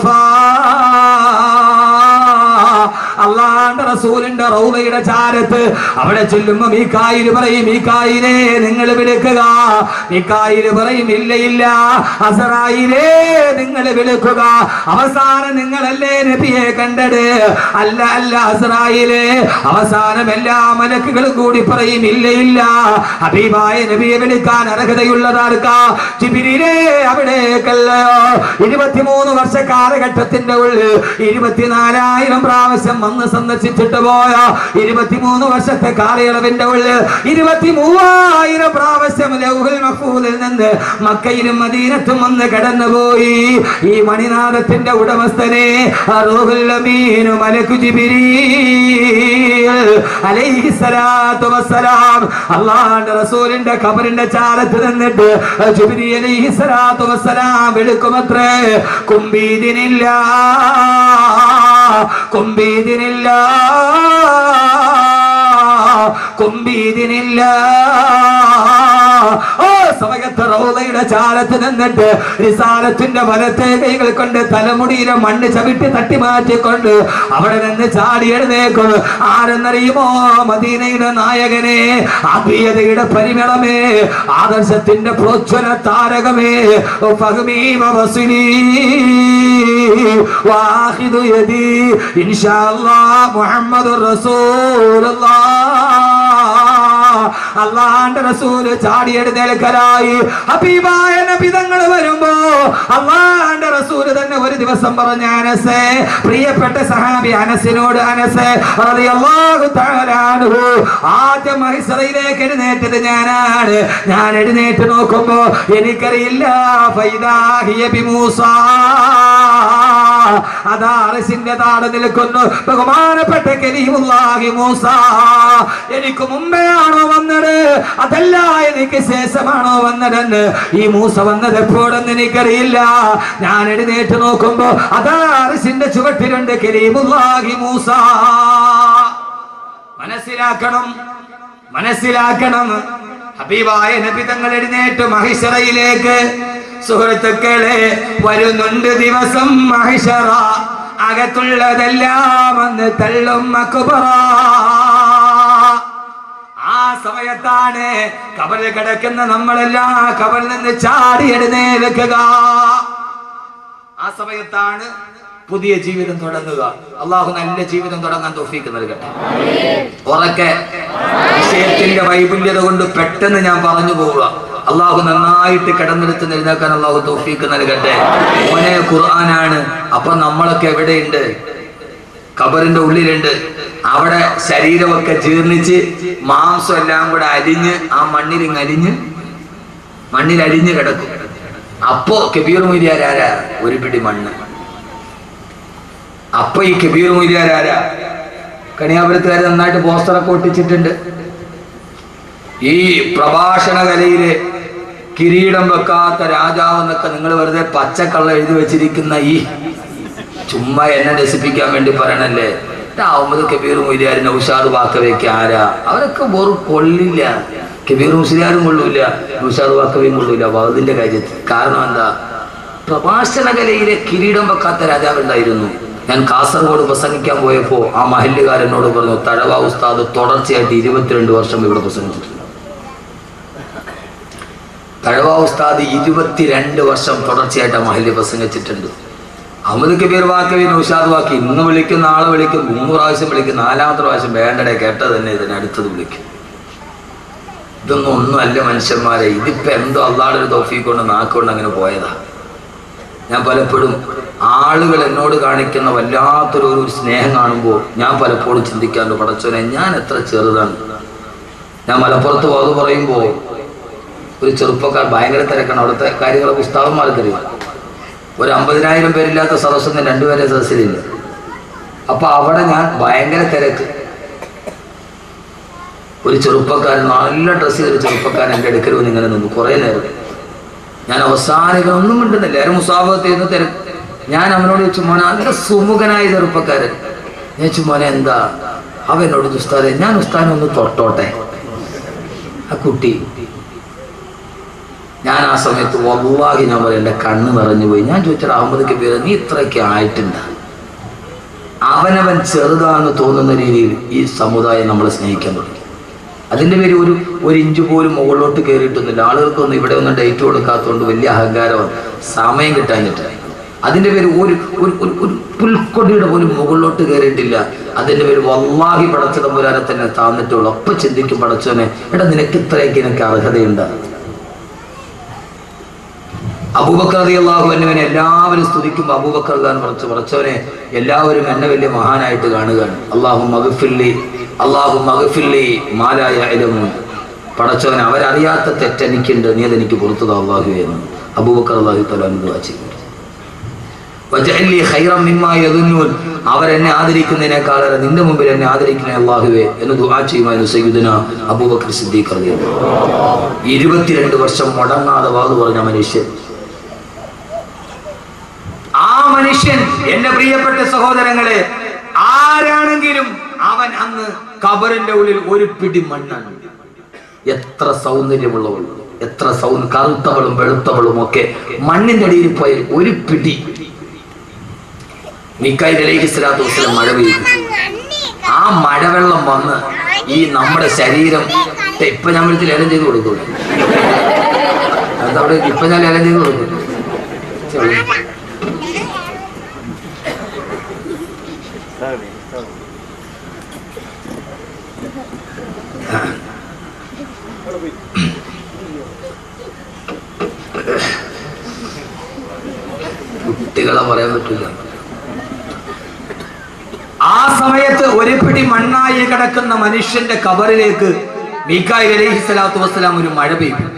അള്ളാന്റെ റസൂലിന്റെ റൗലയുടെ ചാരത്ത് അവിടെ ചെല്ലുമ്പോ മീക്കായിൽ പറയും മീക്കായിലേ നിങ്ങൾ വിളിക്കുക മീക്കായിൽ പറയും ഇല്ല ഇല്ല അസറായിലേ നിങ്ങൾ വിളിക്കുക അവസാനം നിങ്ങളല്ലേ നബിയെ കണ്ടത് അല്ല അല്ല അസറായിലേ അവസാനം എല്ലാ മലക്കുകളും കൂടി പറയും ഇല്ല ഇല്ല ഹബീബായ നബിയെ വിളിക്കാൻ അർഹതയുള്ളതാർക്കാ ജിബിരിലേ അവിടേക്കല്ലയോ ഇരുപത്തിമൂന്ന് വർഷ കാലഘട്ടത്തിന്റെ ഉള്ളിൽ ഇരുപത്തിനാലായിരം പ്രാവശ്യം വന്ന് സന്ദർശിച്ചിട്ട് പോയ ഇരുപത്തിമൂന്ന് വർഷത്തെ കാലയളവിന്റെ ഉള്ളിൽ ഇരുപത്തി മൂവായിരം പ്രാവശ്യം ലൗഹുൽ മഹ്ഫൂലിൽ നിന്ന് മക്കയിലും മദീനത്തും വന്ന് കടന്നുപോയി ഈ മണിനാഥത്തിന്റെ ഉടമസ്ഥനെ റൂഹുൽ അമീനു മലക്കു ജിബിരീൽ അലൈഹി സ്വലാത്തു വസ്സലാം അള്ളാഹുവിന്റെ റസൂലിന്റെ ഖബറിന്റെ ചാരത്ത് നിന്നിട്ട് ജിബ്രീൽ അലൈഹി സ്വലാത്തു വസ്സലാം വിളിക്കുമത്രേ കുമ്പീതിനില്ല കുമ്പീതിനില്ല കുമ്പീതിനില്ല ഓ സമയത്ത് റൗലയുടെ ചാലത്ത് നിന്നിട്ട് റിസാലത്തിന്റെ വലത്തെ കൈകൾ കൊണ്ട് തലമുടിയിലെ മണ്ണ് ചവിട്ടി തട്ടി മാറ്റിക്കൊണ്ട് അവിടെ നിന്ന് ചാടി എഴുന്നേക്കും ആരെന്നറിയുമോ മദീനയുടെ നായകനെ ആത്മീയതയുടെ പരിമളമേ ആദർശത്തിന്റെ പ്രോജ്വല താരകമേ ഫഹ്മീമ വസുലീ വാഹിദു യദി ഇൻഷാ അല്ലാഹ് മുഹമ്മദുർ റസൂലുള്ളാഹ് അള്ളാന്റെ റസൂല് ചാടിയെടുത്തേൽക്കലായി ഹബീബായ നബി തങ്ങൾ വരുമ്പോ അള്ളാന്റെ റസൂല് തന്നെ ഒരു ദിവസം പറഞ്ഞ അനസേ പ്രിയപ്പെട്ട സഹാബി അനസിനോട് അനസേ റളിയല്ലാഹു തആല അൻഹു ആദ്യം മഹിസറയിലേക്ക് എഴുന്നേറ്റത് ഞാനാണ് ഞാൻ എഴുന്നേറ്റ് നോക്കുമ്പോ എനിക്കറിയില്ല ഫൈദാഹിയ ബിമൂസ അതാ അറസിന്റെ താട് നിൽക്കുന്നു ബഹുമാനപ്പെട്ട കലീമുല്ലാഹി മൂസ എനിക്ക് മുമ്പേ ആണോ വന്നത് അതല്ല എനിക്ക് ശേഷമാണോ വന്നതെന്ന് ഈ മൂസ വന്നത് എപ്പോഴെന്ന് എനിക്കറിയില്ല ഞാൻ എഴുന്നേറ്റ് നോക്കുമ്പോ അതാ അറസിന്റെ ചുവട്ടിലുണ്ട് കലീമുല്ലാഹി മൂസ മനസ്സിലാക്കണം മനസ്സിലാക്കണം ഹബീബായ നബി തങ്ങൾ എഴുന്നേറ്റ് മഹിഷറയിലേക്ക് സുഹൃത്തുക്കളെ വരുന്നുണ്ട് ദിവസം മഹിഷറ അകത്തുള്ളതെല്ലാം അന്ന് തള്ളും അക്ബറ ആ സമയത്താണ് കബറിൽ കിടക്കുന്ന നമ്മളെല്ലാം കബറിൽ നിന്ന് ചാടി എഴുന്നേൽക്കുക ആ സമയത്താണ് പുതിയ ജീവിതം തുടങ്ങുക അള്ളാഹു നല്ല ജീവിതം തുടങ്ങാൻ തോഫീക്ക് നൽകട്ടെ ഉറക്കെ വിഷയത്തിന്റെ വൈപുല്യത കൊണ്ട് പെട്ടെന്ന് ഞാൻ പറഞ്ഞു പോവുക അള്ളാഹു നന്നായിട്ട് കിടന്നെടുത്ത് എഴുന്നേക്കാൻ അള്ളാഹു തോഫീക്ക് നൽകട്ടെ മോനെ ഖുർആനാണ് അപ്പൊ നമ്മളൊക്കെ എവിടെയുണ്ട് കബറിന്റെ ഉള്ളിലുണ്ട് അവിടെ ശരീരമൊക്കെ ജീർണിച്ച് മാംസം എല്ലാം കൂടെ അരിഞ്ഞ് ആ മണ്ണിൽ ഇങ്ങ് അരിഞ്ഞ് മണ്ണിൽ അരിഞ്ഞ് കിടക്കും അപ്പോ കബീർ മൊയ്ലിയാരാരാ ഒരു പിടി മണ്ണ് അപ്പൊ ഈ കബീർ മൊയ്ലിയാരാരാ കണിയാപുരത്തുകാർ നന്നായിട്ട് പോസ്റ്ററൊക്കെ ഒട്ടിച്ചിട്ടുണ്ട് ഈ പ്രഭാഷണ കലയില് കിരീടം വെക്കാത്ത രാജാവ് എന്നൊക്കെ നിങ്ങൾ വെറുതെ പച്ചക്കള്ള എഴുതി വെച്ചിരിക്കുന്ന ഈ ചുമ്മാ എന്നെ രസിപ്പിക്കാൻ വേണ്ടി പറയണല്ലേ അഹമ്മദ് കബീർ മൊയ്ലിയാർ നൗഷാദ് വാക്കവയ്ക്ക് ആരാ അവരൊക്കെ വെറും കൊള്ളില്ല കബീർ മുസ്ലിയാരും കൊള്ളൂല നൗഷാദ് വാക്കവയും കൊള്ളൂല വഹദിന്റെ കാര്യത്തിൽ കാരണം എന്താ പ്രഭാഷണ കലയിലെ കിരീടം വെക്കാത്ത രാജാവുണ്ടായിരുന്നു ഞാൻ കാസർഗോഡ് പ്രസംഗിക്കാൻ പോയപ്പോൾ ആ മഹല്ലുകാരനോട് പറഞ്ഞു തഴവ ഉസ്താദ് തുടർച്ചയായിട്ട് ഇരുപത്തിരണ്ട് വർഷം ഇവിടെ പ്രസംഗിച്ചിട്ടുണ്ട് തഴവ ഉസ്താദ് ഇരുപത്തിരണ്ട് വർഷം തുടർച്ചയായിട്ട് ആ മഹല്ല് പ്രസംഗിച്ചിട്ടുണ്ട് അഹമ്മദ് കബീർ വാക്കവി നൗഷാദ് വാക്കി ഇന്ന് വിളിക്കും നാളെ വിളിക്കും മൂന്ന് പ്രാവശ്യം വിളിക്കും നാലാമത്തെ പ്രാവശ്യം വേണ്ടടെ കേട്ടത് തന്നെ ഇതിന് അടുത്തത് വിളിക്കും ഇതൊന്നും ഒന്നുമല്ല മനുഷ്യന്മാരെ ഇതിപ്പോ എന്തോ അള്ളാടെ ഒരു തോഫി കൊണ്ട് നാക്കൊണ്ട് അങ്ങനെ പോയതാ ഞാൻ പലപ്പോഴും ആളുകൾ എന്നോട് കാണിക്കുന്ന വല്ലാത്തൊരു ഒരു സ്നേഹം കാണുമ്പോൾ ഞാൻ പലപ്പോഴും ചിന്തിക്കാറുണ്ട് പടച്ചോനെ ഞാൻ എത്ര ചെറുതാണ് ഞാൻ മലപ്പുറത്ത് പോകാതെ പറയുമ്പോൾ ഒരു ചെറുപ്പക്കാർ ഭയങ്കര തിരക്കാണ് അവിടുത്തെ കാര്യങ്ങൾ പുസ്തകന്മാർക്കറിയാം ഒരു അമ്പതിനായിരം പേരില്ലാത്ത സദസ്സൊന്നും രണ്ടുപേരെ സദസ്സിലില്ല അപ്പൊ അവിടെ ഞാൻ ഭയങ്കര തിരക്ക് ഒരു ചെറുപ്പക്കാരൻ നല്ല ഡ്രസ്സ് ചെയ്തൊരു ചെറുപ്പക്കാരൻ എൻ്റെ അടുക്കൽ വന്ന് ഇങ്ങനെ നിന്നു കുറേ നേരം ഞാൻ അവസാനിക്കാൻ ഒന്നും മിണ്ടുന്നില്ല എല്ലാവരും മുസാഫത്ത് ചെയ്യുന്ന തിരക്ക് ഞാൻ അവനോട് ചോദിച്ചു മോനെ നല്ല സുമുഖനായ ചെറുപ്പക്കാരൻ ഞാൻ ചോദിച്ചു മോനെ എന്താ അവൻ എന്നോട് ഉസ്താദെ ഞാൻ ഉസ്താദിനെ ഒന്ന് തൊട്ടോട്ടെ ആ കുട്ടി ഞാൻ ആ സമയത്ത് വല്ലാഹി ഞാൻ പറയും എൻ്റെ കണ്ണ് നിറഞ്ഞു പോയി ഞാൻ ചോദിച്ചത് അഹമ്മദ് കബീർ നീ ഇത്രയൊക്കെ ആയിട്ടുണ്ട് അവനവൻ ചെറുതാണെന്ന് തോന്നുന്ന രീതിയിൽ ഈ സമുദായം നമ്മളെ സ്നേഹിക്കാൻ തുടങ്ങി അതിൻ്റെ പേര് ഒരു ഒരു ഇഞ്ച് പോലും മുകളിലോട്ട് കയറിയിട്ടൊന്നുമില്ല ആളുകൾക്കൊന്നും ഇവിടെ ഒന്നും ഡേറ്റ് കൊടുക്കാത്തതുകൊണ്ട് വലിയ അഹങ്കാരമാണ് സമയം കിട്ടാഞ്ഞിട്ട് അതിൻ്റെ പേര് ഒരു ഒരു ഒരു ഒരു പുൽക്കൊടിയുടെ പോലും മുകളിലോട്ട് കയറിയിട്ടില്ല അതിൻ്റെ പേര് വല്ലാഹി പടച്ച തമ്പുരാനെ തന്നെ താന്നിട്ടുള്ളൂ അപ്പം ചിന്തിക്കും പടച്ചോനെ എടാ നിനക്ക് ഇത്രയൊക്കെ എനിക്ക് അർഹതയുണ്ട് അബൂബക്കർ റതി അള്ളാഹു എന്നുവിനെ എല്ലാവരും സ്തുതിക്കുമ്പോൾ അബൂബക്കർ ഖാൻ പറച്ചു പറച്ചവനെ എല്ലാവരും എന്നെ വലിയ മഹാനായിട്ട് കാണുകയാണ് അള്ളാഹു മഗഫില്ലി അള്ളാഹു മഗഫില്ലി മാലായ ഇലമു പടച്ചവനെ അവരറിയാത്ത തെറ്റെനിക്കുണ്ട് നീ അതെനിക്ക് പുറത്തുതാ അള്ളാഹു എന്ന് അബൂബക്കർ അള്ളാഹു തലാൻ ചെയ്തു വജഅലി ഖൈറം മിമ്മാ യദുന്നൂൻ അവരെന്നെ ആദരിക്കുന്നതിനേക്കാളേറെ നിന്റെ മുമ്പിൽ എന്നെ ആദരിക്കണേ അള്ളാഹുവേ എന്ന് ദുആ ചെയ്യുമായിരുന്നു സയ്യിദുന അബൂബക്കർ സിദ്ദീഖ് റളിയല്ലാഹു അൻഹു. ഇരുപത്തിരണ്ട് വർഷം മുടങ്ങാതെ വാതു പറഞ്ഞ മനുഷ്യൻ ആ മനുഷ്യൻ എന്റെ പ്രിയപ്പെട്ട സഹോദരങ്ങളെ ആരാണെങ്കിലും അവൻ അന്ന് കബറിന്റെ ഉള്ളിൽ ഒരു പിടി മണ്ണാണ് എത്ര സൗന്ദര്യമുള്ളവൾ എത്ര സൗ കറുത്തവളും വെളുത്തവളും ഒക്കെ മണ്ണിന്റെ അടിയിൽ പോയ ഒരു പിടി മിക്കായി അലൈഹി സ്വലാത്തു വസ്സലാം മഴ പെയ്തു ആ മഴവെള്ളം വന്ന് ഈ നമ്മുടെ ശരീരം ദേ ഇപ്പൊ ഞാൻ വിളിച്ച് ലേലം ചെയ്ത് കൊടുക്കൂല അതവിടെ ഇപ്പൊ ഞാൻ ലേലം ചെയ്ത് കൊടുക്കും കുട്ടികളെ പറയാൻ പറ്റില്ല ആ സമയത്ത് ഒരു പിടി മണ്ണായി കിടക്കുന്ന മനുഷ്യന്റെ കബറിലേക്ക് മീക്കായി അലൈഹി സ്വലാത്തു വസ്സലാം ഒരു മഴ പെയ്യും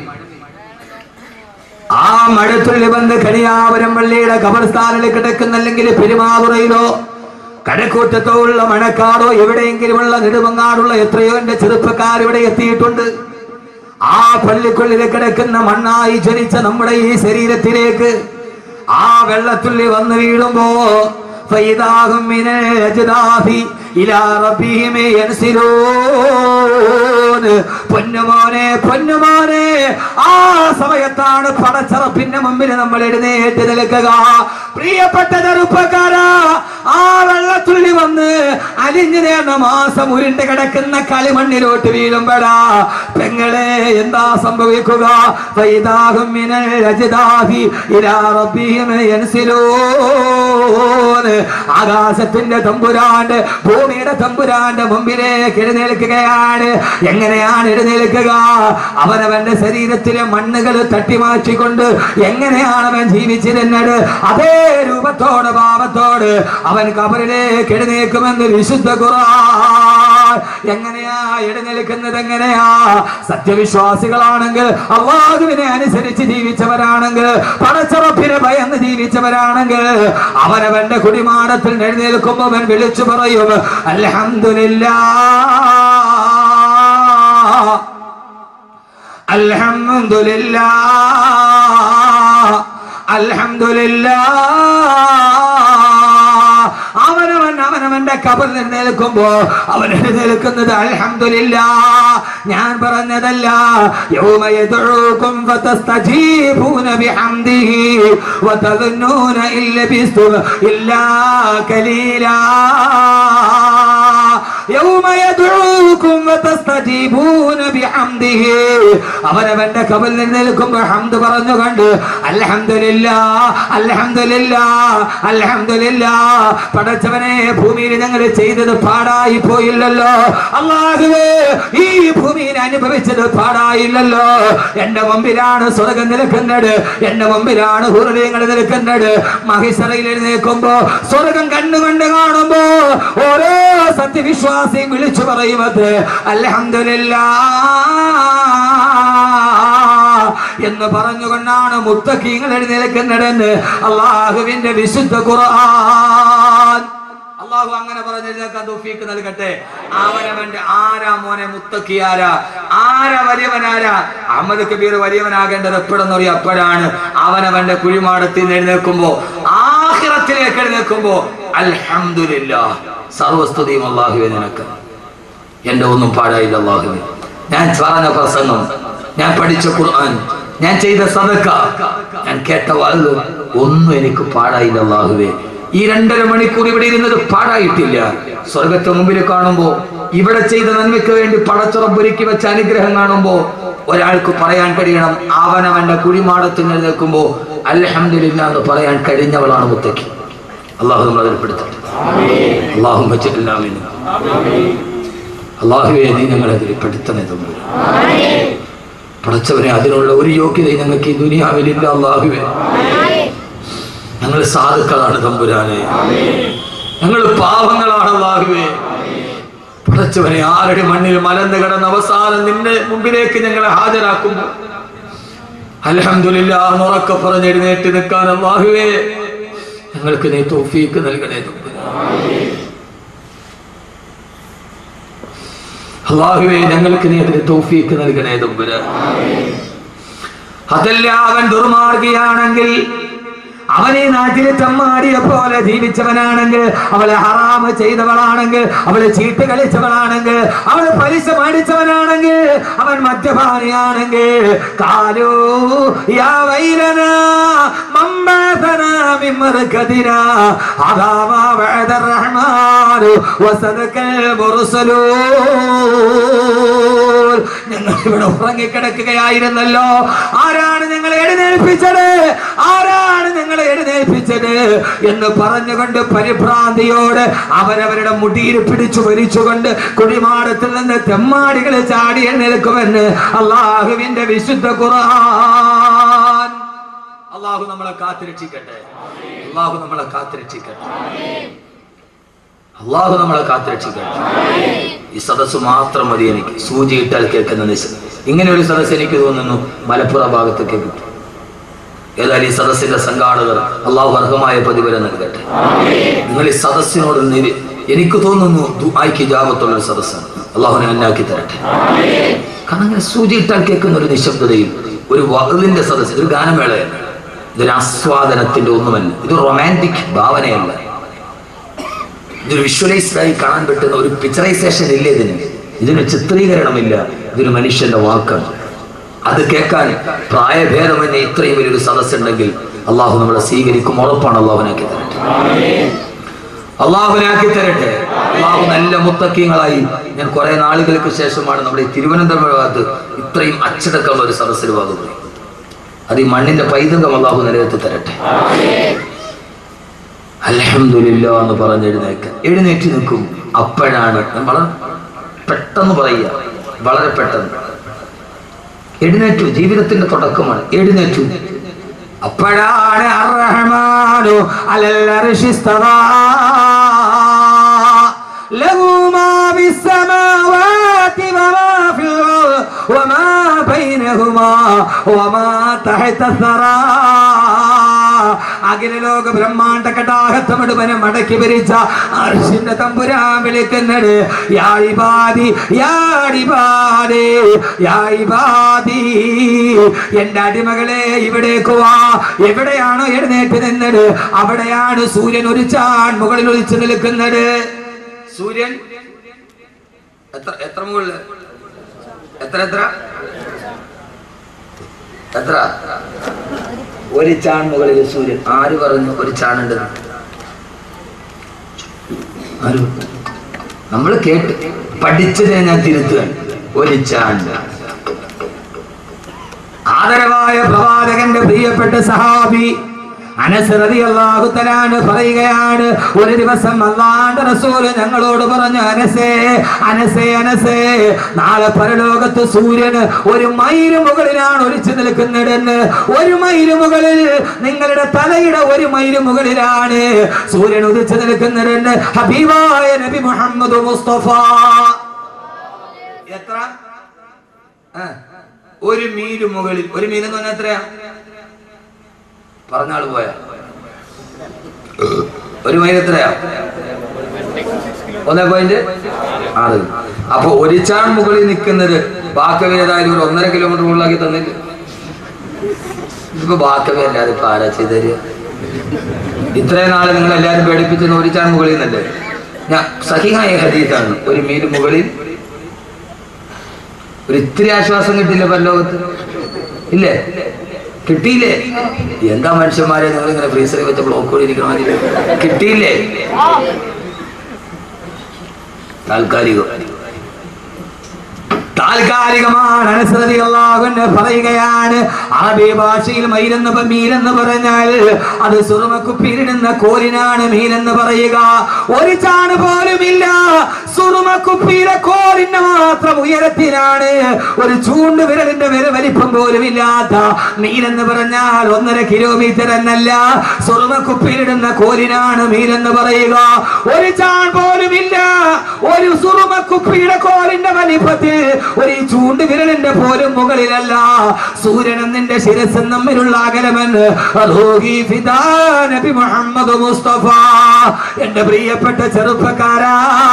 ആ മഴത്തുള്ളി വന്ന് കണിയാപുരം പള്ളിയുടെ കബർസ്ഥാനിൽ കിടക്കുന്നല്ലെങ്കിൽ പെരുമാതുറയിലോ കഴക്കൂറ്റത്തോ ഉള്ള മഴക്കാടോ എവിടെയെങ്കിലുമുള്ള നെടുമങ്ങാടുള്ള എത്രയോ എന്റെ ചെറുപ്പക്കാർ ഇവിടെ എത്തിയിട്ടുണ്ട് ആ പള്ളിക്കുള്ളിൽ കിടക്കുന്ന മണ്ണായി ജനിച്ച നമ്മുടെ ഈ ശരീരത്തിലേക്ക് ആ വെള്ളത്തുള്ളി വന്ന് വീഴുമ്പോ ഫൈദാഹും മിനൽ അജ്ദാഫി ഇലാ റബ്ബിഹിം യൻസിലൂൻ പൊന്നുമോനെ പൊന്നുമോനെ ആ സമയത്താണ് പടച്ചറപ്പിന്റെ മുമ്പിൽ നമ്മൾ എഴുന്നേറ്റ് നിൽക്കുക പ്രിയപ്പെട്ട ചെറുപ്പക്കാരാ ആ വെള്ളത്തുള്ളി വന്ന് അലിഞ്ഞു നേർന്ന മാസം ഉരുണ്ട് കിടക്കുന്ന കളിമണ്ണിലോട്ട് വീഴുമ്പോഴാ പെങ്ങളെ എന്താ സംഭവിക്കുക ഫൈദാഹും മിനൽ അജ്ദാഫി ഇലാ റബ്ബിഹിം യൻസിലൂൻ ആകാശത്തിന്റെ തമ്പുരാന്റെ ഭൂമിയുടെ തമ്പുരാന്റെ മുമ്പിലേക്ക് എഴുന്നേൽക്കുകയാണ് എങ്ങനെയാണ് എഴുന്നേൽക്കുക അവനവന്റെ ശരീരത്തിലെ മണ്ണുകൾ തട്ടിമാറ്റിക്കൊണ്ട് എങ്ങനെയാണ് അവൻ ജീവിച്ചിരുന്നത് അതേ രൂപത്തോട് ഭാവത്തോട് അവൻ കബറിലേക്ക് എഴുന്നേൽക്കുമെന്ന് വിശുദ്ധ ഖുർആൻ എങ്ങനെയാ എഴുന്നേൽക്കുന്നത് എങ്ങനെയാ സത്യവിശ്വാസികളാണെങ്കിൽ അള്ളാഹുവിനെ അനുസരിച്ച് ജീവിച്ചവരാണെങ്കിൽ പടച്ചറപ്പിനെ ഭയന്ന് ജീവിച്ചവരാണെങ്കിൽ അവനവന്റെ കുടിമാടത്തിൽ എഴുന്നേൽക്കുമ്പോ അവൻ വിളിച്ചു പറയും അൽഹംദുലില്ലാ അൽഹംദുലില്ലാ അൽഹംദുലില്ലാ അവനവൻ അവനവന്റെ കബറിൽ നിൽക്കുമ്പോ അവൻ എഴുന്നേൽക്കുന്നത് അൽഹംദുലില്ല ഞാൻ പറഞ്ഞതല്ല യൗമ യദ്ഉകും ഫതസ്തജീബൂന ബിഹംദിഹി വതظنون ഇല്ല ബിസ്തു ഇല്ലാ കലീലാ യൗമ യദ്ഊകും വതസ്തജീബൂന ബിഹംദിഹി അവനവന്റെ കബൽ നിൽക്കുമ്പോൾ ഹംദ് പറഞ്ഞുകൊണ്ട് അൽഹംദുലില്ലാ അൽഹംദുലില്ലാ അൽഹംദുലില്ലാ പടച്ചവനെ ഭൂമിയിൽ ഞങ്ങൾ ചെയ്തത് പാടായി പോയില്ലല്ലോ അള്ളാഹുവേ ഈ ഭൂമിയിൽ അനുഭവിച്ചത് പാടായില്ലല്ലോ എന്റെ മുമ്പിലാണ് സ്വർഗം നിൽക്കുന്നത് എന്റെ മുമ്പിലാണ് ഹുറലിയങ്ങൾ നിൽക്കുന്നത് മഹിഷറയിൽ എഴുന്നേൽക്കുമ്പോ സ്വർഗം കണ്ണുകൊണ്ട് കാണുമ്പോ ഓരോ സത്യവിശ്വാസിയും വിളിച്ചു പറയുന്നത് അൽഹംദുലില്ലാ എന്ന് പറഞ്ഞുകൊണ്ടാണ് മുത്തക്കീങ്ങൾ എഴുന്നേൽക്കുന്നതെന്ന് അള്ളാഹുവിന്റെ വിശുദ്ധ ഖുർആൻ അള്ളാഹു അങ്ങനെ പറഞ്ഞെഴുന്നേക്കാൻ തോഫീക്ക് നൽകട്ടെ അവനവന്റെ ആരാ മോനെ മുത്തക്കി ആരാ ആരാ വലിയവനാരാ അഹമ്മദ് കബീർ വലിയവനാകേണ്ടത് എപ്പോഴെന്ന് അറിയാം അപ്പോഴാണ് അവനവന്റെ കുഴിമാടത്തിൽ നിന്ന് എഴുന്നേൽക്കുമ്പോ ആഹിറത്തിലേക്ക് എഴുന്നേൽക്കുമ്പോ അൽഹംദുലില്ല സർവസ്തുതിയും അള്ളാഹുവെ നിനക്ക് എന്റെ ഒന്നും പാടായില്ല അള്ളാഹുവെ ഞാൻ പറഞ്ഞ പ്രസംഗം ഞാൻ പഠിച്ച ഖുർആൻ ഞാൻ ചെയ്ത സദക്ക ഞാൻ കേട്ട വാഴ് ഒന്നും എനിക്ക് പാടായില്ല അള്ളാഹുവെ ഈ രണ്ടര മണിക്കൂർ ഇവിടെ ഇരുന്നത് പാടായിട്ടില്ല സ്വർഗത്തെ മുമ്പിൽ കാണുമ്പോ ഇവിടെ ചെയ്ത നന്മയ്ക്ക് വേണ്ടി പടച്ചുറപ്പൊരുക്കി വെച്ച അനുഗ്രഹം കാണുമ്പോ ഒരാൾക്ക് പറയാൻ കഴിയണം അവനവന്റെ കുഴിമാടത്തിൽ നിൽക്കുമ്പോ അൽഹംദുലില്ലാ എന്ന് പറയാൻ കഴിഞ്ഞവളാണ് മുത്തക്കി അള്ളാഹു നമ്മൾ അതിൽ പെടുത്തട്ടെ അള്ളാഹു വെച്ചിട്ടില്ലാമിന് അള്ളാഹുവെ നീ ഞങ്ങളെ അതിൽ പെടുത്തണേ തമ്പുരാൻ പടച്ചവനെ അതിനുള്ള ഒരു യോഗ്യത ഞങ്ങൾക്ക് ഈ ദുനിയാവിലില്ല അള്ളാഹുവെ ഞങ്ങൾ സാധുക്കളാണ് തമ്പുരാനെ ഞങ്ങൾ പാവങ്ങളാണ് അള്ളാഹുവെ പടച്ചവനെ ആരുടെ മണ്ണിൽ മലന്ന് കിടന്ന അവസാനം നിന്റെ മുമ്പിലേക്ക് ഞങ്ങളെ ഹാജരാക്കുമ്പോൾ അലഹമില്ല ഉറക്കെ പറഞ്ഞെഴുന്നേറ്റ് നിൽക്കാൻ അള്ളാഹുവേ ഞങ്ങൾക്ക് നീ തോഫീക്ക് നൽകണേ തമ്പുരാനെ അള്ളാഹുവേ ഞങ്ങൾക്ക് നീ അതിന് തൗഫീക്ക് നൽകണേ തമ്പുരാൻ അതല്ല അവൻ ദുർമാർഗിയാണെങ്കിൽ അവനെ നാട്ടിലെ തമ്മാടിയെ പോലെ ജീവിച്ചവനാണെങ്കിൽ അവളെ ഹറാമ് ചെയ്തവളാണെങ്കിൽ അവളെ ചീട്ട് കളിച്ചവളാണെങ്കിൽ അവളെ പലിശ മേടിച്ചവനാണെങ്കിൽ അവൻ മദ്യപാനിയാണെങ്കിൽ കാലോ യാ വൈലന മമ്പതന മിമ്മർക്കതിന അദാമാ വഅദ الرحمن وصدق المرسلون ഞങ്ങൾ ഇവിടെ ഉറങ്ങിക്കിടക്കുകയായിരുന്നല്ലോ ആരാണ് ഞങ്ങളെ എഴുന്നേൽപ്പിച്ചത് ആരാണ് ഞങ്ങളെ എഴുന്നേൽപ്പിച്ചത് എന്ന് പറഞ്ഞുകൊണ്ട് പരിഭ്രാന്തിയോട് അവരവരുടെ മുടിയിൽ പിടിച്ചു വലിച്ചുകൊണ്ട് കുടിമാടത്തിൽ നിന്ന് തെമ്മാടികൾ ചാടി എഴുന്നേൽക്കുമെന്ന് അള്ളാഹുവിന്റെ വിശുദ്ധ ഖുർആൻ അള്ളാഹു നമ്മളെ കാത്തുരക്ഷിക്കട്ടെ അള്ളാഹു നമ്മളെ കാത്തുരക്ഷിക്കട്ടെ അള്ളാഹു നമ്മളെ കാത്തുരക്ഷിക്കട്ടെ ഈ സദസ്സ് മാത്രം മതി എനിക്ക് സൂചി ഇട്ടാൽ കേൾക്കുന്ന നിശ ഇങ്ങനെ ഒരു സദസ്സ് എനിക്ക് തോന്നുന്നു മലപ്പുറം ഭാഗത്തൊക്കെ കിട്ടും ഏതായാലും ഈ സദസ്സിന്റെ സംഘാടകർ അള്ളാഹു അർഹമായ പ്രതിഫലം നൽകട്ടെ നിങ്ങൾ ഈ സദസ്സിനോട് നിരി- എനിക്ക് തോന്നുന്നു ദുആയ്ക്ക് ജാപത്തുള്ള ഒരു സദസ്സാണ് അള്ളാഹുനെ അന്നാക്കി തരട്ടെ കാരണം അങ്ങനെ സൂചി ഇട്ടാൽ കേൾക്കുന്ന ഒരു നിശബ്ദതയും ഒരു വകലിന്റെ സദസ്സ് ഇതൊരു ഗാനമേളയല്ല ഇതൊരു ആസ്വാദനത്തിന്റെ ഒന്നുമല്ല ഇത് റൊമാൻറ്റിക് ഭാവനയല്ല ഇതൊരു വിഷ്വലൈസ്ഡ് ആയി കാണാൻ പറ്റുന്ന ഒരു പിക്ചറൈസേഷൻ ഇല്ല ഇതിന് ഇതിന് ചിത്രീകരണമില്ല ഇതൊരു മനുഷ്യന്റെ വാക്കാണ് അത് കേൾക്കാൻ പ്രായഭേദമെന്നെ ഇത്രയും വലിയൊരു സദസ്സുണ്ടെങ്കിൽ അള്ളാഹു നമ്മളെ സ്വീകരിക്കും ഉറപ്പാണ് അള്ളാഹുനാക്കി തരട്ടെ അള്ളാഹുനാക്കി തരട്ടെ അള്ളാഹു നല്ല മുത്തക്കീങ്ങളായി ഞാൻ കുറെ നാളുകൾക്ക് ശേഷമാണ് നമ്മുടെ ഈ തിരുവനന്തപുരം ഭാഗത്ത് ഇത്രയും അച്ചടക്കമുള്ള ഒരു സദസ്സിൽ ഭാഗത്ത് അത് ഈ മണ്ണിന്റെ പൈതൃകം അള്ളാഹു നിലനിർത്തി തരട്ടെ അലഹമില്ല എന്ന് പറഞ്ഞ് എഴുന്നേക്ക എഴുന്നേറ്റ് നിൽക്കും അപ്പോഴാണ് ഞാൻ വളരെ പെട്ടെന്ന് പറയുക വളരെ പെട്ടെന്ന് എഴുന്നേറ്റു ജീവിതത്തിന്റെ തുടക്കമാണ് എഴുന്നേറ്റു അപ്പോഴാണ് അർറഹ്മാനു അലൽ അർശി ഇസ്തവാ. ലഹു മാ ഫിസ്സമാവാതി വമാ ഫിൽ അർദ് വമാ ബൈനഹുമാ വമാ തഹത സറാ അഖിലലോക ബ്രഹ്മാണ്ട കടാഹത്തമിടുവനെ മടക്കി ഭരിച്ച അർഷിന്റെ തമ്പുരാൻ വിളിക്കുന്നത് യായിബാദി യാടിബാദി യായിബാദി എന്റെ അടിമകളെ ഇവിടേക്ക് വാ എവിടെയാണോ എഴുന്നേറ്റ് നിന്നത് അവിടെയാണ് സൂര്യൻ ഒരു ചാൺ മുകളിൽ ഒളിച്ചു നിൽക്കുന്നത് സൂര്യൻ എത്ര എത്ര മുകളിൽ എത്ര എത്ര എത്ര ഒരു ചാൺ മുകളിൽ സൂര്യൻ ആര് പറഞ്ഞു ഒരു ചാണുണ്ട് ആര് നമ്മൾ കേട്ട് പഠിച്ചതിനെ ഞാൻ തിരുത്തുകയാണ് ഒലിച്ചാണ്ട് ആദരവായ പ്രവാചകന്റെ പ്രിയപ്പെട്ട സഹാബി അനസ് റളിയല്ലാഹു തആല പറയുകയാണ് ഒരു ദിവസം അല്ലാഹുവിന്റെ റസൂല് ഞങ്ങളോട് പറഞ്ഞു അനസേ അനസേ അനസേ നാളെ പരലോകത്ത് സൂര്യന് ഒരു മൈല് മുകളിലാണ് ഒലിച്ചു നിൽക്കുന്നിടന്ന് ഒരു മൈല് മുകളിൽ നിങ്ങളുടെ തലയുടെ ഒരു മൈല് മുകളിലാണ് സൂര്യൻ ഉദിച്ചു നിൽക്കുന്നിടന്ന് ഹബീബായ നബി മുഹമ്മദ് മുസ്തഫ എത്ര ആ, ഒരു മീല് മുകളിൽ ഒരു മീൽ എന്ന് പറഞ്ഞാൽ എത്രയാ പറഞ്ഞാള് പോയാ ഒരു മൈൽ എത്രയാ ഒന്നേ പോയിന്റ് ആറ് അപ്പൊ ഒരിച്ചാൺ മുകളിൽ നിൽക്കുന്നത് ബാക്കവി ഏതായാലും ഒരു ഒന്നര കിലോമീറ്റർ മുകളിലാക്കി തന്നില്ല ഇപ്പൊ ബാക്കവി അല്ലാതെ ഇപ്പൊ ആരാ ചെയ്തു തരിക ഇത്രയും നാള് നിങ്ങൾ എല്ലാരും പേടിപ്പിച്ചെന്ന് ഒരിച്ചാൺ മുകളിൽ നിന്നല്ലേ ഞാൻ സഹിഹായ ഹദീസാണ് ഒരു മീൽ മുകളിൽ ഒരു ഇത്തിരി ആശ്വാസം കിട്ടില്ല പരലോകത്ത് ഇല്ലേ കിട്ടിയില്ലേ എന്താ മനുഷ്യന്മാരെ നിങ്ങൾ ഇങ്ങനെ ഫ്രീസറിൽ വെച്ച ബ്ലോക്ക് കൂടി ഇരിക്കണ മാതിരി കിട്ടിയില്ലേ താൽക്കാലികം താൽക്കാലികമാണ് അനുസൃതി അള്ളാഹുവിന് പറയുകയാണ് അറബി ഭാഷയിൽ മയിലെന്ന് പ- മീലെന്ന് പറഞ്ഞാൽ അത് സുറുമക്കുപ്പിയിലിടുന്ന കോലിനാണ് മീലെന്ന് പറയുക ഒരു ചാണ് പോലുമില്ല സുറുമക്കുപ്പിയിലെ കോലിന് മാത്രം ഉയരത്തിലാണ് ഒരു ചൂണ്ട് വിരലിന്റെ വിര വലിപ്പം പോലും ഇല്ലാത്ത മീലെന്ന് പറഞ്ഞാൽ ഒന്നര കിലോമീറ്റർ എന്നല്ല സുറുമക്കുപ്പിയിലിടുന്ന കോലിനാണ് മീലെന്ന് പറയുക ഒരു ചാൺ പോലുമില്ല ഒരു സുറുമക്കുപ്പിയുടെ കോലിന്റെ വലിപ്പത്തിൽ ഒരു ചൂണ്ട് വിരലിന്റെ പോലും മുകളിലല്ല സൂര്യനും നിന്റെ ശിരസും തമ്മിലുള്ള അകലമെന്ന് റൂഹി ഫിദാ നബി മുഹമ്മദ് മുസ്തഫ എന്റെ പ്രിയപ്പെട്ട ചെറുപ്പക്കാരാ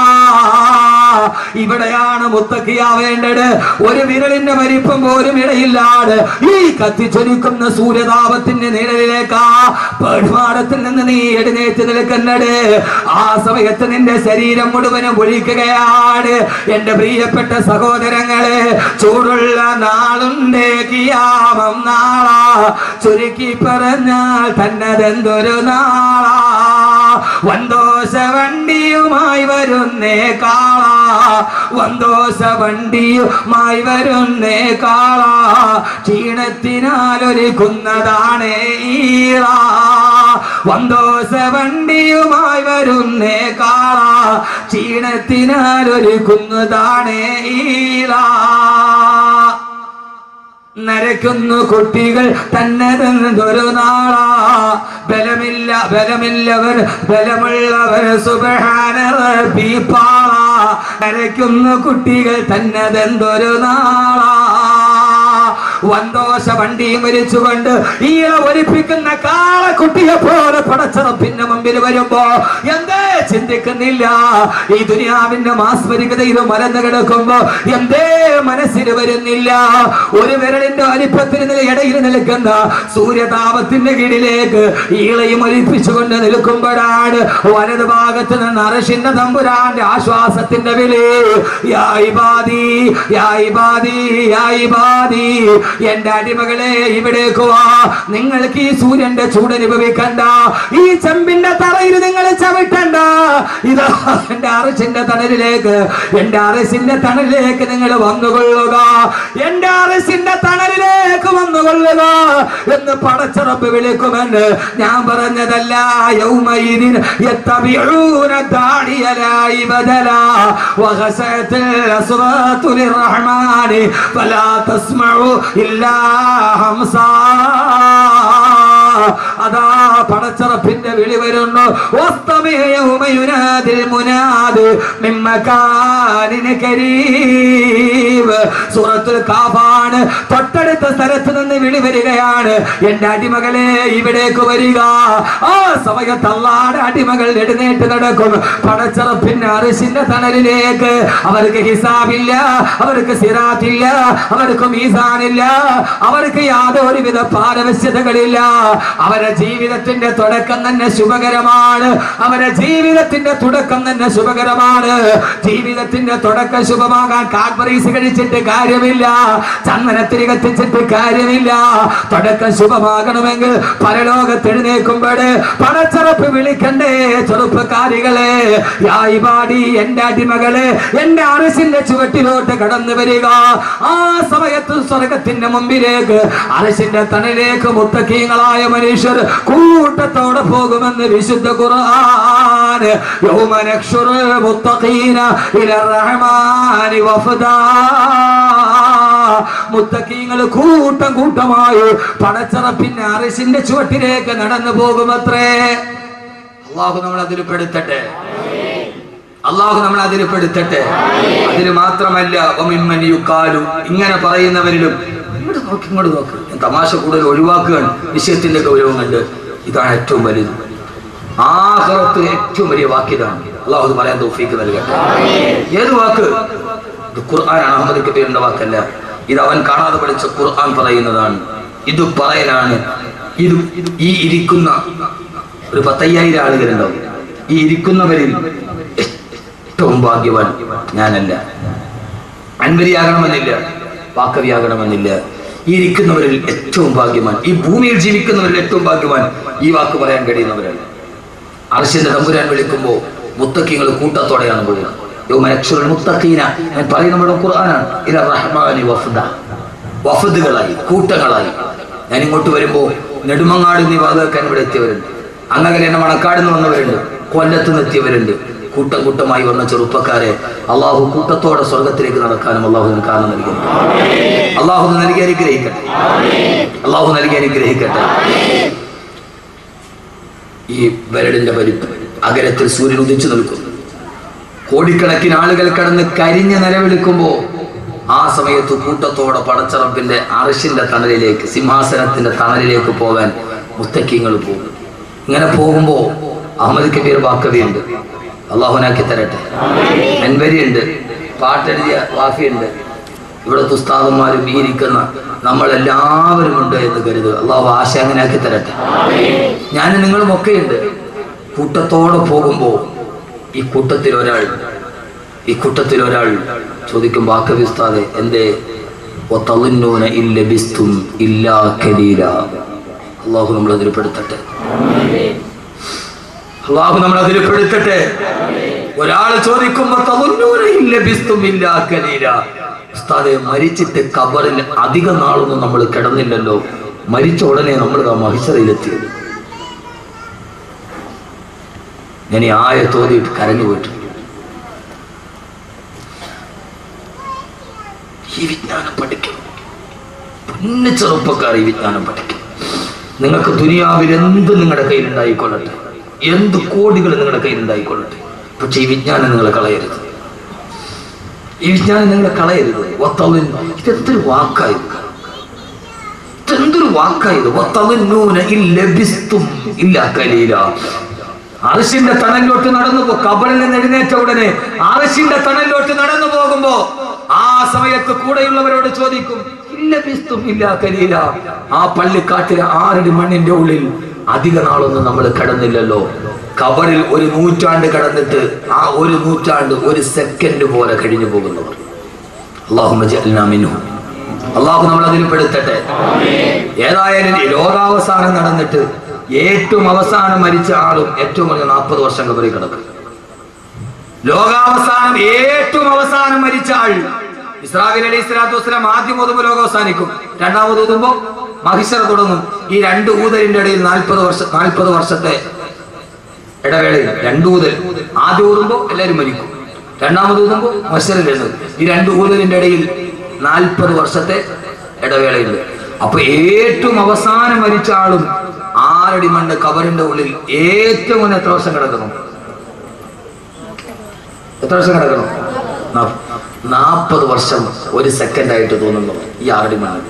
ഇവിടെയാണ് മുത്തക്കിയാവേണ്ടത് ഒരു വിരലിന്റെ വലിപ്പം പോലും ഇടയില്ലാതെ ഈ കത്തിച്ചൊലിക്കുന്ന സൂര്യതാപത്തിന്റെ നിഴലിലേക്കാ പേഴ്മാടത്തിൽ നിന്ന് നീ എഴുന്നേറ്റ് നിൽക്കുന്നത് ആ സമയത്ത് നിന്റെ ശരീരം മുഴുവനും ഒഴിക്കുകയാണ് എന്റെ പ്രിയപ്പെട്ട സഹോദരങ്ങളെ ചൂടുള്ള നാളുണ്ട് കിയാമം നാളാ ചുരുക്കി പറഞ്ഞാൽ തന്നതെന്തൊരു നാളാ വന്തോഷ വണ്ടിയുമായി വരുന്നേ കാള വന്തോഷ വണ്ടിയുമായി വരുന്നേ കാള ക്ഷീണത്തിനാലൊരുക്കുന്നതാണ് ഈള വന്തോഷ വണ്ടിയുമായി വരുന്നേ കാള ക്ഷീണത്തിനാലൊരുക്കുന്നതാണ് ഈള നരയ്ക്കുന്നു കുട്ടികൾ തന്നെ ഒരു നാളാ ബലമില്ല ബലമില്ലവർ ബലമുള്ളവർ സുബഹാന റബ്ബിപ്പാള നരയ്ക്കുന്നു കുട്ടികൾ തന്നതെന്തൊരു നാളാ വന്തോഷ വണ്ടിയും വലിച്ചുകൊണ്ട് ഈള ഒലിപ്പിക്കുന്ന കാളക്കുട്ടിയെ പോലെ പടച്ചറപ്പിന്റെ മുമ്പിൽ വരുമ്പോ എന്തേ ചിന്തിക്കുന്നില്ല ഈ ദുനിയാവിന്റെ മാസ്മരികതയിൽ മലന്ന് കിടക്കുമ്പോ എന്തേ മനസ്സിൽ വരുന്നില്ല ഒരു വിരലിന്റെ വലിപ്പത്തിന് നില ഇടയിൽ നിൽക്കുന്ന സൂര്യതാപത്തിന്റെ കീഴിലേക്ക് ഈളയും ഒലിപ്പിച്ചുകൊണ്ട് നിൽക്കുമ്പോഴാണ് വലത് ഭാഗത്ത് നിന്ന് അറഷിന്റെ തമ്പുരാന്റെ ആശ്വാസത്തിന്റെ വിളി യായി ബാദി യായി ബാദി യായി ബാദി എന്റെ അടിമകളെ ഇവിടേക്ക് വാ നിങ്ങൾക്ക് ഈ സൂര്യന്റെ ചൂട് അനുഭവിക്കണ്ട ഈ ചെമ്പിന്റെ തറയിൽ നിങ്ങൾ ചവിട്ടണ്ട ഇതാ എന്റെ അറസിന്റെ തണലിലേക്ക് എന്റെ അറസിന്റെ തണലിലേക്ക് നിങ്ങൾ വന്നുകൊള്ളുക എന്റെ അറസിന്റെ തണലിലേക്ക് വന്നുകൊള്ളുക എന്ന് പടച്ചറപ്പ് വിളിക്കുമെന്ന് ഞാൻ പറഞ്ഞതല്ല യൗമയിദിൻ യത്തബിഊന ദാഇയലായി ബദലാ വഖസഅത്തിൽ അസ്വാതു ലിർറഹ്മാനി ഫലാ തസ്മഉ ഇല്ലാ ഹംസാ അതാ പടച്ചറപ്പിന്റെ വിളി വരുന്നു വസ്തമയൗമയുനാദിൽ മുനാദ് മിൻ മകാനിൻ കരീം സൂറത്തുൽ കാഫാണ് തൊട്ടടുത്ത സ്ഥലത്ത് നിന്ന് വിളി വരികയാണ് എന്റെ അടിമകളെ ഇവിടേക്ക് വരിക ആ സമയത്ത് അല്ലാടെ അടിമകൾ എഴുന്നേറ്റ് നടക്കും പടച്ചറപ്പിന്റെ അറിശിന്റെ തണലിലേക്ക് അവർക്ക് ഹിസാബില്ല അവർക്ക് സിറാത്തില്ല അവർക്ക് മീസാനില്ല അവർക്ക് യാതൊരുവിധ പാരവശ്യതകളില്ല അവരെ ജീവിതത്തിന്റെ തുടക്കം തന്നെ ശുഭകരമാണ് അവരുടെ ജീവിതത്തിന്റെ തുടക്കം തന്നെ ശുഭകരമാണ് ജീവിതത്തിന്റെ തുടക്കം ശുഭമാകാൻ കാഡ്ബറീസ് കഴിച്ചിട്ട് കാര്യമില്ല ചന്ദനത്തിരി കത്തിച്ചിട്ട് കാര്യമില്ല തുടക്കം ശുഭമാകണമെങ്കിൽ പരലോകത്ത് എഴുന്നേൽക്കുമ്പോൾ പണച്ചറപ്പ് വിളിക്കണ്ടേ ചെറുപ്പക്കാരികളെ യായി പാടി എന്റെ അടിമകളെ എന്റെ അറിസിന്റെ ചുവട്ടിലോട്ട് കടന്നു വരിക ആ സമയത്ത് സ്വർഗത്തിന്റെ മുമ്പിലേക്ക് അറിസിന്റെ തണിലേക്ക് മുത്തക്കീങ്ങളായ മനുഷ്യർ കൂട്ടത്തോടെ പോകുമെന്ന് വിശുദ്ധ ഖുർആൻ യൗമ നഖ്ശുറു മുത്തഖീന ഇല റഹ്മാനി വഫദാ മുത്തക്കീങ്ങൾ കൂട്ടം കൂട്ടമായി പടച്ചറപ്പിന്റെ അറിസിന്റെ ചുവട്ടിലേക്ക് നടന്നു പോകുമത്രേ അള്ളാഹു നമ്മൾ അതിൽ പെടുത്തട്ടെ അള്ളാഹു നമ്മൾ അതിൽ പെടുത്തട്ടെ അതിന് മാത്രമല്ല വമിമ്മൻ യുക്കാലു ഇങ്ങനെ പറയുന്നവരിലും ഇങ്ങോട്ട് നോക്ക് ഇങ്ങോട്ട് നോക്ക് ഞാൻ തമാശ കൂടുതൽ ഒഴിവാക്കുകയാണ് വിഷയത്തിന്റെ ഗൗരവം കണ്ട് ഇതാണ് ഏറ്റവും വലുത് ആഹ്റത്ത് ഏറ്റവും വലിയ വാക്കിതാണ് അള്ളാഹു അത് പറയാൻ തോഫീക്ക് നൽകട്ടെ ഏത് വാക്ക് ഇത് ഖുർആൻ അഹമ്മദ് കബീറിന്റെ വാക്കല്ല ഇത് അവൻ കാണാതെ പഠിച്ച ഖുർആൻ പറയുന്നതാണ് ഇത് പറയലാണ് ഇത് ഈ ഇരിക്കുന്ന ഒരു പത്തയ്യായിരം ആളുകളുണ്ടാവും ഈ ഇരിക്കുന്നവരിൽ ഏറ്റവും ഭാഗ്യവാൻ ഞാനല്ല അൻവരിയാകണമെന്നില്ല വാക്കവിയാകണമെന്നില്ല ഈ ഇരിക്കുന്നവരിൽ ഏറ്റവും ഭാഗ്യവാൻ ഈ ഭൂമിയിൽ ജീവിക്കുന്നവരിൽ ഏറ്റവും ഭാഗ്യവാൻ ഈ വാക്ക് പറയാൻ കഴിയുന്നവരല്ല അർശന്റെ തമ്പുരാൻ വിളിക്കുമ്പോ മുത്തക്കിങ്ങൾ കൂട്ടത്തോടെയാണ് പോകുന്നത് യൗമനക്ഷുറൽ മുത്തഖീന ഞാൻ പറയുന്ന നമ്മുടെ ഖുർആനാണ് ഇല റഹ്മാനി വഫദ വഫദുകളായി കൂട്ടങ്ങളായി ഞാൻ ഇങ്ങോട്ട് വരുമ്പോ നെടുമങ്ങാട് എന്നീ വാതക്കാൻ ഇവിടെ എത്തിയവരുണ്ട് അങ്ങനെ എന്നെ മണക്കാട് നിന്ന് വന്നവരുണ്ട് കൊല്ലത്ത് നിന്ന് എത്തിയവരുണ്ട് കൂട്ടം കൂട്ടമായി വന്ന ചെറുപ്പക്കാരെ അള്ളാഹു കൂട്ടത്തോടെ സ്വർഗത്തിലേക്ക് നടക്കാനും അള്ളാഹു ഇതിന് കാരണം നൽകി അള്ളാഹു നൽകി അനുഗ്രഹിക്കട്ടെ അള്ളാഹു നൽകി അനുഗ്രഹിക്കട്ടെ ഈ വരടിന്റെ പരിപ്പ് അകരത്തിൽ സൂര്യൻ ഉദിച്ചു നിൽക്കുന്നു കോടിക്കണക്കിന് ആളുകൾ കടന്ന് കരിഞ്ഞ് നിലവിളിക്കുമ്പോ ആ സമയത്ത് കൂട്ടത്തോടെ പടച്ചറപ്പിന്റെ അറശിന്റെ തണലിലേക്ക് സിംഹാസനത്തിന്റെ തണലിലേക്ക് പോകാൻ മുത്തക്കിങ്ങൾ പോകും ഇങ്ങനെ പോകുമ്പോ അഹമ്മദ് കബീർ ബാക്കവിയുണ്ട് അള്ളാഹുനാക്കി തരട്ടെ അൻവരിയുണ്ട് പാട്ടെഴുതിയ വാഫിയുണ്ട് ഇവിടുത്തെ ഉസ്താദന്മാരും ഈ ഇരിക്കുന്ന നമ്മളെല്ലാവരും ഉണ്ട് എന്ന് കരുതുക അള്ളാഹു ആശ അങ്ങനെ ആക്കി തരട്ടെ ഞാൻ നിങ്ങളും ഒക്കെയുണ്ട് കൂട്ടത്തോടെ പോകുമ്പോ ഈ കൂട്ടത്തിൽ ഒരാൾ ഈ കൂട്ടത്തിൽ ഒരാൾ ചോദിക്കും ബാക്കവി ഉസ്താദെ എന്തേ ഒത്തളിന്നൂന ഇല്ല ബിസ്തും ഇല്ലാ കലീല അള്ളാഹു നമ്മൾ അതിൽ പെടുത്തട്ടെ അള്ളാഹു നമ്മൾ അതിൽ പെടുത്തട്ടെ ഒരാൾ ചോദിക്കുമ്പോ തളുന്നൂന ഇല്ല ബിസ്തും ഇല്ലാ കലീല ഉസ്താദെ മരിച്ചിട്ട് കബറിൽ അധിക നാളൊന്നും നമ്മൾ കിടന്നില്ലല്ലോ മരിച്ച ഉടനെ നമ്മൾ ആ മഹിഷറയിലെത്തിയത് ഞാൻ ഈ ആയ തോതിയിട്ട് കരഞ്ഞു പോയിട്ടുണ്ട് ഈ വിജ്ഞാനം പഠിക്കണം പൊന്നു ചെറുപ്പക്കാർ ഈ വിജ്ഞാനം പഠിക്കണം നിങ്ങൾക്ക് ദുനിയാവിൽ എന്ത് നിങ്ങളുടെ കയ്യിൽ ഉണ്ടായിക്കൊള്ളട്ടെ എന്ത് കോടികൾ നിങ്ങളുടെ കയ്യിൽ ഉണ്ടായിക്കൊള്ളട്ടെ പക്ഷെ ഈ വിജ്ഞാനം നിങ്ങൾ കളയരുത് ഈ വിജ്ഞാനം നിങ്ങൾ കളയരുത് വത്തളിൻ ഇതെന്തൊരു വാക്കായത് ഇതെന്തൊരു വാക്കായത് വത്തളിന്നൂന ഇല്ല ബിസ്തും ഇല്ല കലീല അറശിന്റെ തണലിലോട്ട് നടന്നു പോ കബറിൽ നിന്ന് എഴുന്നേറ്റ ഉടനെ അറശിന്റെ തണലിലോട്ട് നടന്നു പോകുമ്പോ ആ സമയത്ത് കൂടെയുള്ളവരോട് ചോദിക്കും ഇല്ല പിസ്തും ഇല്ല കലീല ആ പള്ളിക്കാട്ടിലെ ആറടി മണ്ണിന്റെ ഉള്ളിൽ അധിക നാളൊന്നും നമ്മൾ കിടന്നില്ലല്ലോ കബറിൽ ഒരു നൂറ്റാണ്ട് കടന്നിട്ട് ആ ഒരു നൂറ്റാണ്ട് ഒരു സെക്കൻഡ് പോലെ കഴിഞ്ഞു പോകുന്നവർ അള്ളാഹു അള്ളാഹു നമ്മൾ അതിൽ പെടുത്തട്ടെ ഏതായാലും ഈ ലോകാവസാനം നടന്നിട്ട് ഏറ്റവും അവസാനം മരിച്ച ആളും ഏറ്റവും കുറഞ്ഞ നാൽപ്പത് വർഷം കബറി കിടക്കും ലോകാവസാനം ഏറ്റവും അവസാനം മരിച്ച ആൾ ഇസ്രാഫിൽ അലൈഹി സ്വലാത്തു വസ്സലാം ആദ്യം ഓതുമ്പോൾ ലോകം അവസാനിക്കും രണ്ടാമത് ഊതുമ്പോ മഹിഷറ തുടങ്ങും ഈ രണ്ട് ഊതലിന്റെ ഇടയിൽ നാൽപ്പത് വർഷം നാൽപ്പത് വർഷത്തെ ഇടവേളയിൽ രണ്ട് ഊതൽ ആദ്യം ഊതുമ്പോ എല്ലാവരും മരിക്കും രണ്ടാമത് ഊതുമ്പോ മത്സരം എഴുതും ഈ രണ്ട് ഊതലിന്റെ ഇടയിൽ നാൽപ്പത് വർഷത്തെ ഇടവേളയുണ്ട് അപ്പൊ ഏറ്റവും അവസാനം മരിച്ച ആളും ആറടി മണ്ണ് കബറിന്റെ ഉള്ളിൽ ഏറ്റവും മുന്നേ എത്ര വർഷം കിടക്കണം എത്ര വർഷം കിടക്കണം നാ- നാപ്പത് വർഷം ഒരു സെക്കൻഡ് ആയിട്ട് തോന്നുന്നു ഈ ആറടി മണ്ണ്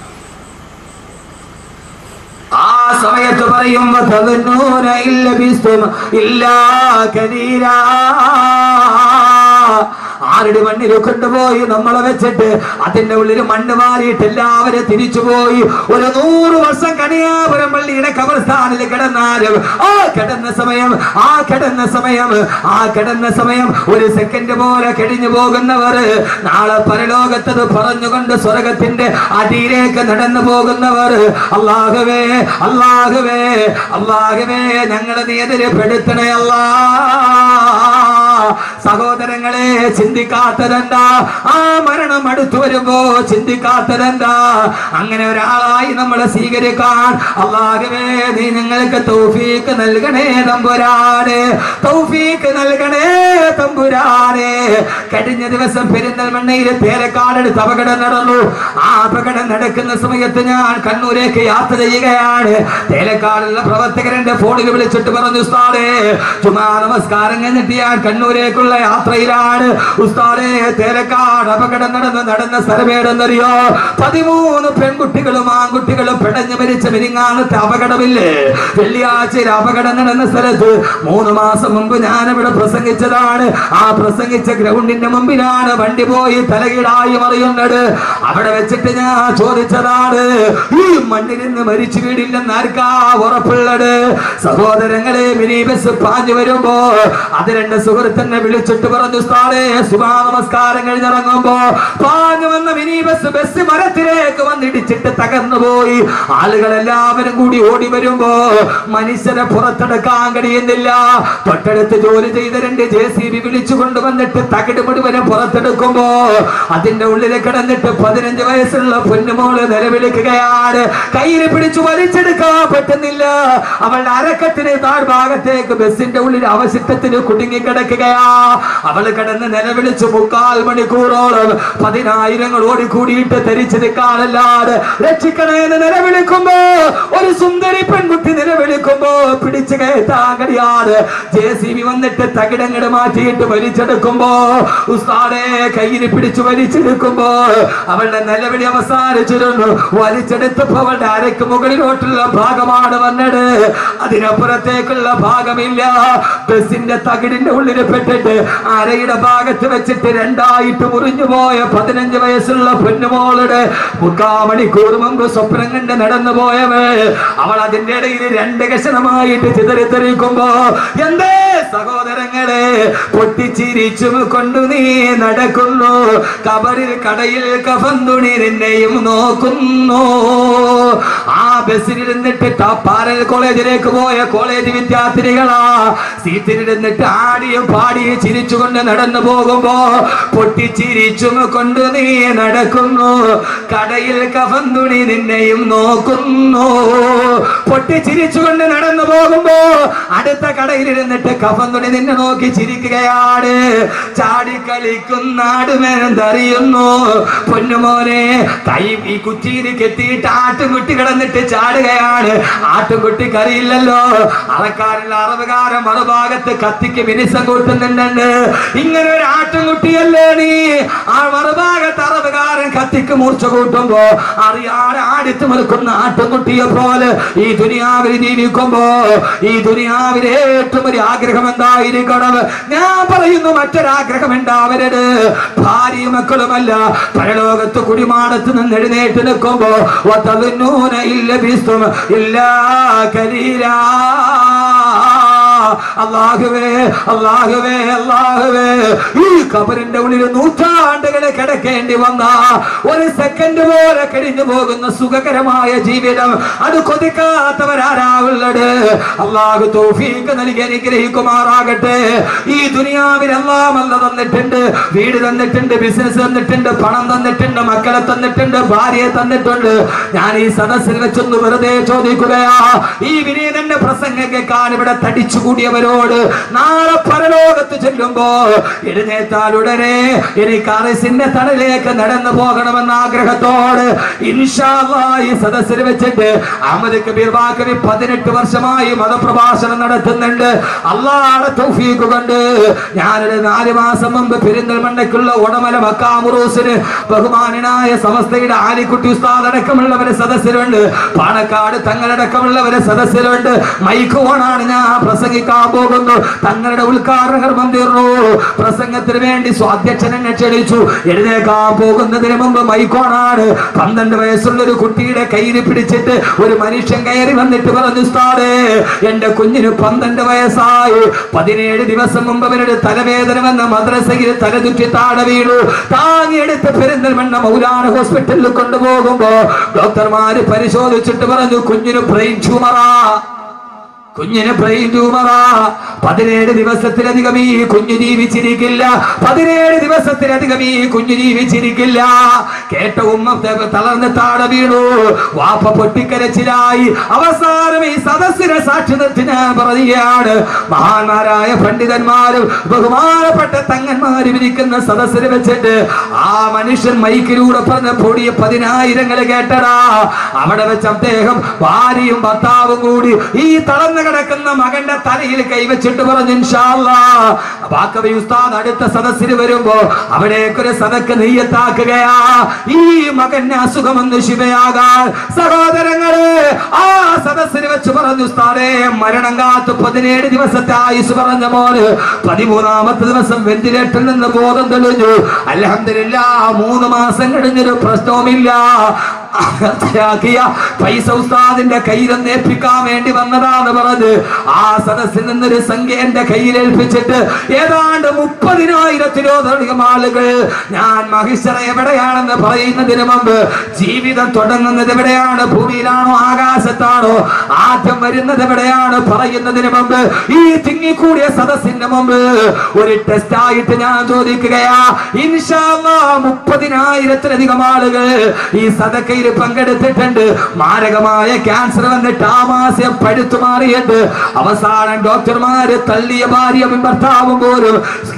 ആ സമയത്ത് പറയുമ്പോ തകന്നൂന ഇല്ല ബിസ്തും ഇല്ലാ കദീരാ ആ ആരുടെ മണ്ണിൽ കൊണ്ടുപോയി നമ്മളെ വെച്ചിട്ട് അതിന്റെ ഉള്ളിൽ മണ്ണ് മാറിയിട്ട് എല്ലാവരും തിരിച്ചുപോയി ഒരു നൂറ് വർഷം കണിയാപുരം പള്ളിയുടെ കബർസ്ഥാനിൽ കിടന്നാലും ആ കിടന്ന സമയം ആ കിടന്ന സമയം ആ കിടന്ന സമയം ഒരു സെക്കൻഡ് പോലെ കഴിഞ്ഞു പോകുന്നവർ നാളെ പരലോകത്തത് പറഞ്ഞുകൊണ്ട് സ്വർഗത്തിന്റെ അടിയിലേക്ക് നടന്നു പോകുന്നവർ അള്ളാഹുവേ അള്ളാഹുവേ അള്ളാഹുവേ ഞങ്ങളെ നീ എതിരെ പെടുത്തണേ അല്ലാ സഹോദരങ്ങളെ ചിന്തിക്കാത്തതെന്താ ആ മരണം അടുത്തു വരുമ്പോ ചിന്തിക്കാത്തതെന്താ അങ്ങനെ ഒരാളായി നമ്മളെ സ്വീകരിക്കാൻ അള്ളാഹുവേ നീ ഞങ്ങൾക്ക് തൗഫീക്ക് നൽകണേ തമ്പുരാനെ തൗഫീക്ക് നൽകണേ തമ്പുരാനെ കഴിഞ്ഞ ദിവസം പെരിന്തൽമണ്ണയിൽ തേരക്കാടെടുത്ത് അപകടം നടന്നു ആ അപകടം നടക്കുന്ന സമയത്ത് ഞാൻ കണ്ണൂരേക്ക് യാത്ര ചെയ്യുകയാണ് തേലക്കാടുള്ള പ്രവർത്തകരന്റെ ഫോണിൽ വിളിച്ചിട്ട് പറഞ്ഞു ഉസ്താദേ ചുമ്മാ നമസ്കാരം കഴിഞ്ഞിട്ട് ഞാൻ കണ്ണൂരേക്കുള്ള യാത്രയിലാണ് ഉസ്താദേ തേലക്കാട് അപകടം നടന്ന് നടന്ന സ്ഥലമേടെന്നറിയോ പതിമൂന്ന് പെൺകുട്ടികളും ആൺകുട്ടികളും പിടഞ്ഞു മരിച്ച മിനിങ്ങാനത്തെ അപകടമില്ലേ വെള്ളിയാഴ്ചയിൽ അപകടം നടന്ന സ്ഥലത്ത് മൂന്ന് മാസം മുമ്പ് ഞാൻ ഇവിടെ പ്രസംഗിച്ചതാണ് ആ പ്രസംഗിച്ച ഗ്രൗണ്ടിന്റെ മുമ്പിലാണ് വണ്ടി പോയി തലകീടായി മറിയുന്നത് അവിടെ വെച്ചിട്ട് ഞാൻ ചോദിച്ചതാണ് ഈ മണ്ണിൽ നിന്ന് മരിച്ചു വീടില്ലെന്ന് ആർക്കാ ഉറപ്പുള്ളത് സഹോദരങ്ങളെ മിനി ബസ് പാഞ്ഞു വരുമ്പോ അത് രണ്ട് സുഹൃത്തിനെ വിളിച്ചിട്ട് പറഞ്ഞു സ്ഥാനേ സുഭാ നമസ്കാരം കഴിഞ്ഞിറങ്ങുമ്പോ പാഞ്ഞു വന്ന മിനി ബസ് ബസ് മരത്തിലേക്ക് വന്നിടിച്ചിട്ട് തകർന്നു പോയി ആളുകൾ എല്ലാവരും കൂടി ഓടി വരുമ്പോ മനുഷ്യരെ പുറത്തെടുക്കാൻ കഴിയുന്നില്ല തൊട്ടടുത്ത് ജോലി ചെയ്ത രണ്ട് ജെ സി ബി വിളിച്ചു കൊണ്ടുവന്നിട്ട് തകിട് മുഴുവനും പുറത്തെടുക്കുമ്പോ അതിന്റെ ഉള്ളിൽ കിടന്നിട്ട് പതിനഞ്ച് വയസ്സുള്ള പൊന്നുമോള് നിലവിളിക്കുകയാണ് കയ്യിൽ പിടിച്ചു വലിച്ചെടുക്കാൻ പറ്റുന്നില്ല അവളുടെ അരക്കത്തിന് താഴ്ഭാഗത്തേക്ക് ബസിന്റെ ഉള്ളിൽ അവശിഷ്ടത്തിന് കുടുങ്ങി കിടക്കുകയാ അവൾ കിടന്ന് നിലവിളിച്ചു മുക്കാൽ മണിക്കൂറോളം പതിനായിരങ്ങൾ ഓടിക്കൂടിയിട്ട് ധരിച്ചു നിൽക്കാനല്ലാതെ രക്ഷിക്കണേന്ന് നിലവിളിക്കുമ്പോ ഒരു സുന്ദരി പെൺകുട്ടി നിലവിളിക്കുമ്പോ പിടിച്ചു കയറ്റാൻ കഴിയാതെ ജെ സി ബി വന്നിട്ട് തകിടങ്ങട് മാറ്റിയിട്ട് വലിച്ചെടുക്കുമ്പോ ഉസ്താദെ കയ്യിൽ പിടിച്ചു വലിച്ചെടുക്കുമ്പോ അവളുടെ നിലവിളി അവസാനിച്ചിരുന്നു വലിച്ചെടുത്തപ്പോ അവളുടെ അരക്ക് മുകളിലോട്ടുള്ള ഭാഗമാണ് വന്നത് അതിനപ്പുറത്തേക്കുള്ള ഭാഗമില്ല ബസിന്റെ തകിടിന്റെ ഉള്ളിൽ പെട്ടിട്ട് അരയുടെ ഭാഗത്ത് വെച്ചിട്ട് രണ്ടായിട്ട് മുറിഞ്ഞു പോയ പതിനഞ്ച് വയസ്സുള്ള പൊന്നുമോളുടെ മുക്കാമണിക്കൂർ മുമ്പ് സ്വപ്നം കണ്ട് നടന്നു പോയവേ അവൾ അതിന്റെ ഇടയിൽ രണ്ട് കഷണമായിട്ട് ചിതറിത്തെറിക്കുമ്പോ എന്തേ സഹോദരങ്ങളെ പൊട്ടിച്ചിരിച്ചും കൊണ്ടു നീ നടക്കുന്നു കബറിൽ കടയിൽ കഫന്തുണി നിന്നെയും നോക്കുന്നു ആ ബസ്സിലിരുന്നിട്ട് പാരൽ കോളേജിലേക്ക് പോയ കോളേജ് വിദ്യാർത്ഥിനികളാ സീറ്റിലിരുന്നിട്ട് ആടിയും പാടിയും ചിരിച്ചുകൊണ്ട് നടന്നു പോകുമ്പോ പൊട്ടിച്ചിരിച്ചും കൊണ്ട് നീ നടക്കുന്നു കടയിൽ കഫന്തുണി നിന്നെയും നോക്കുന്നു പൊട്ടിച്ചിരിച്ചുകൊണ്ട് നടന്നു പോകുമ്പോ അടുത്ത കടയിലിരുന്നിട്ട് കഫന്തുണി നിന്നെ നോക്കി ചിരിക്കുകയാണ് ചാടിക്കളിക്കുന്ന ആടുമെന്തറിയുന്നു പൊന്നുമോനെ കൈ ഈ കുറ്റിയിൽ കെട്ടിയിട്ട് ആട്ടുംകുട്ടി കിടന്നിട്ട് ചാടുകയാണ് ആട്ടുംകുട്ടി കറിയില്ലല്ലോ അറക്കാരുള്ള അറവുകാരൻ മറുഭാഗത്ത് കത്തിക്ക് മിനിസം കൂട്ടുന്നുണ്ട് ഇങ്ങനെ ഒരു ആട്ടുംകുട്ടിയല്ലേ നീ ആ മറുഭാഗത്ത് അറവുകാരൻ കത്തിക്ക് മൂർച്ച കൂട്ടുമ്പോ അറിയാതെ ആടിത്തു നിൽക്കുന്ന ആട്ടുംകുട്ടിയെ പോലെ ഈ ദുനിയാവിൽ ജീവിക്കുമ്പോ ഈ ദുനിയാവിലെ ഏറ്റവും ഒരു ആഗ്രഹം എന്തായിരിക്കണം ഞാൻ പറയുന്നു മറ്റൊരാഗ്രഹം ഉണ്ടാവരുത് ഭാര്യയും മക്കളുമല്ല പരലോകത്ത് കുടിമാടത്ത് നിന്ന് എഴുന്നേറ്റ് നിൽക്കുമ്പോ വതലുന്നൂന ഇല്ല ബിസ്തും ഇല്ലാ കലീലാ അള്ളാഹുവേ അള്ളാഹുവേ അള്ളാഹുവേ ഈ കബറിന്റെ ഉള്ളിൽ നൂറ്റാണ്ടുകളെ കിടക്കേണ്ടി വന്ന ഒരു സെക്കൻഡ് പോലെ കഴിഞ്ഞു പോകുന്ന സുഖകരമായ ജീവിതം അത് കൊതിക്കാത്തവരാരാവുള്ളത് അള്ളാഹു തൗഫീക്ക് നൽകി അനുഗ്രഹിക്കുമാറാകട്ടെ ഈ ദുനിയാവിൽ എല്ലാം അല്ല തന്നിട്ടുണ്ട് വീട് തന്നിട്ടുണ്ട് ബിസിനസ് തന്നിട്ടുണ്ട് പണം തന്നിട്ടുണ്ട് മക്കളെ തന്നിട്ടുണ്ട് ഭാര്യയെ തന്നിട്ടുണ്ട് ഞാൻ ഈ സദസ്സിൽ വെച്ചൊന്ന് വെറുതെ ചോദിക്കുകയാ ഈ വിനീതന്റെ പ്രസംഗം കേൾക്കാൻ ഇവിടെ തടിച്ചു കൂടിയവരോട് നാളെ പരലോകത്ത് ചെല്ലുമ്പോ എഴുന്നേറ്റാൽ ഉടനെ എനിക്ക് അറിസിന്റെ തടലേക്ക് നടന്നു പോകണമെന്ന ആഗ്രഹത്തോട് ഇൻഷാ അല്ലാഹ് ഈ സദസ്സിൽ വെച്ചിട്ട് അഹമ്മദ് കബീർ ബാക്കവി പതിനെട്ട് വർഷമായി മതപ്രഭാഷണം നടത്തുന്നുണ്ട് അള്ളാഹുടെ തൗഫീഖ് കൊണ്ട് ഞാനൊരു നാല് മാസം മുമ്പ് പെരിന്തൽമണ്ണയ്ക്കുള്ള ഉടമല മക്കാമുറൂസിന് ബഹുമാനനായ സമസ്തയുടെ ആലിക്കുട്ടി ഉസ്താദ് അടക്കമുള്ളവരെ സദസ്സിലുണ്ട് പാണക്കാട് തങ്ങളടക്കമുള്ളവരെ സദസ്സിലുണ്ട് മൈക്ക് ഓണാണ് ഞാൻ പ്രസംഗിക്കാൻ പോകുന്നു തങ്ങളുടെ ഉദ്ഘാടന കർമ്മം തീർന്നു പ്രസംഗത്തിന് വേണ്ടി വേണ്ടി സ്വാധ്യക്ഷനെ ക്ഷണിച്ചു എഴുന്നേക്കാൻ പോകുന്നതിന് മുമ്പ് മൈക്കോണാണ് പന്ത്രണ്ട് വയസ്സുള്ള ഒരു കുട്ടിയുടെ കയ്യിൽ പിടിച്ചിട്ട് ഒരു മനുഷ്യൻ കയറി വന്നിട്ട് പറഞ്ഞു ഉസ്താദേ എന്റെ കുഞ്ഞിന് പന്ത്രണ്ട് വയസ്സായി പതിനേഴ് ദിവസം മുമ്പ് അവരുടെ തലവേദന വന്ന മദ്രസയിൽ തലതുറ്റി താഴെ വീണു താങ്ങിയെടുത്ത് പെരിന്തൽമണ്ണ മൗലാന ഹോസ്പിറ്റലിൽ കൊണ്ടുപോകുമ്പോ ഡോക്ടർമാര് പരിശോധിച്ചിട്ട് പറഞ്ഞു കുഞ്ഞിന് ബ്രെയിൻ ട്യൂമറാ കുഞ്ഞിന് ബ്രെയിൻ ട്യൂമറാ പതിനേഴ് ദിവസത്തിലധികം ഈ കുഞ്ഞു ജീവിച്ചിരിക്കില്ല പതിനേഴ് ദിവസത്തിലധികം ഈ കുഞ്ഞു ജീവിച്ചിരിക്കില്ല കേട്ട ഉമ്മ ത- തളർന്ന് താഴെ വീണു വാപ്പ പൊട്ടിക്കരച്ചിലായി അവസാനം ഈ സദസ്സിനെ സാക്ഷി നിർത്തി ഞാൻ പറയുകയാണ് മഹാന്മാരായ പണ്ഡിതന്മാരും ബഹുമാനപ്പെട്ട തങ്ങന്മാരും ഇരിക്കുന്ന സദസ്സിൽ വെച്ചിട്ട് ആ മനുഷ്യൻ മൈക്കിലൂടെ പറഞ്ഞ പൊടിയ പതിനായിരങ്ങൾ കേട്ടടാ അവിടെ വെച്ച് അദ്ദേഹം ഭാര്യയും ഭർത്താവും കൂടി ഈ തളർന്നു കിടക്കുന്ന മകന്റെ തലയിൽ കൈവച്ചിട്ട് പറഞ്ഞു ഇൻഷാല്ലാ ബാക്കവി ഉസ്താദ് അടുത്ത സദസ്സിൽ വരുമ്പോ അവിടേക്കൊരു സദക്ക് നെയ്യത്താക്കുകയാ ഈ മകന് അസുഖമെന്ന് ശിവയാകാൻ സഹോദരങ്ങളെ ആ സദസ്സിൽ വെച്ച് പറഞ്ഞു ഉസ്താദേ മരണം കാത്ത് പതിനേഴ് ദിവസത്തെ ആയുസ് പറഞ്ഞ മോന് പതിമൂന്നാമത്തെ ദിവസം വെന്റിലേറ്ററിൽ നിന്ന് ബോധം തെളിഞ്ഞു അലഹമില്ല മൂന്ന് മാസം കഴിഞ്ഞൊരു പ്രശ്നവുമില്ല അകത്താക്കിയ പൈസ ഉസ്താദിന്റെ കയ്യിലൊന്ന് ഏൽപ്പിക്കാൻ വേണ്ടി വന്നതാന്ന് പറഞ്ഞ് ആ സദസ്സിൽ നിന്നൊരു സംഖ്യ എന്റെ കയ്യിൽ ഏൽപ്പിച്ചിട്ട് ഏതാണ്ട് മുപ്പതിനായിരത്തിലോടധികം ആളുകൾ ഞാൻ മഹിഷറ എവിടെയാണെന്ന് പറയുന്നതിന് മുമ്പ് ജീവിതം തുടങ്ങുന്നത് എവിടെയാണ് ഭൂമിയിലാണോ ആകാശത്താണോ ആദ്യം വരുന്നത് എവിടെയാണ് പറയുന്നതിന് മുമ്പ് ഈ തിങ്ങിക്കൂടിയ സദസ്സിന്റെ മുമ്പ് ഒരു ടെസ്റ്റ് ആയിട്ട് ഞാൻ ചോദിക്കുകയാ ഇൻഷാല്ലാ മുപ്പതിനായിരത്തിലധികം ആളുകൾ ഈ സദക്കയിൽ പങ്കെടുത്തിട്ടുണ്ട് മാരകമായ ക്യാൻസർ വന്നിട്ട് ആമാശയം പഴുത്തു മാറിയിട്ട് അവസാനം ഡോക്ടർമാര് തള്ളിയ ഭാര്യയും ഭർത്താവും പോലും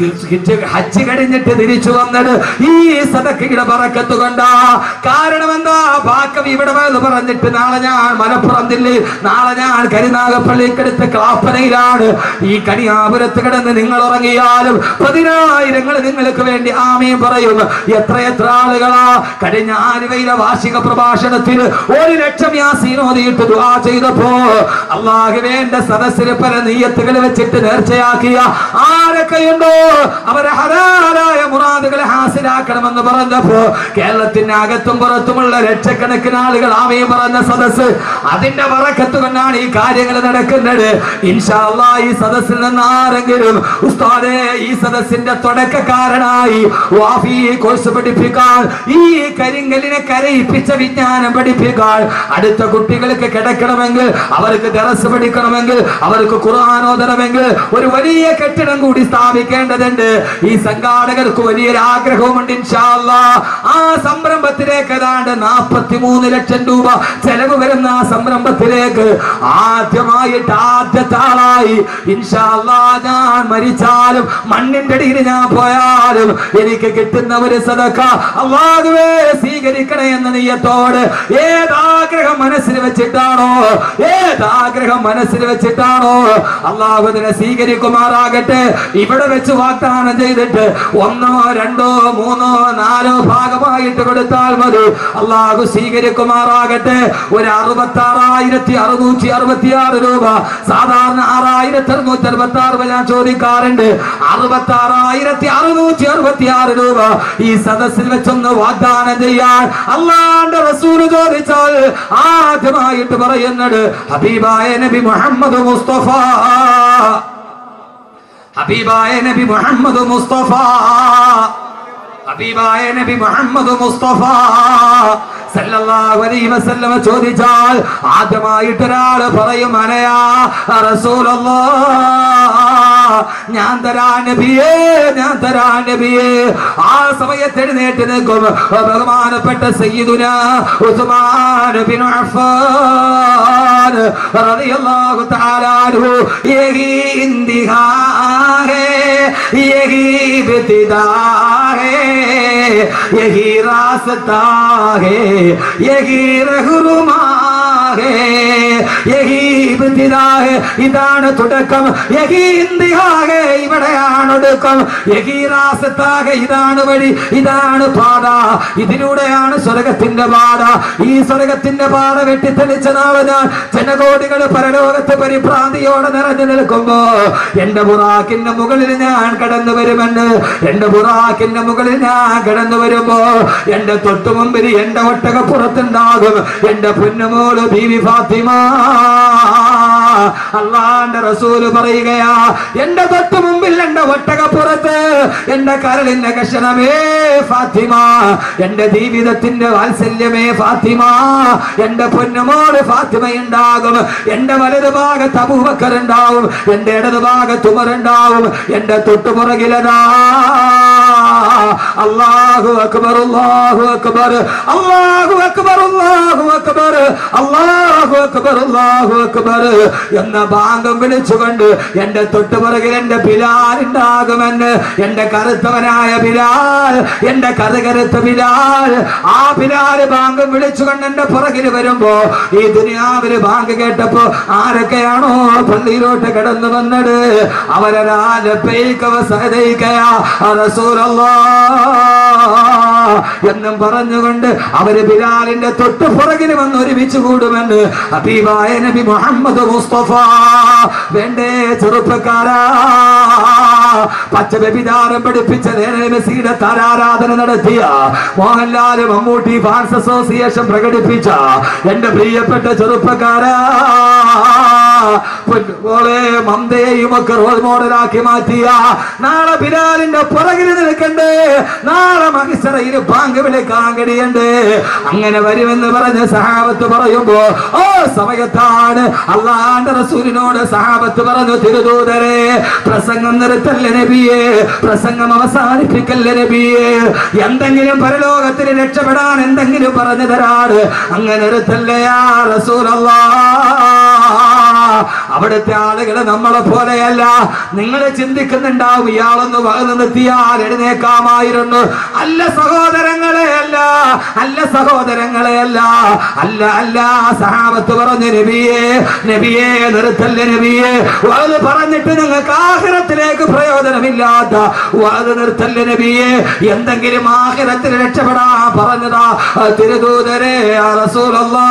ഹജ്ജ് കഴിഞ്ഞിട്ട് തിരിച്ചു വന്നത് ഈ സദക്കയുടെ പറക്കത്ത് കൊണ്ടാ കാരണം എന്താ ബാക്കവി ഇവിടെ വന്ന് പറഞ്ഞിട്ട് നാളെ ഞാൻ മലപ്പുറം ജില്ലയിൽ നാളെ ഞാൻ കരുനാഗപ്പള്ളിക്കടുത്ത് ക്ലാപ്പനയിലാണ് ഈ കണിയാപുരത്ത് കിടന്ന് നിങ്ങൾ ഉറങ്ങിയാലും പതിനായിരങ്ങൾ നിങ്ങൾക്ക് വേണ്ടി ആമയും പറയും എത്ര എത്ര ആളുകളാ കഴിഞ്ഞ ആലുവയിലെ വാർഷിക പ്രഭാഷണത്തിൽ ഒരു ലക്ഷം യാസീനോദിയിട്ട് ദുആ ചെയ്തപ്പോ അള്ളാഹു വേണ്ട സദസ്സിന് പല നീയത്തുകൾ വെച്ചിട്ട് നേർച്ചയാക്കിയ ആരൊക്കെയുണ്ടോ അവരെ ഹലാലായ മുറാദുകളെ ഹാസിലാക്കണമെന്ന് പറഞ്ഞപ്പോ കേരളത്തിന്റെ അകത്തും പുറത്തുമുള്ള ലക്ഷക്കണക്കിന് ആളുകൾ ആമയും പറഞ്ഞ സദസ്സ് അതിന്റെ വറക്കത്ത് കൊണ്ടാണ് ഈ കാര്യങ്ങൾ നടക്കുന്നത് ഇൻഷാ അല്ലാ ഈ സദസ്സിൽ നിന്ന് ആരെങ്കിലും ഉസ്താദേ ഈ സദസ്സിന്റെ തുടക്കക്കാരനായി വാഫി കോഴ്സ് പഠിപ്പിക്കാൻ ഈ കരിങ്കലിനെ കരയിപ്പിച്ച വിജ്ഞാനം പഠിപ്പിക്കാൻ അടുത്ത കുട്ടികൾക്ക് കിടക്കണമെങ്കിൽ അവർക്ക് ദറസ് പഠിക്കണമെങ്കിൽ അവർക്ക് ഖുർആൻ ഓതണമെങ്കിൽ ഒരു വലിയ കെട്ടിടം കൂടി സ്ഥാപിക്കേണ്ടതുണ്ട് ഈ സംഘാടകർക്ക് വലിയൊരു ആഗ്രഹവുമുണ്ട് ഇൻഷാ അല്ലാ ആ സംരംഭത്തിലേക്ക് ഏതാണ്ട് നാൽപ്പത്തി മൂന്ന് ലക്ഷം രൂപ ചെലവ് വരുന്ന ആ സംരംഭത്തിലേക്ക് ആദ്യമായിട്ട് ആദ്യത്തെ ആളായി ഇൻഷാ അല്ലാ ഞാൻ മരിച്ചാലും മണ്ണിന്റെ അടിയിൽ ഞാൻ പോയാലും എനിക്ക് കിട്ടുന്ന ഒരു സദക്ക അള്ളാഹുവേ സ്വീകരിക്കണേ എന്ന നീയത്തോട് ഏതാഗ്രഹം മനസ്സിൽ വെച്ചിട്ടാണോ ഏതാഗ്രഹം മനസ്സിൽ വെച്ചിട്ടാണോ അള്ളാഹു അതിനെ സ്വീകരിക്കുമാറാകട്ടെ ഇവിടെ വെച്ച് വാഗ്ദാനം ചെയ്തിട്ട് ഒന്നോ രണ്ടോ മൂന്നോ നാലോ ഭാഗമായിട്ട് കൊടുത്താൽ മതി അള്ളാഹു സ്വീകരിക്കുമാറാകട്ടെ ഒരു അറുപത്തി ആറായിരത്തി അറുന്നൂറ്റി അറുപത്തി ആറ് രൂപ സാധാരണ ആറായിരത്തി അറുന്നൂറ്റി അറുപത്തി ആറ് ഞാൻ ചോദിക്കാറുണ്ട് അറുപത്തി ആറായിരത്തി അറുന്നൂറ്റി അറുപത്തി ആറ് രൂപ ഈ സദസ്സിൽ വെച്ചൊന്ന് വാഗ്ദാനം ചെയ്യാൻ അള്ളാന്റെ റസൂല് ചോദിച്ചാൽ ആദ്യമായിട്ട് പറയുന്നത് ഹബീബായ നബി മുഹമ്മദ് മുസ്തഫ ഹബീബായ നബി മുഹമ്മദ് മുസ്തഫ ഹബീബായ നബി മുഹമ്മദ് മുസ്തഫ സല്ലല്ലാഹു അലൈഹി വസല്ലമ ചോദിച്ചാൽ ആദ്യമായിട്ട് ഒരാൾ പറയും അനയാ റസൂലല്ലാഹ് ഞാൻ തരാ നബിയേ ഞാൻ തരാ നബിയേ ആ സമയത്ത് എഴുന്നേറ്റ് നിൽക്കും ബഹുമാനപ്പെട്ട സയ്യിദുന ഉസ്മാൻ ബിൻ അഫ്ഫാൻ റളിയല്ലാഹു തആല അൻഹു യഹി ഇന്തിഹാ ഹേ യഹി ഇബ്തിദാ ഹേ യഹി റാസ്താ ഹേ യഹി റഹ്റുമാ ഹേ യഹീ ഇബ്തിദാ ഹേ ഇതാണ് തുടക്കം യഹീ ഇന്തിഹാ ഹേ ഇവിടെയാണ് ഒടുക്കം യഹീ റാസത്താ ഹേ ഇതാണ് വഴി ഇതാണ് പാത ഇതിലൂടെയാണ് സ്വർഗത്തിന്റെ പാത ഈ സ്വർഗത്തിന്റെ പാത വെട്ടിത്തെളിച്ച നാളെ ഞാൻ ജനകോടികൾ പരലോകത്ത് പരിഭ്രാന്തിയോടെ നിറഞ്ഞു നിൽക്കുമ്പോ എന്റെ ബുറാക്കിന്റെ മുകളിൽ ഞാൻ കടന്നു വരുമെന്ന് എന്റെ ബുറാക്കിന്റെ മുകളിൽ ഞാൻ കടന്നു വരുമ്പോ എന്റെ തൊട്ടു മുമ്പിൽ എന്റെ ഒട്ടക പുറത്തുണ്ടാകും എന്റെ പൊന്നുമോള് ബീവി ഫാത്തിമ അള്ളാന്റെ റസൂല് പറയുകയാ എന്റെ തൊട്ടു മുമ്പിൽ എന്റെ ഒട്ടകപ്പുറത്ത് എന്റെ കരളിന്റെ കഷണമേ ഫാത്തിമ എന്റെ ജീവിതത്തിന്റെ വാത്സല്യമേ ഫാത്തിമ എന്റെ പൊന്നുമോള് ഫാത്തിമ ഉണ്ടാകും എന്റെ വലതു ഭാഗത്ത് അബൂബക്കർ ഉണ്ടാവും എന്റെ ഇടതു ഭാഗത്ത് ഉമർ ഉണ്ടാവും എന്റെ തൊട്ടുപുറകിലതാ അല്ലാഹു അക്ബർ അല്ലാഹു അക്ബർ അല്ലാഹു അക്ബർ അല്ലാഹു അക്ബർ അല്ലാഹു അക്ബർ അല്ലാഹു അക്ബർ എന്ന ഭാഗം വിളിച്ചുകൊണ്ട് എന്റെ തൊട്ടുപുറകിൽ എന്റെ ബിലാൽ ഉണ്ടാകുമെന്ന് എന്റെ കറുത്തവനായ ബിലാൽ എന്റെ കറുകറുത്ത ബിലാൽ ആ ബിലാൽ ബാങ്കം വിളിച്ചുകൊണ്ട് എന്റെ പുറകിൽ വരുമ്പോ ഈ ദുനിയാവില് ബാങ്ക് കേട്ടപ്പോ ആരൊക്കെയാണോ പള്ളിയിലോട്ട് കടന്നു വന്നത് അവരൊരാല് സഹതയിക്കയാ റസൂലല്ലാ എന്നും പറഞ്ഞുകൊണ്ട് അവര് ബിലാലിന്റെ തൊട്ട് പുറകിന് വന്ന് ഒരുമിച്ച് കൂടുമെന്ന് ഹബീബായ നബി മുഹമ്മദ് മുസ്തഫ വേണ്ടേ ചെറുപ്പക്കാരാ പച്ച വ്യഭിചാരം പഠിപ്പിച്ച മെസ്സിയുടെ താരാരാധന നടത്തിയ മോഹൻലാൽ മമ്മൂട്ടി ഫാൻസ് അസോസിയേഷൻ പ്രകടിപ്പിച്ച എന്റെ പ്രിയപ്പെട്ട ചെറുപ്പക്കാരാ പൊന്നുപോലെ മന്ദയെയും ഒക്കെ റോൾ മോഡലാക്കി മാറ്റിയ നാളെ ബിലാലിന്റെ പുറകിൽ നിൽക്കണ്ടേ നാളെ മഹിസറയിൽ ബാങ്ക് വിളിക്കാൻ കഴിയണ്ടേ അങ്ങനെ വരുമെന്ന് പറഞ്ഞ് സഹാബത്ത് പറയുമ്പോ ഓ സമയത്താണ് അള്ളാന്റെ റസൂലിനോട് സഹാബത്ത് പറഞ്ഞു തിരുദൂതരെ പ്രസംഗം നിർത്തല്ല നബിയെ പ്രസംഗം അവസാനിപ്പിക്കല്ല നബിയെ എന്തെങ്കിലും പരലോകത്തിന് രക്ഷപ്പെടാൻ എന്തെങ്കിലും പറഞ്ഞു തരാട് അങ്ങനെ നിർത്തല്ലയാ റസൂലല്ലാ അവിടുത്തെ ആളുകൾ നമ്മളെ പോലെയല്ല നിങ്ങൾ ചിന്തിക്കുന്നുണ്ടാവും ഇയാളൊന്ന് വകന്നു നിർത്തിയാൽ എഴുന്നേക്കാമായിരുന്നു അല്ല സഹോദരങ്ങളെ അല്ല അല്ല സഹോദരങ്ങളെ അല്ല അല്ല അല്ല സഹാബത്ത് പറഞ്ഞു നബിയെ നബിയെ നിർത്തല്ല നബിയെ അത് പറഞ്ഞിട്ട് നിങ്ങൾക്ക് ആഹിറത്തിലേക്ക് പ്രയോജനമില്ലാത്ത അത് നിർത്തല്ല നബിയെ എന്തെങ്കിലും ആഹിറത്തിൽ രക്ഷപ്പെടാ പറഞ്ഞതാ തിരുദൂതരെ റസൂലല്ലാ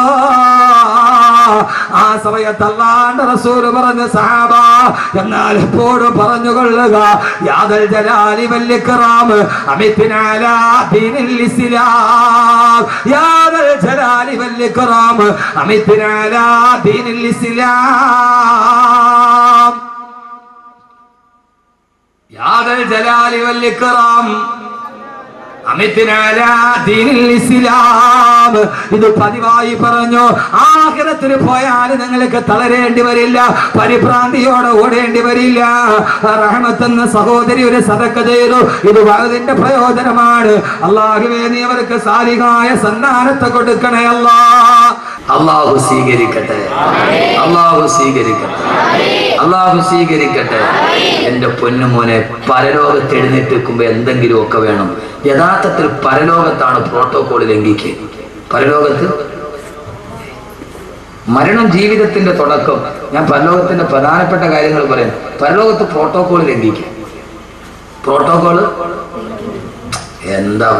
ആ സമയത്ത് അല്ലാണ്ട് റസൂല് പറഞ്ഞ സഹാബ എന്നാൽ എപ്പോഴും പറഞ്ഞുകൊള്ളുക യാദൽ ജലാലി വല്യക്കറാം അമിത്തിനാലാ ദീനിൽ ഇസ്ലാം യാദൽ ജലാലി വല്യക്കറാം അമിത്തിനാലാ ദീനിൽ ഇസ്ലാം യാദൽ ജലാലി വല്യക്കറാം അമിത്തിനാലാ ദീനിൽ ഇസ്ലാം ഇത് പതിവായി പറഞ്ഞു ആഗ്രഹത്തിന് പോയാൽ നിങ്ങൾക്ക് തളരേണ്ടി വരില്ല പരിഭ്രാന്തിയോടെ ഓടേണ്ടി വരില്ല റഹമത്തെന്ന സഹോദരി ഒരു സതക്ക ചെയ്തു ഇത് വലുതിന്റെ പ്രയോജനമാണ് അള്ളാഹുവേ നീ അവർക്ക് സാലികായ സന്താനത്തെ കൊടുക്കണേ അല്ലാ അള്ളാഹു സ്വീകരിക്കട്ടെ അള്ളാഹു സ്വീകരിക്കട്ടെ അള്ളാഹു സ്വീകരിക്കട്ടെ എന്റെ പൊന്നുമോനെ പരലോകത്ത് എഴുന്നേറ്റ് വെക്കുമ്പോ എന്തെങ്കിലും ഒക്കെ വേണം യഥാർത്ഥത്തിൽ പരലോകത്താണ് പ്രോട്ടോകോൾ ലംഘിക്കുക പരലോകത്ത് മരണം ജീവിതത്തിന്റെ തുടക്കം ഞാൻ പരലോകത്തിന്റെ പ്രധാനപ്പെട്ട കാര്യങ്ങൾ പറയാം പരലോകത്ത് പ്രോട്ടോകോൾ ലംഘിക്കുക പ്രോട്ടോകോള് എന്താ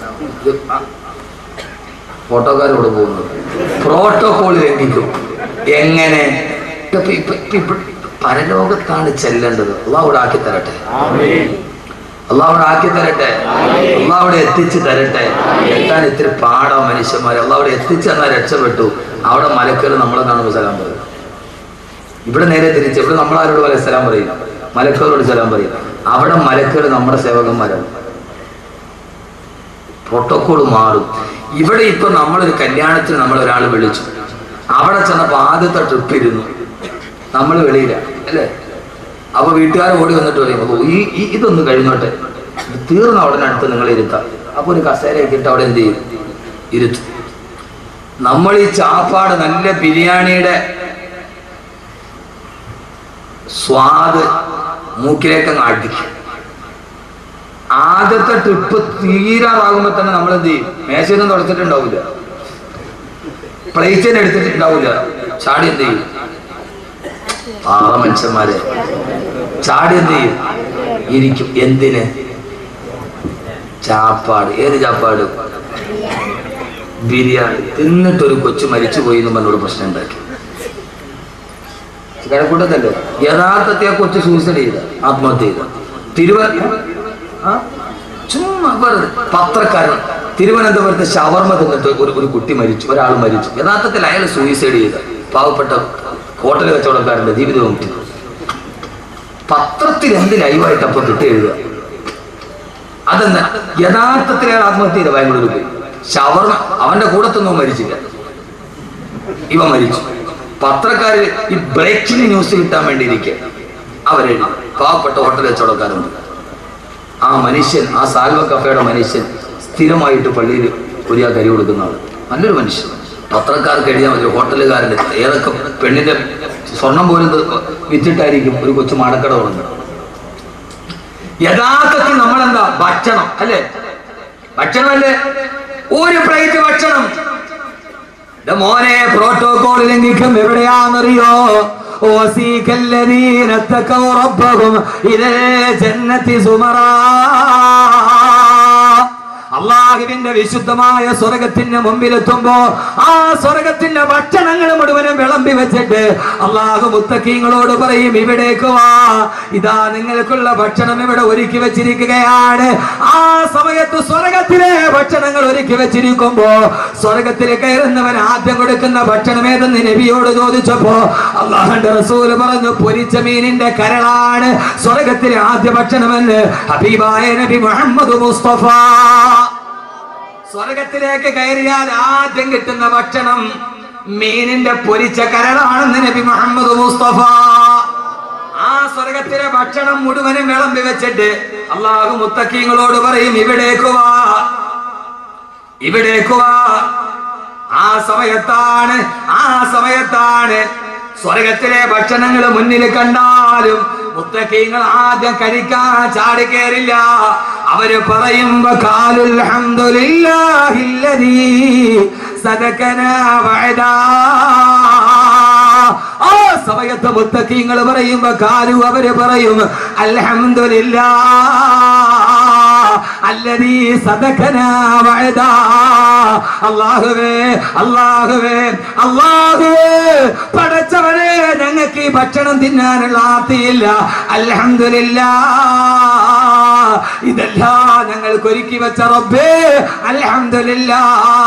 ഫോട്ടോക്കാരോട് പോകുന്നത് പ്രോട്ടോകോൾ ലംഘിക്കും എങ്ങനെ ഇപ്പൊ ഇപ്പൊ ഇപ്പൊ ഇപ്പൊ പരലോകത്താണ് ചെല്ലേണ്ടത് അള്ളാഹുടെ ആക്കി തരട്ടെ അള്ളാഹുടെ ആക്കി തരട്ടെ അള്ളാഹുടെ എത്തിച്ച് തരട്ടെ എത്താൻ ഇത്തിരി പാടാ മനുഷ്യന്മാരെ അള്ളാഹുടെ എത്തിച്ച് എന്നാൽ രക്ഷപ്പെട്ടു അവിടെ മലക്കർ നമ്മളെ കാണുമ്പോൾ സലാം പറയും ഇവിടെ നേരെ തിരിച്ച് ഇവിടെ നമ്മൾ ആരോട് പറയാം സലാം പറയും മലക്കരോട് സലാം പറയും അവിടെ മലക്കർ നമ്മുടെ സേവകന്മാരാണ് പ്രോട്ടോകോൾ മാറും ഇവിടെ ഇപ്പൊ നമ്മളൊരു കല്യാണത്തിന് നമ്മൾ ഒരാൾ വിളിച്ചു അവിടെ ചെന്നപ്പോ ആദ്യത്തെ ട്രിപ്പ് ഇരുന്നു നമ്മൾ വെളിയില അല്ലേ അപ്പൊ വീട്ടുകാർ ഓടി വന്നിട്ട് പറയും "ഓ, ഈ ഈ- ഇതൊന്ന് കഴിഞ്ഞോട്ടെ ഇത് തീർന്ന ഉടനെ അടുത്ത് നിങ്ങൾ ഇരുത്താം അപ്പൊ ഒരു കസേരയൊക്കെ ഇട്ട് അവിടെ എന്ത് ചെയ്യും ഇരുത്തും നമ്മൾ ഈ ചാപ്പാട് നല്ല ബിരിയാണിയുടെ സ്വാദ് മൂക്കിലേക്ക് അങ്ങ് അടിക്കും ആദ്യത്തെ ട്രിപ്പ് തീരാറാകുമ്പോ തന്നെ നമ്മൾ എന്ത് ചെയ്യും മേശയൊന്നും തുടച്ചിട്ടുണ്ടാവില്ല പ്ലേറ്റിനെ എടുത്തിട്ടുണ്ടാവില്ല ചാടി എന്ത് ചെയ്യും പാറ മനുഷ്യന്മാരെ ചാടി എന്ത് ചെയ്യും ഇരിക്കും എന്തിന് ചാപ്പാട് ഏത് ചാപ്പാട് ബിരിയാണി തിന്നിട്ടൊരു കൊച്ചു മരിച്ചു പോയി എന്ന് പറഞ്ഞോട് പ്രശ്നം ഉണ്ടാക്കി കിഴക്കൂട്ടത്തല്ലേ യഥാർത്ഥത്തെ ആ കൊച്ചു സൂസൈഡ് ചെയ്ത ആത്മഹത്യ ചെയ്ത തിരുവ ആ? ചുമ്മാ വെറുതെ പത്രക്കാരൻ തിരുവനന്തപുരത്ത് ഷവർമ തിന്നിട്ട് ഒരു ഒരു കുട്ടി മരിച്ചു ഒരാൾ മരിച്ചു യഥാർത്ഥത്തിൽ അയാൾ സൂയിസൈഡ് ചെയ്ത പാവപ്പെട്ട ഹോട്ടൽ കച്ചവടക്കാരന്റെ ജീവിതവും മുട്ടി പത്രത്തിൽ എന്ത് ലൈവായിട്ട് അപ്പൊ കിട്ടി എഴുതുക അതെന്താ യഥാർത്ഥത്തിൽ അയാൾ ആത്മഹത്യ ചെയ്ത ബാംഗ്ലൂരിൽ പോയി ഷവർമ അവന്റെ കൂടത്തൊന്നും മരിച്ചില്ല ഇവ മരിച്ചു പത്രക്കാര് ഈ ബ്രേക്കിംഗ് ന്യൂസ് കിട്ടാൻ വേണ്ടി ഇരിക്കെ അവരെഴുതി പാവപ്പെട്ട ഹോട്ടൽ കച്ചവടക്കാരുണ്ട് ആ മനുഷ്യൻ ആ സാൽവ കഫയുടെ മനുഷ്യൻ സ്ഥിരമായിട്ട് പള്ളിയിൽ ഒരു കരി കൊടുക്കുന്ന ആള് നല്ലൊരു മനുഷ്യൻ പത്രക്കാർക്ക് എഴുതിയാൽ മതി ഹോട്ടലുകാരൻ്റെ ഏതൊക്കെ പെണ്ണിന്റെ സ്വർണം പോലും ഇത് വിറ്റിട്ടായിരിക്കും ഒരു കൊച്ചു മാടക്കട തുടങ്ങുന്നത് യഥാർത്ഥത്തിൽ നമ്മളെന്താ ഭക്ഷണം അല്ലേ ഭക്ഷണമല്ലേ ഒരു പ്ലേറ്റ് ഭക്ഷണം ദേ മോനെ പ്രോട്ടോകോൾ ലംഘിക്കും എവിടെയാണെന്നറിയോ وسيك الذين اتقوا ربهم إلى الجنة زمرا അള്ളാഹുവിന്റെ വിശുദ്ധമായ സ്വർഗത്തിന്റെ മുമ്പിലെത്തുമ്പോ ആ സ്വർഗത്തിന്റെ ഭക്ഷണങ്ങൾ മുഴുവനും വിളമ്പി വെച്ചിട്ട് അള്ളാഹു മുത്തക്കീങ്ങളോട് പറയും ഇവിടേക്ക് വാ ഇതാ നിങ്ങൾക്കുള്ള ഭക്ഷണം ഇവിടെ ഒരുക്കി വെച്ചിരിക്കുകയാണ് ആ സമയത്ത് സ്വർഗത്തിലെ ഭക്ഷണങ്ങൾ ഒരുക്കി വെച്ചിരിക്കുമ്പോ സ്വർഗത്തിൽ കയറുന്നവൻ ആദ്യം കൊടുക്കുന്ന ഭക്ഷണം ഏതെന്ന് നബിയോട് ചോദിച്ചപ്പോ അള്ളാഹുന്റെ റസൂല് പറഞ്ഞു പൊരിച്ച മീനിന്റെ കരളാണ് സ്വർഗത്തിലെ ആദ്യ ഭക്ഷണമെന്ന് ഹബീബായ നബി മുഹമ്മദ് മുസ്തഫ സ്വർഗത്തിലേക്ക് കയറിയാൽ ആദ്യം കിട്ടുന്ന ഭക്ഷണം മീനിന്റെ പൊരിച്ച കരളാണെന്ന് നബി മുഹമ്മദ് മുസ്തഫ ആ സ്വർഗത്തിലെ ഭക്ഷണം മുഴുവനും വിളമ്പി വെച്ചിട്ട് അള്ളാഹു മുത്തക്കീങ്ങളോട് പറയും ഇവിടേക്ക് വാ ഇവിടേക്ക് വാ ആ സമയത്താണ് ആ സമയത്താണ് സ്വർഗത്തിലെ ഭക്ഷണങ്ങൾ മുന്നിൽ കണ്ടാലും മുത്തക്കീങ്ങൾ ആദ്യം കഴിക്കാൻ ചാടി കയറില്ല അവര് പറയുമ്പോ കാലുൽ ഹംദുലില്ലാഹില്ലദീ സദകനാ വഅദാ ആ സമയത്ത് മുത്തക്കീങ്ങൾ പറയുമ്പോ കാലു അവര് പറയും അൽഹംദുലില്ലാ അല്ലതീ സദകനാ വഅദാ അല്ലാഹുവേ അല്ലാഹുവേ അല്ലാഹുവേ പടച്ചവനെ ഞങ്ങൾക്ക് ഈ ഭക്ഷണം തിന്നാനുള്ള ആർത്തിയില്ല അൽഹംദുലില്ലാ ഇതെല്ലാം ഞങ്ങൾക്ക് ഒരുക്കി വെച്ച റബ്ബേ അൽഹംദുലില്ലാ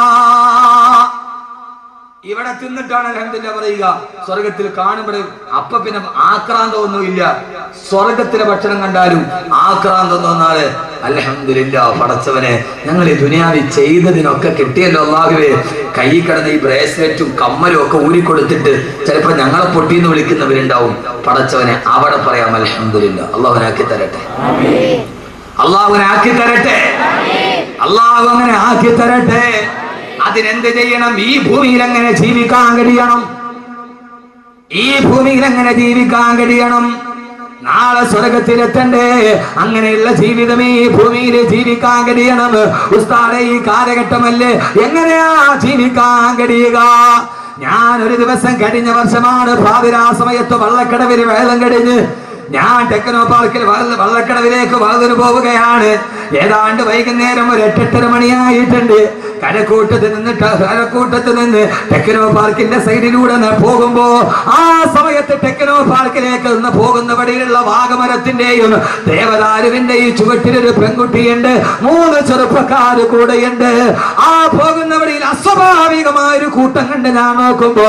ഇവിടെ തിന്നിട്ടാണ് അലഹമില്ല പറയുക സ്വർഗത്തിൽ കാണുമ്പോഴും അപ്പൊ പിന്നെ ആക്രാന്തമൊന്നുമില്ല സ്വർഗത്തിലെ ഭക്ഷണം കണ്ടാലും ആക്രാന്തം തോന്നാല് അലഹമില്ല പടച്ചവനെ ഞങ്ങൾ ഈ ദുനിയാവി ചെയ്തതിനൊക്കെ കിട്ടിയല്ലോ അള്ളാഹുവേ കൈ കിടന്ന ഈ ബ്രേസ്ലെറ്റും കമ്മലും ഒക്കെ ഊരിക്കൊടുത്തിട്ട് ചിലപ്പോ ഞങ്ങളെ പൊട്ടിന്ന് വിളിക്കുന്നവരുണ്ടാവും പടച്ചവനെ അവിടെ പറയാം അലഹമില്ല അള്ളാഹുനാക്കി തരട്ടെ അള്ളാഹുനാക്കി തരട്ടെ അള്ളാഹു അങ്ങനെ ആക്കി തരട്ടെ അതിനെന്ത് ചെയ്യണം ഈ ഭൂമിയിൽ എങ്ങനെ ജീവിക്കാൻ കഴിയണം ഈ ഭൂമിയിൽ എങ്ങനെ ജീവിക്കാൻ കഴിയണം നാളെ സ്വർഗത്തിലെത്തണ്ടേ അങ്ങനെയുള്ള ജീവിതം ഈ ഭൂമിയിൽ ജീവിക്കാൻ കഴിയണം ഉസ്താദെ ഈ കാലഘട്ടമല്ലേ എങ്ങനെയാ ജീവിക്കാൻ കഴിയുക ഞാൻ ഒരു ദിവസം കഴിഞ്ഞ വർഷമാണ് പാതിരാ സമയത്ത് വള്ളക്കടവിൽ വേളം കഴിഞ്ഞ് ഞാൻ ടെക്നോ പാർക്കിൽ വള്ള- വള്ളക്കടവിലേക്ക് വളർന്നു പോവുകയാണ് ഏതാണ്ട് വൈകുന്നേരം ഒരു എട്ടെട്ടര മണിയായിട്ടുണ്ട് കരക്കൂട്ടത്ത് നിന്നിട്ട് കരക്കൂട്ടത്ത് നിന്ന് ടെക്നോ പാർക്കിന്റെ സൈഡിലൂടെ ഞാൻ പോകുമ്പോ ആ സമയത്ത് ടെക്നോ പാർക്കിലേക്ക് നിന്ന് പോകുന്ന വഴിയിലുള്ള വാഗമരത്തിന്റെയും ദേവദാരുവിന്റെയും ചുവട്ടിലൊരു പെൺകുട്ടിയുണ്ട് മൂന്ന് ചെറുപ്പക്കാര് കൂടെയുണ്ട് ആ പോകുന്ന വഴിയിൽ അസ്വാഭാവികമായ ഒരു കൂട്ടം കണ്ട് ഞാൻ നോക്കുമ്പോ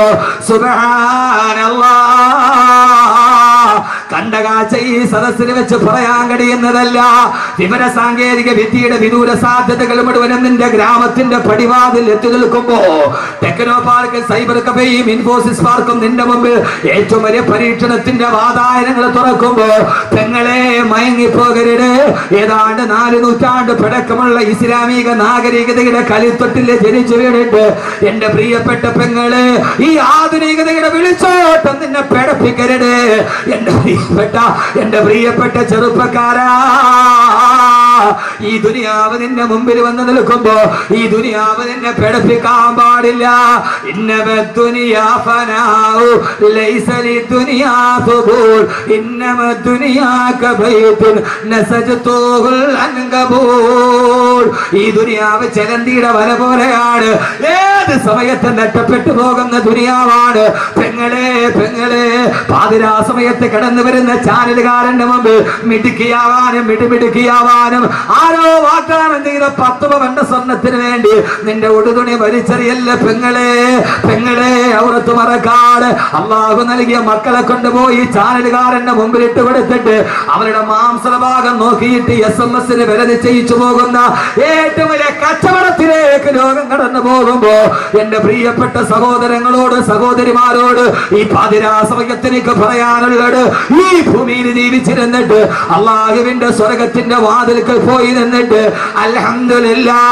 സുബഹാനല്ലാ കണ്ട കാഴ്ച ഈ സദസ്സിൽ വെച്ച് പറയാൻ കഴിയുന്നതല്ല വിവര സാങ്കേതിക വിദ്യയുടെ വിദൂര സാധ്യതകൾ മുഴുവനും നിന്റെ ഗ്രാമത്തിന്റെ പടിവാതിൽ എത്തി നിൽക്കുമ്പോ ടെക്നോ പാർക്ക് സൈബർ കഫേയും ഇൻഫോസിസ് പാർക്കും നിന്റെ മുമ്പിൽ ഏറ്റവും വലിയ പരീക്ഷണത്തിന്റെ വാതായനങ്ങൾ തുറക്കുമ്പോ പെങ്ങളെ മയങ്ങിപ്പോകരുത് ഏതാണ്ട് നാല് നൂറ്റാണ്ട് പഴക്കമുള്ള ഇസ്ലാമിക നാഗരികതയുടെ കളിത്തൊട്ടിൽ ജനിച്ചു വീണിട്ട് എന്റെ പ്രിയപ്പെട്ട പെങ്ങള് ഈ ആധുനികതയുടെ വിളിച്ചോട്ടം നിന്നെ പേടപ്പിക്കരുത് എന്റെ പ്രിയപ്പെട്ട എന്റെ പ്രിയപ്പെട്ട ചെറുപ്പക്കാരാ ഈ ദുനിയാവ് നിന്റെ മുമ്പിൽ വന്ന് നിൽക്കുമ്പോ ഈ ദുനിയാവ് നിന്നെ പേടിപ്പിക്കാൻ പാടില്ല ഇന്നമ ദുനിയാ ഫനാഉ ലൈസ ലിദുനിയാ സുബൂൽ ഇന്നമ ദുനിയാ കബൈത്തുൻ നസജതുൽ അൻകബൂൽ ഈ ദുനിയാവ് ചെലന്തിയുടെ വല പോലെയാണ് ഏത് സമയത്ത് നഷ്ടപ്പെട്ടു പോകുന്ന ദുനിയാവാണ് പെങ്ങളെ പെങ്ങളെ പാതിരാ സമയത്ത് കടന്നു വരുന്ന ചാനലുകാരന്റെ മുമ്പ് മിടുക്കിയാവാനും മിടുമിടുക്കിയാവാനും ആരോ വാഗ്ദാനം ചെയ്ത പത്ത് പവന്റെ സ്വർണത്തിന് വേണ്ടി നിന്റെ ഉടുതുണി വലിച്ചെറിയല്ല പെങ്ങളെ പെങ്ങളെ അവിടത്ത് മറക്കാട് അള്ളാഹു നൽകിയ മക്കളെ കൊണ്ടുപോയി ചാനലുകാരന്റെ മുമ്പിൽ ഇട്ട് കൊടുത്തിട്ട് അവരുടെ മാംസല ഭാഗം നോക്കിയിട്ട് എസ് എം എസിന് വില നിശ്ചയിച്ചു പോകുന്ന ഏറ്റവും വലിയ കച്ചവടത്തിലേക്ക് ലോകം കടന്നു പോകുമ്പോ എന്റെ പ്രിയപ്പെട്ട സഹോദരങ്ങളോട് സഹോദരിമാരോട് ഈ പാതിരാ സമയത്തിനേക്ക് പറയാനുള്ളത് ഈ ഭൂമിയിൽ ജീവിച്ചിരുന്നിട്ട് അള്ളാഹുവിന്റെ സ്വർഗത്തിന്റെ വാതിൽക്കൽ പോയി നിന്നിട്ട് അൽഹംദുലില്ലാ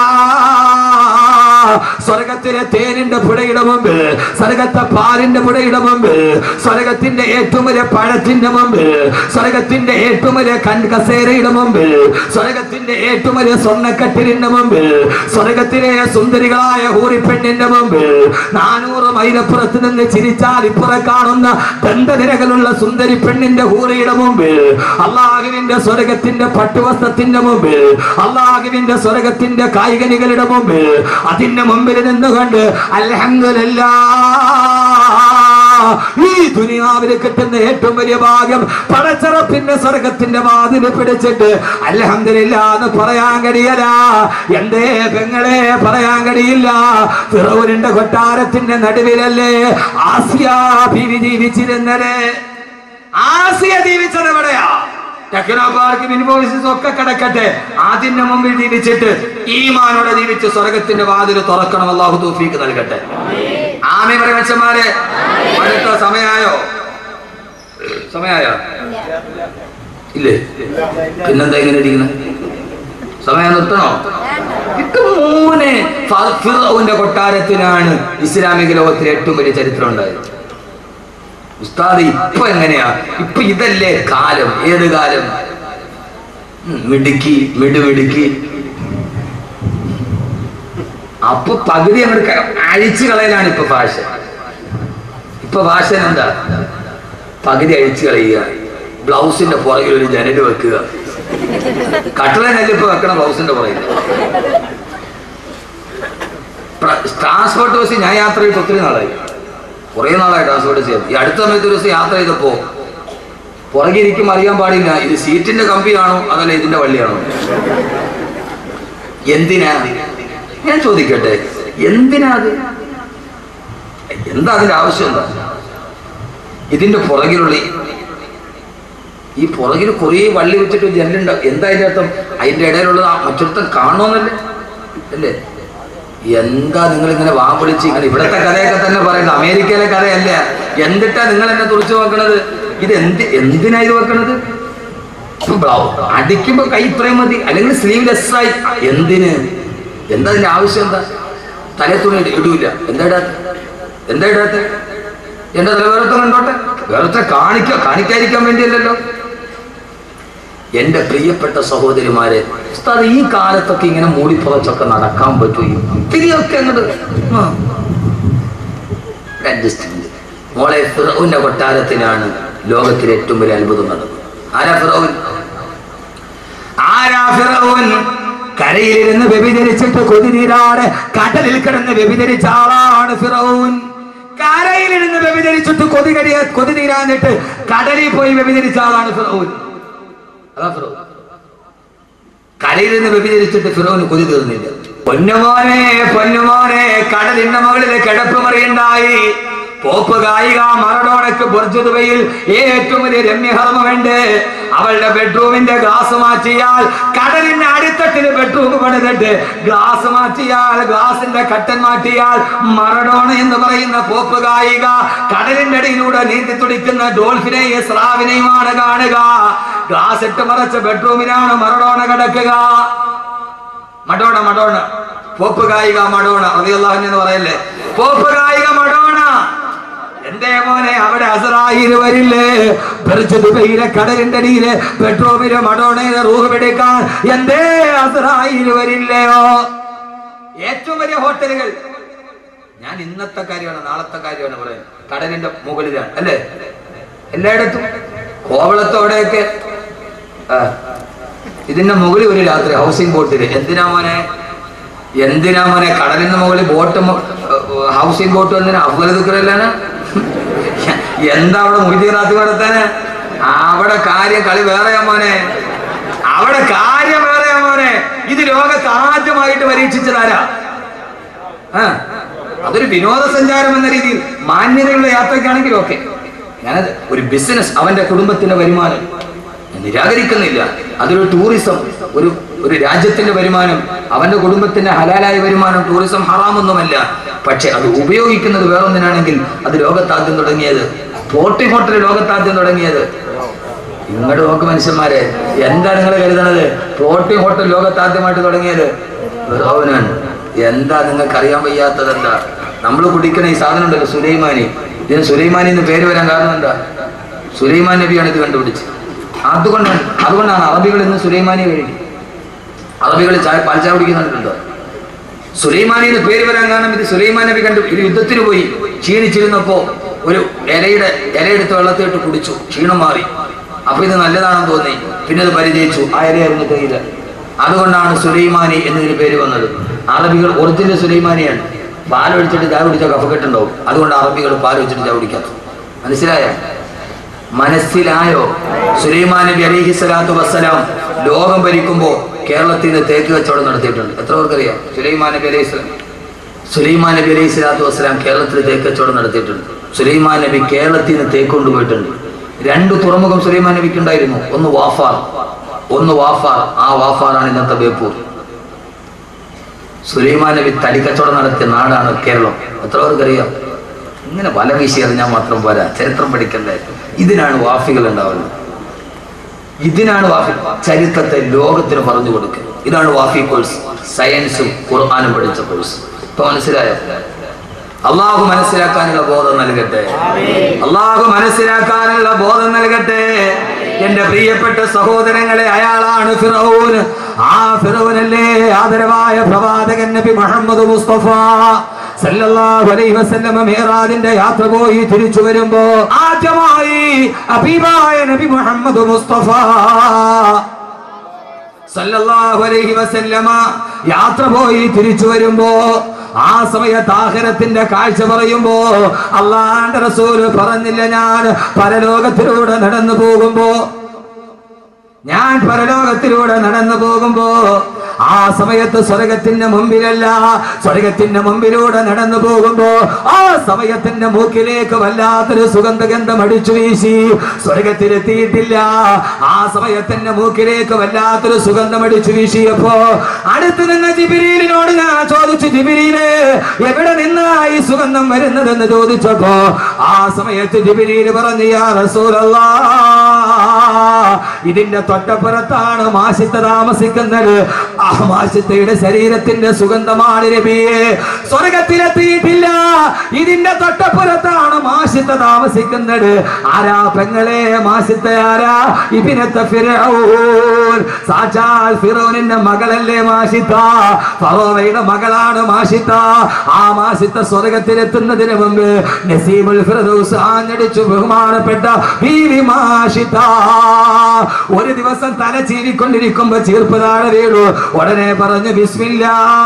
സ്വർഗത്തിലെ തേനിന്റെ പുഴയുടെ മുമ്പിൽ സ്വർഗത്തെ പാലിന്റെ പുഴയുടെ മുമ്പിൽ സ്വർഗത്തിന്റെ ഏറ്റവും വലിയ പഴത്തിന്റെ മുമ്പിൽ സ്വർഗത്തിന്റെ ഏറ്റവും വലിയ കൺകസേരയുടെ മുമ്പിൽ സ്വർഗത്തിന്റെ ഏറ്റവും വലിയ സ്വർണ്ണക്കട്ടിലിന്റെ മുമ്പിൽ സ്വർഗത്തിലെ സുന്ദരികളായ ഹൂറിപ്പെണ്ണിന്റെ മുമ്പിൽ നാനൂറ് മൈലപ്പുറത്ത് നിന്ന് ചിരിച്ചാൽ ഇപ്പുറ കാണുന്ന ദന്തനിരകളുള്ള സുന്ദരി പെണ്ണിന്റെ ഹൂറിയുടെ മുമ്പിൽ അള്ളാഹുവിന്റെ സ്വർഗത്തിന്റെ പട്ടുവസ്ത്രത്തിന്റെ മുമ്പിൽ അള്ളാഹുവിന്റെ സ്വർഗത്തിന്റെ കായികനികളുടെ മുമ്പിൽ അതിന്റെ മുമ്പിൽ നിന്നുകൊണ്ട് അൽഹംദുലില്ലാ ഈ ദുനിയാവിൽ കിട്ടുന്ന ഏറ്റവും വലിയ ഭാഗ്യം പടച്ചറപ്പിന്റെ സ്വർഗത്തിന്റെ വാതിൽ പിടിച്ചിട്ട് അൽഹംദുലില്ല എന്ന് പറയാൻ കഴിയല എന്തേ പെങ്ങളെ പറയാൻ കഴിയില്ല ഫിറോനിന്റെ കൊട്ടാരത്തിന്റെ നടുവിലല്ലേ ആസിയ ബീവി ജീവിച്ചിരുന്നത് ആസിയ ജീവിച്ചത് എവിടെയാ ടെക്നോ പാർക്ക് ഇൻവോയ്സസ് ഒക്കെ കിടക്കട്ടെ അതിന്റെ മുമ്പിൽ ജീവിച്ചിട്ട് ഈമാനോടെ ജീവിച്ച് സ്വർഗത്തിന്റെ വാതിൽ തുറക്കണം അള്ളാഹു തൗഫീക്ക് നൽകട്ടെ ആമേ പറയും മച്ചന്മാരെ അടുത്ത സമയായോ സമയായോ ഇല്ലേ പിന്നെന്താ ഇങ്ങനെ ഇരിക്കുന്നത് സമയം നിർത്തണോ ഇത് മൂന്ന് ഫ- ഫിറൗന്റെ കൊട്ടാരത്തിനാണ് ഇസ്ലാമിക ലോകത്തിലെ ഏറ്റവും വലിയ ചരിത്രം ഉണ്ടായത് ഉസ്താദ് ഇപ്പൊ എങ്ങനെയാ ഇപ്പൊ ഇതല്ലേ കാലം ഏത് കാലം ഉം, മിടുക്കി മിടുമിടുക്കി അപ്പൊ പകുതി അങ്ങോട്ട് അഴിച്ചു കളയലാണ് ഇപ്പൊ ഭാഷ ഇപ്പൊ ഭാഷ എന്താ പകുതി അഴിച്ചു കളയുക ബ്ലൗസിന്റെ പുറകിൽ ഒരു ജനല് വെക്കുക കട്ടളനല്ല ഇപ്പൊ വെക്കണം ബ്ലൗസിന്റെ പുറകിൽ ട്രാൻസ്പോർട്ട് ബസ് ഞാൻ യാത്ര ചെയ്തിട്ട് ഒത്തിരി നാളായി കുറേ നാളായി ട്രാൻസ്പോർട്ട് ചെയ്യാം ഈ അടുത്ത സമയത്ത് ഒരു ദിവസം യാത്ര ചെയ്തപ്പോ പുറകിരിക്കും അറിയാൻ പാടില്ല ഇത് സീറ്റിന്റെ കമ്പിയാണോ അതല്ല ഇതിന്റെ വള്ളിയാണോ എന്തിനാ ഞാൻ ചോദിക്കട്ടെ എന്തിനാ അത് എന്താ അതിന്റെ ആവശ്യം എന്താ ഇതിന്റെ പുറകിലുള്ള ഈ- ഈ പുറകിൽ കുറേ വള്ളി വെച്ചിട്ട് ജനലുണ്ടാവും എന്താ അതിന്റെ അർത്ഥം അതിന്റെ ഇടയിലുള്ളത് ആ മറ്റൊരുത്തം കാണണമെന്നല്ലേ അല്ലേ എന്താ നിങ്ങൾ ഇങ്ങനെ വാ വിളിച്ച് ഇങ്ങനെ ഇവിടത്തെ കഥയൊക്കെ തന്നെ പറയുന്നത് അമേരിക്കയിലെ കഥയല്ല എന്തിട്ടാ നിങ്ങൾ എന്നെ തുറച്ചു നോക്കണത് ഇത് എന്ത് എന്തിനാ ഇത് വെക്കണത് ഇപ്പൊ ബ്ലൗ അടിക്കുമ്പോ കൈ ഇത്രയും മതി അല്ലെങ്കിൽ സ്ലീവ്ലെസ് ആയി എന്തിന് എന്താ അതിന്റെ ആവശ്യം എന്താ തലേ തുണി ഇട- ഇടൂല എന്താ ഇടാത്ത എന്താ ഇടാത്ത എന്റെ തല വേറത്തെ കണ്ടോട്ടെ വേറത്തെ കാണിക്ക കാണിക്കാതിരിക്കാൻ വേണ്ടിയല്ലല്ലോ എന്റെ പ്രിയപ്പെട്ട സഹോദരിമാരെ ഉസ്താദ് ഈ കാലത്തൊക്കെ ഇങ്ങനെ മൂടിപ്പുറച്ചൊക്കെ നടക്കാൻ പറ്റും ഇത്തിരിയൊക്കെ അങ്ങോട്ട് അഡ്ജസ്റ്റ്മെന്റ് മോളെ ഫിറൌന്റെ കൊട്ടാരത്തിലാണ് ലോകത്തിലെ ഏറ്റവും വലിയ അത്ഭുതം നടന്നത് ആരാ ഫിറൌൻ ആരാ ഫിറൌൻ കരയിലിരുന്ന് വ്യഭിചരിച്ചിട്ട് കൊതിനീരാട് കടലിൽ കിടന്ന് വ്യഭിചരിച്ച ആളാണ് ഫിറൌൻ കരയിലിരുന്ന് വ്യഭിചരിച്ചിട്ട് കൊതി കടിയ കൊതി തീരാന്നിട്ട് കടലിൽ പോയി വ്യഭിചരിച്ച ആളാണ് ഫിറൌൻ അതാ ഫിറൌൻ കരയിൽ നിന്ന് വ്യഭിചരിച്ചിട്ട് ഫിറോന് കൊതി തീർന്നില്ല പൊന്നുമോനെ പൊന്നുമോനെ കടലിന്റെ മുകളിൽ കിടപ്പ് മറിയുണ്ടായി പോപ്പ് ഗായിക മറഡോണക്ക് ബുർജുദുബയിൽ ഏറ്റവും വലിയ രമ്യഹർമ്മമുണ്ട് അവളുടെ ബെഡ്റൂമിന്റെ ഗ്ലാസ് മാറ്റിയാൽ കടലിന്റെ അടിത്തട്ടില് ബെഡ്റൂം പണിതിട്ട് ഗ്ലാസ് മാറ്റിയാൽ ഗ്ലാസിന്റെ കട്ടൻ മാറ്റിയാൽ മറഡോണ എന്ന് പറയുന്ന പോപ്പ് ഗായിക കടലിന്റെ അടിയിലൂടെ നീന്തി തുടിക്കുന്ന ഡോൾഫിനെയും സ്രാവിനെയുമാണ് കാണുക ഗ്ലാസ് ഇട്ട് മറച്ച ബെഡ്റൂമിലാണ് മറഡോണ കിടക്കുക മഡോണ മഡോണ പോപ്പ് ഗായിക മഡോണ റളിയല്ലാഹു അൻഹു എന്ന് പറയല്ലേ പോപ്പ് ഗായിക മഡോണ എന്തേ മോനെ അവിടെ അസറായിൽ വരില്ലേ ബർജ് ദുബൈയിലെ കടലിന്റെ അടിയിലെ പെട്രോമിലെ മടോണയിലെ റൂഹ് പിടിക്കാൻ എന്തേ അസറായിൽ വരില്ലയോ ഏറ്റവും വലിയ ഹോട്ടലുകൾ ഞാൻ ഇന്നത്തെ കാര്യമാണ് നാളത്തെ കാര്യമാണ് പറയുന്നത് കടലിന്റെ മുകളിലാണ് അല്ലേ എല്ലായിടത്തും കോവളത്തോടെയൊക്കെ ആ, ഇതിന്റെ മുകളിൽ ഒരു രാത്രി ഹൗസിംഗ് ബോട്ടില് എന്തിനാ മോനെ എന്തിനാ മോനെ കടലിന്റെ മുകളിൽ ബോട്ട് മു- ഹൗസിംഗ് ബോട്ട് എന്തിനാ അഫ്ഗൽ ദുഃഖരല്ലാണ് എന്താ അവിടെ മുഹിദീറാത്തി നടത്താന് അവിടെ കാര്യം കളി വേറെയാ മോനെ അവിടെ കാര്യം വേറെയാ മോനെ ഇത് ലോകത്ത് ആദ്യമായിട്ട് പരീക്ഷിച്ചതാരാ ആ, അതൊരു വിനോദസഞ്ചാരം എന്ന രീതിയിൽ മാന്യതയുള്ള യാത്രയ്ക്കാണെങ്കിൽ ഓക്കെ ഞാനത് ഒരു ബിസിനസ് അവന്റെ കുടുംബത്തിന്റെ വരുമാനം ഞാൻ നിരാകരിക്കുന്നില്ല അതൊരു ടൂറിസം ഒരു ഒരു രാജ്യത്തിന്റെ വരുമാനം അവന്റെ കുടുംബത്തിന്റെ ഹലാലായ വരുമാനം ടൂറിസം ഹറാമൊന്നുമല്ല പക്ഷെ അത് ഉപയോഗിക്കുന്നത് വേറൊന്നിനാണെങ്കിൽ അത് ലോകത്താദ്യം തുടങ്ങിയത് ഫ്ലോട്ടിംഗ് ഹോട്ടൽ ലോകത്താദ്യം തുടങ്ങിയത് ഇങ്ങോട്ട് നോക്ക് മനുഷ്യന്മാരെ എന്താ നിങ്ങൾ കരുതണത് ഫ്ലോട്ടിംഗ് ഹോട്ടൽ ലോകത്താദ്യമായിട്ട് തുടങ്ങിയത് ഫിറോവനാണ് എന്താ നിങ്ങൾക്ക് അറിയാൻ വയ്യാത്തത് എന്താ നമ്മൾ കുടിക്കണ ഈ സാധനം ഉണ്ടല്ലോ സുലൈമാനി ഇതിന് സുലൈമാനി എന്ന് പേര് വരാൻ കാരണം എന്താ സുലൈമാൻ നബിയാണ് ഇത് കണ്ടുപിടിച്ചത് അതുകൊണ്ടാണ് അതുകൊണ്ടാണ് അറബികൾ ഇന്ന് സുലൈമാനിയെ കഴിക്കും അറബികൾ ചായ പാൽച്ചായ കുടിക്കുന്നുണ്ടോ സുലൈമാനിയുടെ പേര് വരാൻ കാരണം ഇത് സുലൈമാൻ നബി കണ്ടു ഇത് യുദ്ധത്തിന് പോയി ക്ഷീണിച്ചിരുന്നപ്പോ ഒരു ഇലയുടെ ഇലയെടുത്ത് വെള്ളത്തിലിട്ട് കുടിച്ചു ക്ഷീണം മാറി അപ്പൊ ഇത് നല്ലതാണെന്ന് തോന്നി പിന്നെ അത് പരിചയിച്ചു ആ ഇലയായിരുന്നു തേയില അതുകൊണ്ടാണ് സുലൈമാനി എന്നതിന് പേര് വന്നത് അറബികൾ ഒറിജിനൽ സുലൈമാനിയാണ് പാൽ ഒഴിച്ചിട്ട് ചായ കുടിച്ചാൽ കഫക്കെട്ടുണ്ടാവും അതുകൊണ്ട് അറബികൾ പാൽ ഒഴിച്ചിട്ട് ചായ കുടിക്കാത്ത മനസ്സിലായ മനസ്സിലായോ സുലൈമാൻ നബി അലിഹി സ്വലാത്തു വസ്സലാം ലോകം ഭരിക്കുമ്പോ കേരളത്തിൽ നിന്ന് തേക്ക് കച്ചവടം നടത്തിയിട്ടുണ്ട് എത്ര പേർക്കറിയാം സുലൈമാൻ നബി അലൈഹി സ്വലാം സുലൈമാൻ നബി അലൈഹി സ്വലാത്തു വസ്സലാം കേരളത്തിൽ തേക്ക് കച്ചവടം നടത്തിയിട്ടുണ്ട് സുലൈമാൻ നബി കേരളത്തിൽ നിന്ന് തേക്ക് കൊണ്ടുപോയിട്ടുണ്ട് രണ്ട് തുറമുഖം സുലൈമാൻ നബിക്ക് ഉണ്ടായിരുന്നു ഒന്ന് വാഫാർ ഒന്ന് വാഫാർ ആ വാഫാറാണ് ഇന്നത്തെ ബേപ്പൂർ സുലൈമാൻ നബി തടിക്കച്ചവടം നടത്തിയ നാടാണ് കേരളം എത്ര പേർക്കറിയാം ഇങ്ങനെ വല വീശി എറിഞ്ഞാൽ മാത്രം പോരാ ചരിത്രം പഠിക്കണ്ടേ ഇതിനാണ് വാഫികൾ ഉണ്ടാവുന്നത് ഇതിനാണ് വാഫി ചരിത്രത്തെ ലോകത്തിന് പറഞ്ഞു കൊടുക്കുക ഇതാണ് വാഫി കോഴ്സ് സയൻസും ഖുർആാനും പഠിച്ച കോഴ്സ് ഇപ്പൊ മനസ്സിലായോ അള്ളാഹു മനസ്സിലാക്കാനുള്ള ബോധം നൽകട്ടെ അള്ളാഹു മനസ്സിലാക്കാനുള്ള ബോധം നൽകട്ടെ എന്റെ പ്രിയപ്പെട്ട സഹോദരങ്ങളെ അയാളാണ് ഫിറൌൻ ആ ഫിറൌനല്ലേ ആദരവായ പ്രവാചകൻ നബി മുഹമ്മദ് മുസ്തഫ സല്ലല്ലാഹു അലൈഹി വസല്ലമ മിഅ്റാജിന്റെ യാത്ര പോയി തിരിച്ചു വരുമ്പോ ആദ്യമായി അബീബായ നബി മുഹമ്മദ് മുസ്തഫ സല്ലല്ലാഹു അലൈഹി വസല്ലമ യാത്ര പോയി തിരിച്ചു വരുമ്പോ ആ സമയത്ത് ആഖിറത്തിന്റെ കാഴ്ച പറയുമ്പോ അള്ളാന്റെ റസൂല് പറഞ്ഞില്ല ഞാൻ പരലോകത്തിലൂടെ നടന്നു പോകുമ്പോ ഞാൻ പരലോകത്തിലൂടെ നടന്നു പോകുമ്പോ ആ സമയത്ത് സ്വർഗത്തിന്റെ മുമ്പിലല്ല സ്വർഗത്തിന്റെ മുമ്പിലൂടെ നടന്നു പോകുമ്പോ ആ സമയത്തിന്റെ മൂക്കിലേക്ക് വല്ലാത്തൊരു സുഗന്ധഗന്ധം അടിച്ചു വീശി സ്വർഗത്തിലെത്തിയിട്ടില്ല ആ സമയത്തിന്റെ മൂക്കിലേക്ക് വല്ലാത്തൊരു സുഗന്ധം അടിച്ചു വീശിയപ്പോ അടുത്ത് നിന്ന ജിബിരിയിലിനോട് ഞാൻ ചോദിച്ചു ജിബിരിയില് എവിടെ നിന്നാ ഈ സുഗന്ധം വരുന്നതെന്ന് ചോദിച്ചപ്പോ ആ സമയത്ത് ജിബിരിയിൽ പറഞ്ഞു യാ റസൂലല്ലാ ഇതിന്റെ തൊട്ടപ്പുറത്താണ് മാസിത്ത താമസിക്കുന്നത് ആ മാസിത്തയുടെ ശരീരത്തിന്റെ സുഗന്ധമാണ് നബിയെ സ്വർഗത്തിലെത്തിയിട്ടില്ല ഇതിന്റെ തൊട്ടപ്പുറത്താണ് മാസിത്ത താമസിക്കുന്നത് ആരാ പെങ്ങളെ മാസിത്ത ആരാ ഇബിനത്തെ ഫിറൗൻ സാക്ഷാൽ ഫിറോനിന്റെ മകളല്ലേ മാഷിത്ത ഫറോവയുടെ മകളാണ് മാഷിത്ത ആ മാഷിത്ത സ്വർഗത്തിലെത്തുന്നതിന് മുമ്പ് നസീമുൽ ഫിറദൗസ് ആഞ്ഞടിച്ചു ബഹുമാനപ്പെട്ട ബീവി മാഷിത്ത ഒരു ദിവസം തല ചീരിക്കൊണ്ടിരിക്കുമ്പോ ചീർപ്പ് താഴെ വീണു ഉടനെ പറഞ്ഞു ബിസ്മില്ല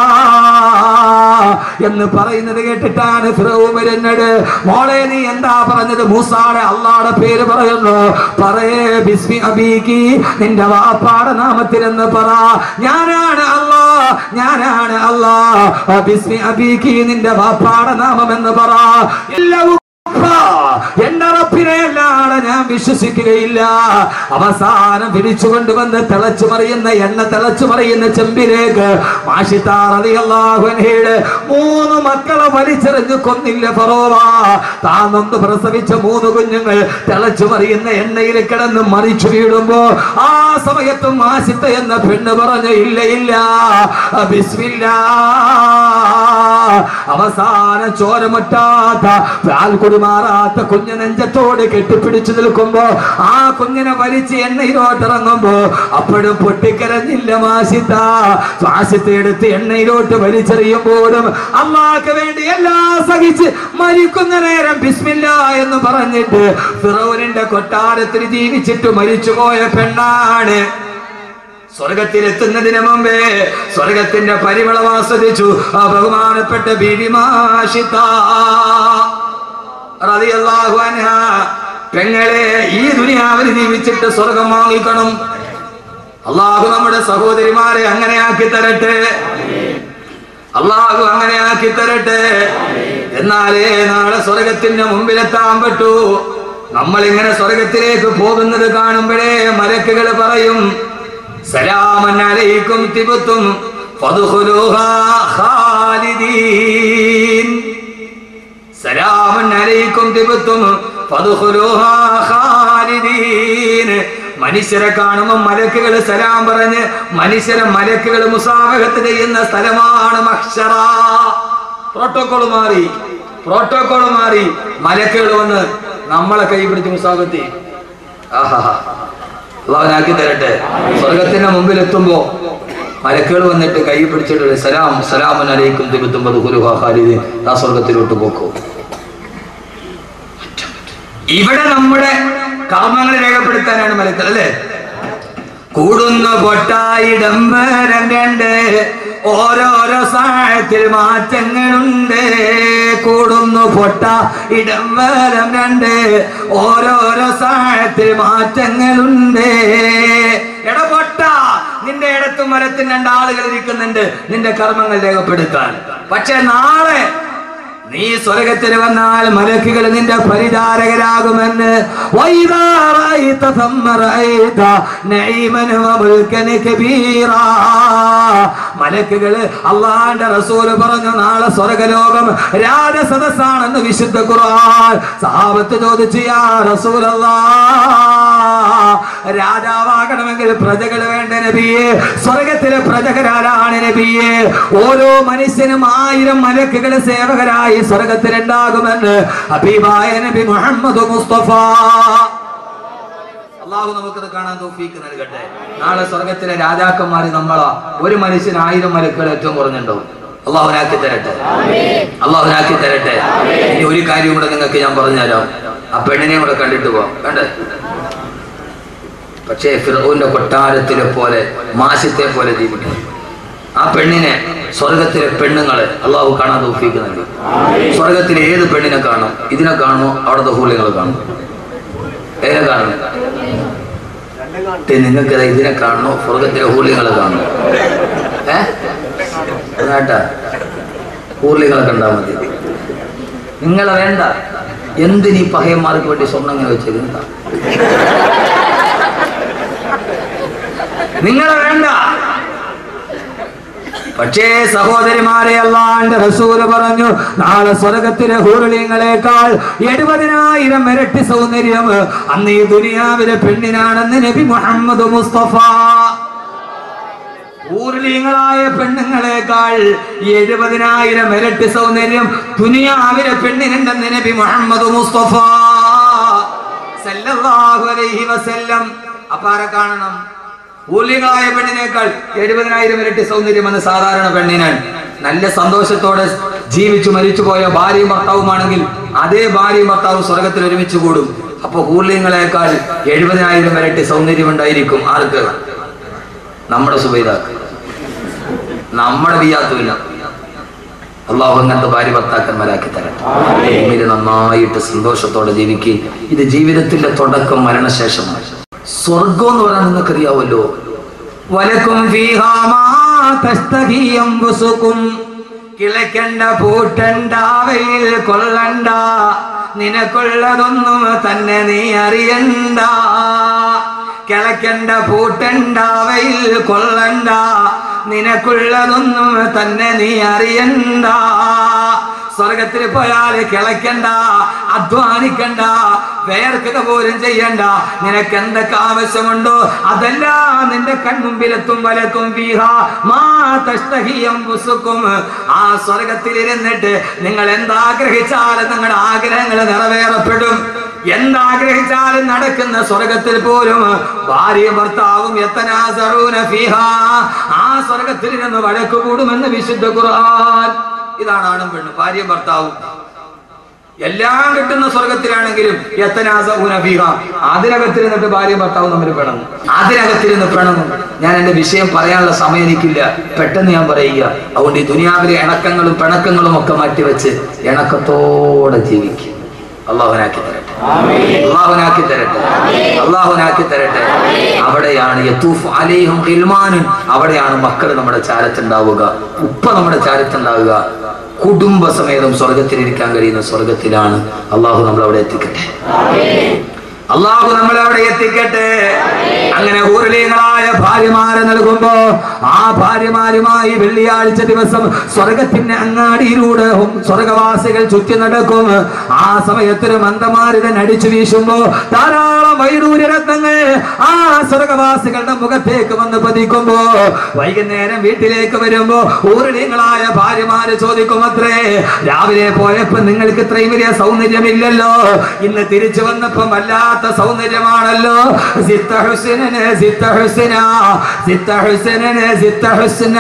എന്ന് പറയുന്നത് കേട്ടിട്ടാണ് ഫിറവും വരുന്നത് മോളെ നീ എന്താ പറഞ്ഞത് മൂസാടെ അള്ളാടെ പേര് പറയുന്നു പറയേ ബിസ്മി അബീക്കി നിന്റെ വാപ്പാടെ നാമത്തിലെന്ന് പറ ഞാനാണ് അല്ലാ ഞാനാണ് അല്ലാ ബിസ്മി അബീക്കി നിന്റെ വാപ്പാടെ നാമം എന്ന് പറ എല്ലാവും എന്റെ റബ്ബിനെ അല്ലാതെ ഞാൻ വിശ്വസിക്കുകയില്ല അവസാനം പിടിച്ചു കൊണ്ടുവന്ന് തിളച്ചു മറിയുന്ന എണ്ണ തിളച്ചു മറിയുന്ന ചെമ്പിലേക്ക് മാഷിത്താറിയുടെ മൂന്ന് മക്കളെ വലിച്ചെറിഞ്ഞ് കൊന്നില്ല ഫറോവ താൻ നൊന്ന് പ്രസവിച്ച മൂന്ന് കുഞ്ഞുങ്ങൾ തിളച്ചു മറിയുന്ന എണ്ണയിൽ കിടന്ന് മറിച്ചു വീഴുമ്പോ ആ സമയത്തും മാഷിത്ത എന്ന പെണ്ണ് പറഞ്ഞു ഇല്ല ഇല്ല ബിസ്മില്ലാ അവസാന ചോരമുറ്റാത്ത പാൽക്കുടി മാറാത്ത കുഞ്ഞു നെഞ്ചത്തോട് കെട്ടിപ്പിടിച്ചു നിൽക്കുമ്പോ ആ കുഞ്ഞിനെ വലിച്ച് എണ്ണയിലോട്ടിറങ്ങുമ്പോ അപ്പോഴും പൊട്ടിക്കരഞ്ഞില്ല മാസിത്ത ശ്വാസത്തെ എടുത്ത് എണ്ണയിലോട്ട് വലിച്ചെറിയുമ്പോഴും അമ്മാക്ക് വേണ്ടി എല്ലാം സഹിച്ച് മരിക്കുന്ന നേരം ബിസ്മില്ല എന്ന് പറഞ്ഞിട്ട് ഫിറോനിന്റെ കൊട്ടാരത്തിൽ ജീവിച്ചിട്ട് മരിച്ചുപോയ പെണ്ണാണ് സ്വർഗത്തിലെത്തുന്നതിന് മുമ്പേ സ്വർഗത്തിന്റെ പരിമളം ആസ്വദിച്ചു ആ ബഹുമാനപ്പെട്ട ബീവിമാഷിത റളിയല്ലാഹു അൻഹ പെങ്ങളെ ഈ ദുനിയാവിൽ ജീവിച്ചിട്ട് സ്വർഗം വാങ്ങിക്കണം അള്ളാഹു നമ്മുടെ സഹോദരിമാരെ അങ്ങനെ ആക്കി തരട്ടെ അള്ളാഹു അങ്ങനെ ആക്കി തരട്ടെ എന്നാലേ നാളെ സ്വർഗത്തിന്റെ മുമ്പിലെത്താൻ പറ്റൂ നമ്മൾ ഇങ്ങനെ സ്വർഗത്തിലേക്ക് പോകുന്നത് കാണുമ്പോഴേ മലക്കുകൾ പറയും സലാമൻ അലൈക്കും തിബത്തും ഫദ്ഖുലൂഹാ ഖാലിദീൻ സലാമൻ അലൈക്കും തിബത്തും ഫദ്ഖുലൂഹാ ഖാലിദീൻ മനുഷ്യരെ കാണുമ്പോൾ മലക്കുകൾ സലാം പറഞ്ഞ് മനുഷ്യരെ മലക്കുകൾ മുസാഫഹത്ത് ചെയ്യുന്ന സ്ഥലമാണ് മഹ്ശറ പ്രോട്ടോകോൾ മാറി പ്രോട്ടോകോൾ മാറി മലക്കുകൾ വന്ന് നമ്മളെ കൈ പിടിച്ച് മുസാഫത്ത് ചെയ്യും ആഹാ അള്ളാഹുനാക്കി തരട്ടെ സ്വർഗത്തിന്റെ മുമ്പിൽ എത്തുമ്പോ മലക്കുകൾ വന്നിട്ട് കൈ പിടിച്ചിട്ട് സലാം സലാമൻ അലൈക്കും തിബത്തുമ്പത് ഖാലിദ് ആ സ്വർഗത്തിലോട്ട് പോക്കോ ഇവിടെ നമ്മുടെ കർമ്മങ്ങൾ രേഖപ്പെടുത്താനാണ് മലക്കൾ അല്ലേ കൂടുന്ന പൊട്ടായിടം വരം രണ്ട് ഓരോരോ സാഹത്തിൽ മാറ്റങ്ങളുണ്ട് കൂടുന്നു പൊട്ട ഇടം വരം രണ്ട് ഓരോരോ സാഹത്തിൽ മാറ്റങ്ങളുണ്ട് എട പൊട്ട നിന്റെ ഇടത്തും മരത്തും രണ്ടാളുകൾ ഇരിക്കുന്നുണ്ട് നിന്റെ കർമ്മങ്ങൾ രേഖപ്പെടുത്താൻ പക്ഷെ നാളെ നീ സ്വർഗത്തിൽ വന്നാൽ മലക്കുകൾ നിന്റെ പരിചാരകരാകുമെന്ന് വൈദാ റഅയ്ത ثم റഅയ്ത നഈമൻ വമുൽക്കൻ കബീറാ. മലക്കുകൾ അള്ളാന്റെ റസൂല് പറഞ്ഞു നാളെ സ്വർഗലോകം രാജസദസ്സാണെന്ന് വിശുദ്ധ ഖുർആൻ സഹാബത്ത് ചോദിച്ചു യാ റസൂലല്ലാ രാജാവാകണമെങ്കിൽ പ്രജകൾ വേണ്ട നബിയെ സ്വർഗത്തിലെ പ്രജകരാരാണ് നബിയെ ഓരോ മനുഷ്യനും ആയിരം മലക്കുകൾ സേവകരായി സ്വർഗത്തിലുണ്ടാകുമെന്ന് ഹബീബായ നബി മുഹമ്മദ് മുസ്തഫ അള്ളാഹു നമുക്കത് കാണാൻ തോഫീക്ക് നൽകട്ടെ നാളെ സ്വർഗത്തിലെ രാജാക്കന്മാര് നമ്മളാ ഒരു മനുഷ്യന് ആയിരം മലക്കുകൾ ഏറ്റവും കുറഞ്ഞുണ്ടാവും അള്ളാഹുനാക്കി തരട്ടെ അള്ളാഹുനാക്കി തരട്ടെ ഇനി ഒരു കാര്യം കൂടെ നിങ്ങൾക്ക് ഞാൻ പറഞ്ഞുതരാം ആ പെണ്ണിനെയും കൂടെ കണ്ടിട്ട് പോവാം വേണ്ടേ പക്ഷേ ഫിറോന്റെ കൊട്ടാരത്തിലെ പോലെ മാസത്തെ പോലെ ജീവിക്കണം ആ പെണ്ണിനെ സ്വർഗത്തിലെ പെണ്ണുങ്ങളെ അള്ളാഹു കാണാൻ തോഫീക്ക് നൽകി സ്വർഗത്തിലെ ഏത് പെണ്ണിനെ കാണും ഇതിനെ കാണുമോ അവിടുത്തെ ഹൂല്യങ്ങൾ കാണും ഏതിനെ കാണും നിങ്ങൾക്ക് ഇതിനെ കാണണോ സ്വർഗത്തിലെ ഹൂല്യങ്ങളെ കാണണോ ഏ കേട്ടാ ഹൂല്യങ്ങളെ കണ്ടാൽ മതി നിങ്ങളെ വേണ്ട എന്തിനീ പഹയന്മാർക്ക് വേണ്ടി സ്വർണ്ണം ഇങ്ങനെ വെച്ചത് എന്താ നിങ്ങളെ വേണ്ട പക്ഷേ സഹോദരിമാരെ അല്ലാണ്ട് റസൂല് പറഞ്ഞു നാളെ സ്വർഗത്തിലെ ഹൂറുലിങ്ങളെക്കാൾ എഴുപതിനായിരം ഇരട്ടി സൗന്ദര്യം അന്ന് ഈ ദുനിയാവിലെ പെണ്ണിനാണെന്ന് നബി മുഹമ്മദ് മുസ്തഫ ഊർലീങ്ങളായ പെണ്ണുങ്ങളെക്കാൾ എഴുപതിനായിരം ഇരട്ടി സൗന്ദര്യം ദുനിയാവിലെ പെണ്ണിനുണ്ടെന്ന് നബി മുഹമ്മദ് മുസ്തഫ സല്ലല്ലാഹു അലൈഹി വസല്ലം അപ്പാരെ കാണണം ഊർലികളായ പെണ്ണിനേക്കാൾ എഴുപതിനായിരം ഇരട്ടി സൗന്ദര്യം എന്ന സാധാരണ പെണ്ണിനാണ് നല്ല സന്തോഷത്തോടെ ജീവിച്ചു മരിച്ചുപോയ ഭാര്യയും ഭർത്താവുമാണെങ്കിൽ അതേ ഭാര്യയും ഭർത്താവും സ്വർഗത്തിൽ ഒരുമിച്ച് കൂടും അപ്പൊ ഊർലിങ്ങളെക്കാൾ എഴുപതിനായിരം ഇരട്ടി സൗന്ദര്യം ഉണ്ടായിരിക്കും ആർക്ക് നമ്മുടെ സുബൈദാക്ക് നമ്മുടെ വിയാത്തുമില്ല അള്ളാഹു അങ്ങനത്തെ ഭാര്യ ഭർത്താക്കന്മാരാക്കി തരട്ടെ ഭൂമിയിൽ നന്നായിട്ട് സന്തോഷത്തോടെ ജീവിക്കുക ഇത് ജീവിതത്തിന്റെ തുടക്കം മരണശേഷമാണ് സ്വർഗം എന്ന് പറയാൻ നിങ്ങൾക്കറിയാവല്ലോ വലക്കും ഫീഹാമാ തസ്തഹി അംഫുസുക്കും കിളയ്ക്കണ്ട പൂട്ടണ്ട വെയിൽ കൊള്ളണ്ട നിനക്കുള്ളതൊന്നും തന്നെ നീ അറിയണ്ട കിളയ്ക്കണ്ട പൂട്ടണ്ട വെയിൽ കൊള്ളണ്ട നിനക്കുള്ളതൊന്നും തന്നെ നീ അറിയണ്ട സ്വർഗത്തിൽ പോയാൽ കിളയ്ക്കണ്ട അധ്വാനിക്കണ്ട വേർക്കുക പോലും ചെയ്യണ്ട നിനക്ക് എന്തൊക്കെ ആവശ്യമുണ്ടോ അതെല്ലാം നിന്റെ കൺമുമ്പിലെത്തും വലക്കും ഫീഹ മാ തഷ്തഹിയം പുസുക്കും ആ സ്വർഗത്തിൽ ഇരുന്നിട്ട് നിങ്ങൾ എന്താഗ്രഹിച്ചാലും നിങ്ങളുടെ ആഗ്രഹങ്ങൾ നിറവേറപ്പെടും എന്താഗ്രഹിച്ചാലും നടക്കുന്ന സ്വർഗത്തിൽ പോലും ഭാര്യയും ഭർത്താവും യത്തനാസറൂന ഫീഹ ആ സ്വർഗത്തിൽ നിന്ന് വഴക്ക് കൂടുമെന്ന് വിശുദ്ധ ഖുർആൻ ഇതാണ് ആണും പെണ്ണും ഭാര്യയും ഭർത്താവും എല്ലാം കിട്ടുന്ന സ്വർഗത്തിലാണെങ്കിലും യത്തനാസഊന ഫീഹ അതിനകത്തിരുന്നിട്ട് ഭാര്യയും ഭർത്താവും തമ്മിൽ പിണങ്ങും അതിനകത്തിരുന്ന് പിണങ്ങും ഞാൻ എന്റെ വിഷയം പറയാനുള്ള സമയം എനിക്കില്ല പെട്ടെന്ന് ഞാൻ പറയുക അതുകൊണ്ട് ഈ ദുനിയാവിലെ ഇണക്കങ്ങളും പിണക്കങ്ങളും ഒക്കെ മാറ്റിവെച്ച് ഇണക്കത്തോടെ ജീവിക്കും അള്ളാഹുനാക്കി തരട്ടെ അള്ളാഹുനാക്കി തരട്ടെ അള്ളാഹുനാക്കി തരട്ടെ അവിടെയാണ് യത്തൂഫ് അലൈഹും ഖിൽമാനുൻ അവിടെയാണ് മക്കൾ നമ്മുടെ ചാരത്തുണ്ടാവുക ഉപ്പ നമ്മുടെ ചാരത്തുണ്ടാവുക കുടുംബസമേതം സ്വർഗത്തിലിരിക്കാൻ കഴിയുന്ന സ്വർഗത്തിലാണ് അള്ളാഹു നമ്മൾ അവിടെ എത്തിക്കട്ടെ അള്ളാഹു നമ്മളെ അവിടെ എത്തിക്കട്ടെ അങ്ങനെ ഊർലീങ്ങളായ ഭാര്യമാരെ നൽകുമ്പോ ആ ഭാര്യമാരുമായി വെള്ളിയാഴ്ച ദിവസം സ്വർഗത്തിന്റെ അങ്ങാടിയിലൂടെ ഹും സ്വർഗവാസികൾ ചുറ്റി നടക്കും ആ സമയത്തൊരു മന്ദമാരുതൻ അടിച്ചു വീശുമ്പോ ധാരാളം വൈഡൂര്യ രത്നങ്ങൾ ആ സ്വർഗവാസികളുടെ മുഖത്തേക്ക് വന്ന് പതിക്കുമ്പോ വൈകുന്നേരം വീട്ടിലേക്ക് വരുമ്പോ ഊർലീങ്ങളായ ഭാര്യമാര് ചോദിക്കും അത്രേ രാവിലെ പോയപ്പോ നിങ്ങൾക്ക് ഇത്രയും വലിയ സൗന്ദര്യമില്ലല്ലോ ഇന്ന് തിരിച്ചു വന്നപ്പം വല്ലാത്ത സൗന്ദര്യമാണല്ലോ സിത്ത ഹുസ്നന് സിത്ത ഹുസ്ന സിത്ത ഹുസ്നന് സിത്ത ഹുസ്ന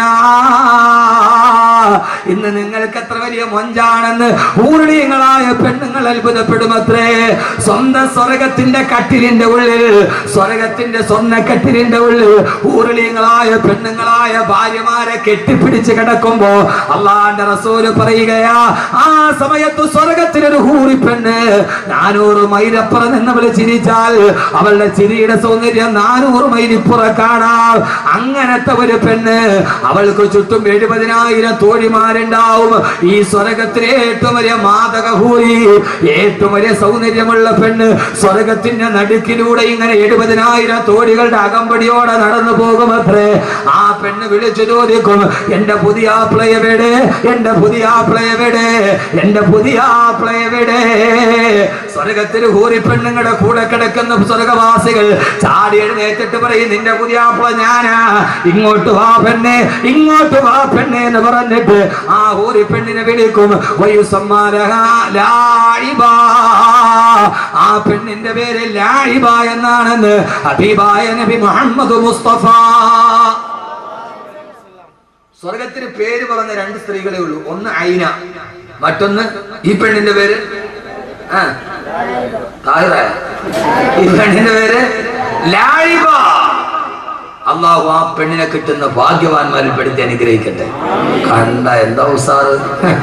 ഇന്ന് നിങ്ങൾക്ക് എത്ര വലിയ മൊഞ്ചാണെന്ന് ഊർണീയങ്ങളായ പെണ്ണുങ്ങൾ അത്ഭുതപ്പെടുമത്രേ സ്വന്തം സ്വർഗത്തിന്റെ കട്ടിലിന്റെ ഉള്ളിൽ സ്വർഗത്തിന്റെ സ്വർണ്ണ കട്ടിലിന്റെ ഉള്ളിൽ ഊർണീയങ്ങളായ പെണ്ണുങ്ങളായ ഭാര്യമാരെ കെട്ടിപ്പിടിച്ച് കിടക്കുമ്പോ അള്ളാന്റെ റസൂല് പറയുകയാ ആ സമയത്ത് സ്വർഗത്തിലൊരു ഹൂറി പെണ്ണ് നാനൂറ് മൈലപ്പുറം നിന്നവള് ചിരിച്ചാൽ അവളുടെ ചിരിയുടെ സൗന്ദര്യം നാനൂറ് മൈലിപ്പുറ കാണാം അങ്ങനത്തെ ഒരു പെണ്ണ് അവൾക്ക് ചുറ്റും എഴുപതിനായിരം തോഴിമാരുണ്ടാവും ഈ സ്വർഗത്തിലെ ഏറ്റവും വലിയ മാതക ഹൂരി ഏറ്റവും വലിയ സൗന്ദര്യമുള്ള പെണ്ണ് സ്വർഗത്തിന്റെ നടുക്കിലൂടെ ഇങ്ങനെ എഴുപതിനായിരം തോഴികളുടെ അകമ്പടിയോടെ നടന്നു പോകുമത്രേ ആ പെണ്ണ് വിളിച്ചു ചോദിക്കും എന്റെ പുതിയ പ്ലയവിടെ എന്റെ പുതിയ പ്ലയവിടെ എന്റെ പുതിയ പ്ലയവിടെ സ്വർഗത്തിൽ ഹൂറി പെണ്ണുങ്ങളുടെ കൂടെ കിടക്കുന്ന സ്വർഗവാസികൾ ചാടി എഴുന്നേറ്റിട്ട് പറയും നിന്റെ പുതിയ ആപ്പിള ഞാനാ ഇങ്ങോട്ട് വാ പെണ്ണെ ഇങ്ങോട്ട് വാ പെണ്ണെ എന്ന് പറഞ്ഞിട്ട് ആ ഹൂറി പെണ്ണിനെ വിളിക്കും വയുസമ്മാരഹ ലായിബ ആ പെണ്ണിന്റെ പേര് ലായിബ എന്നാണെന്ന് ഹബീബായ നബി മുഹമ്മദ് മുസ്തഫ സ്വർഗത്തിന് പേര് പറഞ്ഞ രണ്ട് സ്ത്രീകളെ ഉള്ളൂ ഒന്ന് ഐന മറ്റൊന്ന് ഈ പെണ്ണിന്റെ പേര് ആ താഹിറായ ഈ പെണ്ണിന്റെ പേര് ലാഴിബ അള്ളാഹു ആ പെണ്ണിനെ കിട്ടുന്ന ഭാഗ്യവാന്മാരിൽ പെടുത്തി അനുഗ്രഹിക്കട്ടെ കണ്ട എന്താ ഉസാറ്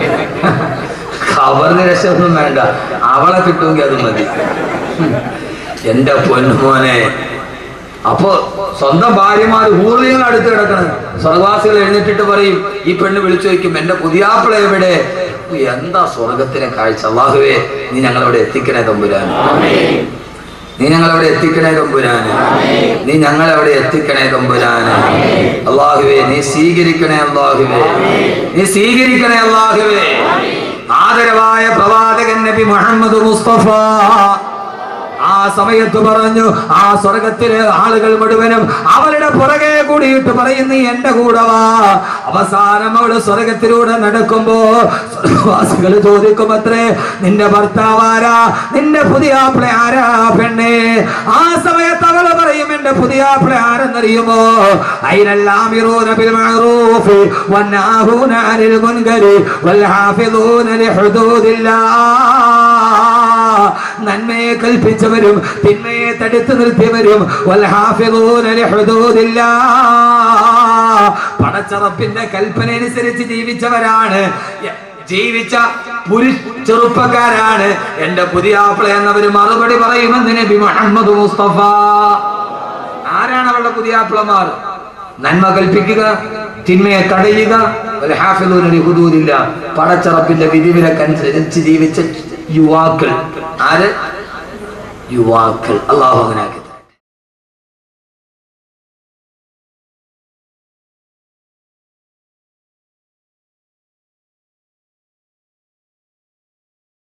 ഖബറിന് രക്ഷയൊന്നും വേണ്ട അവളെ കിട്ടുമെങ്കിൽ അത് മതി എന്റെ പൊന്നുമോനെ അപ്പോ സ്വന്തം ഭാര്യമാർ ഊർലികൾ അടുത്ത് കിടക്കണം സ്വർഗവാസികൾ എഴുന്നേറ്റിട്ട് പറയും ഈ പെണ്ണ് വിളിച്ചു ചോദിക്കും എന്റെ പുതിയാപ്പിള എവിടെ എന്താ സ്വർഗത്തിലെ കാഴ്ച അള്ളാഹുവേ നീ ഞങ്ങളവിടെ എത്തിക്കണേ തമ്പുരാൻ നീ ഞങ്ങളവിടെ എത്തിക്കണേ തമ്പുരാന് നീ ഞങ്ങളവിടെ എത്തിക്കണേ തമ്പുരാന് അള്ളാഹുവേ നീ സ്വീകരിക്കണേ അള്ളാഹുവേ നീ സ്വീകരിക്കണേ അള്ളാഹുവേ ആദരവായ പ്രവാചകൻ നബി മുഹമ്മദ് മുസ്തഫ ആ സമയത്ത് പറഞ്ഞു ആ സ്വർഗത്തിലെ ആളുകൾ മുഴുവനും അവരുടെ പുറകെ കൂടിയിട്ട് പറയുന്നു എന്റെ കൂടെ വാ അവസാനം അവള് സ്വർഗത്തിലൂടെ നടക്കുമ്പോ സ്വർഗവാസികൾ ചോദിക്കും അത്രേ നിന്റെ ഭർത്താവാരാ നിന്റെ പുതിയ ആപ്പിളെ ആരാ പെണ്ണേ ആ സമയത്ത് അവള് പറയും എന്റെ പുതിയ ആപ്പിളെ ആരെന്നറിയുമോ അയിനെല്ലാം ബിൽ മഅറൂഫ് വന്നാഹൂന അനിൽ മുൻകരി വൽഹാഫിദൂന ലിഹുദൂദില്ലാ നന്മയെ കൽപ്പിച്ചവരും തിന്മയെ തടുത്തു നിർത്തിയവരും വൽഹാഫിദൂന ലിഹുദൂദില്ലാ. പടച്ചറപ്പിന്റെ കൽപ്പന അനുസരിച്ച് ജീവിച്ചവരാണ് യ- ജീവിച്ച പുരുഷ ചെറുപ്പക്കാരാണ് എന്റെ പുതിയ ആപ്പിള എന്നവര് മറുപടി പറയുമെന്ന് നബി മുഹമ്മദ് മുസ്തഫ ആരാണ് അവളുടെ പുതിയ ആപ്പിളമാർ നന്മ കൽപ്പിക്കുക തിന്മയെ തടയുക വൽഹാഫിദൂന ലിഹുദൂദില്ലാ. പടച്ചറപ്പിന്റെ വിധിവിലക്കനുസരിച്ച് ജീവിച്ച യുവാക്കൾ ആര് യുവാക്കൾ അള്ളാഹു അങ്ങനെ ആക്കി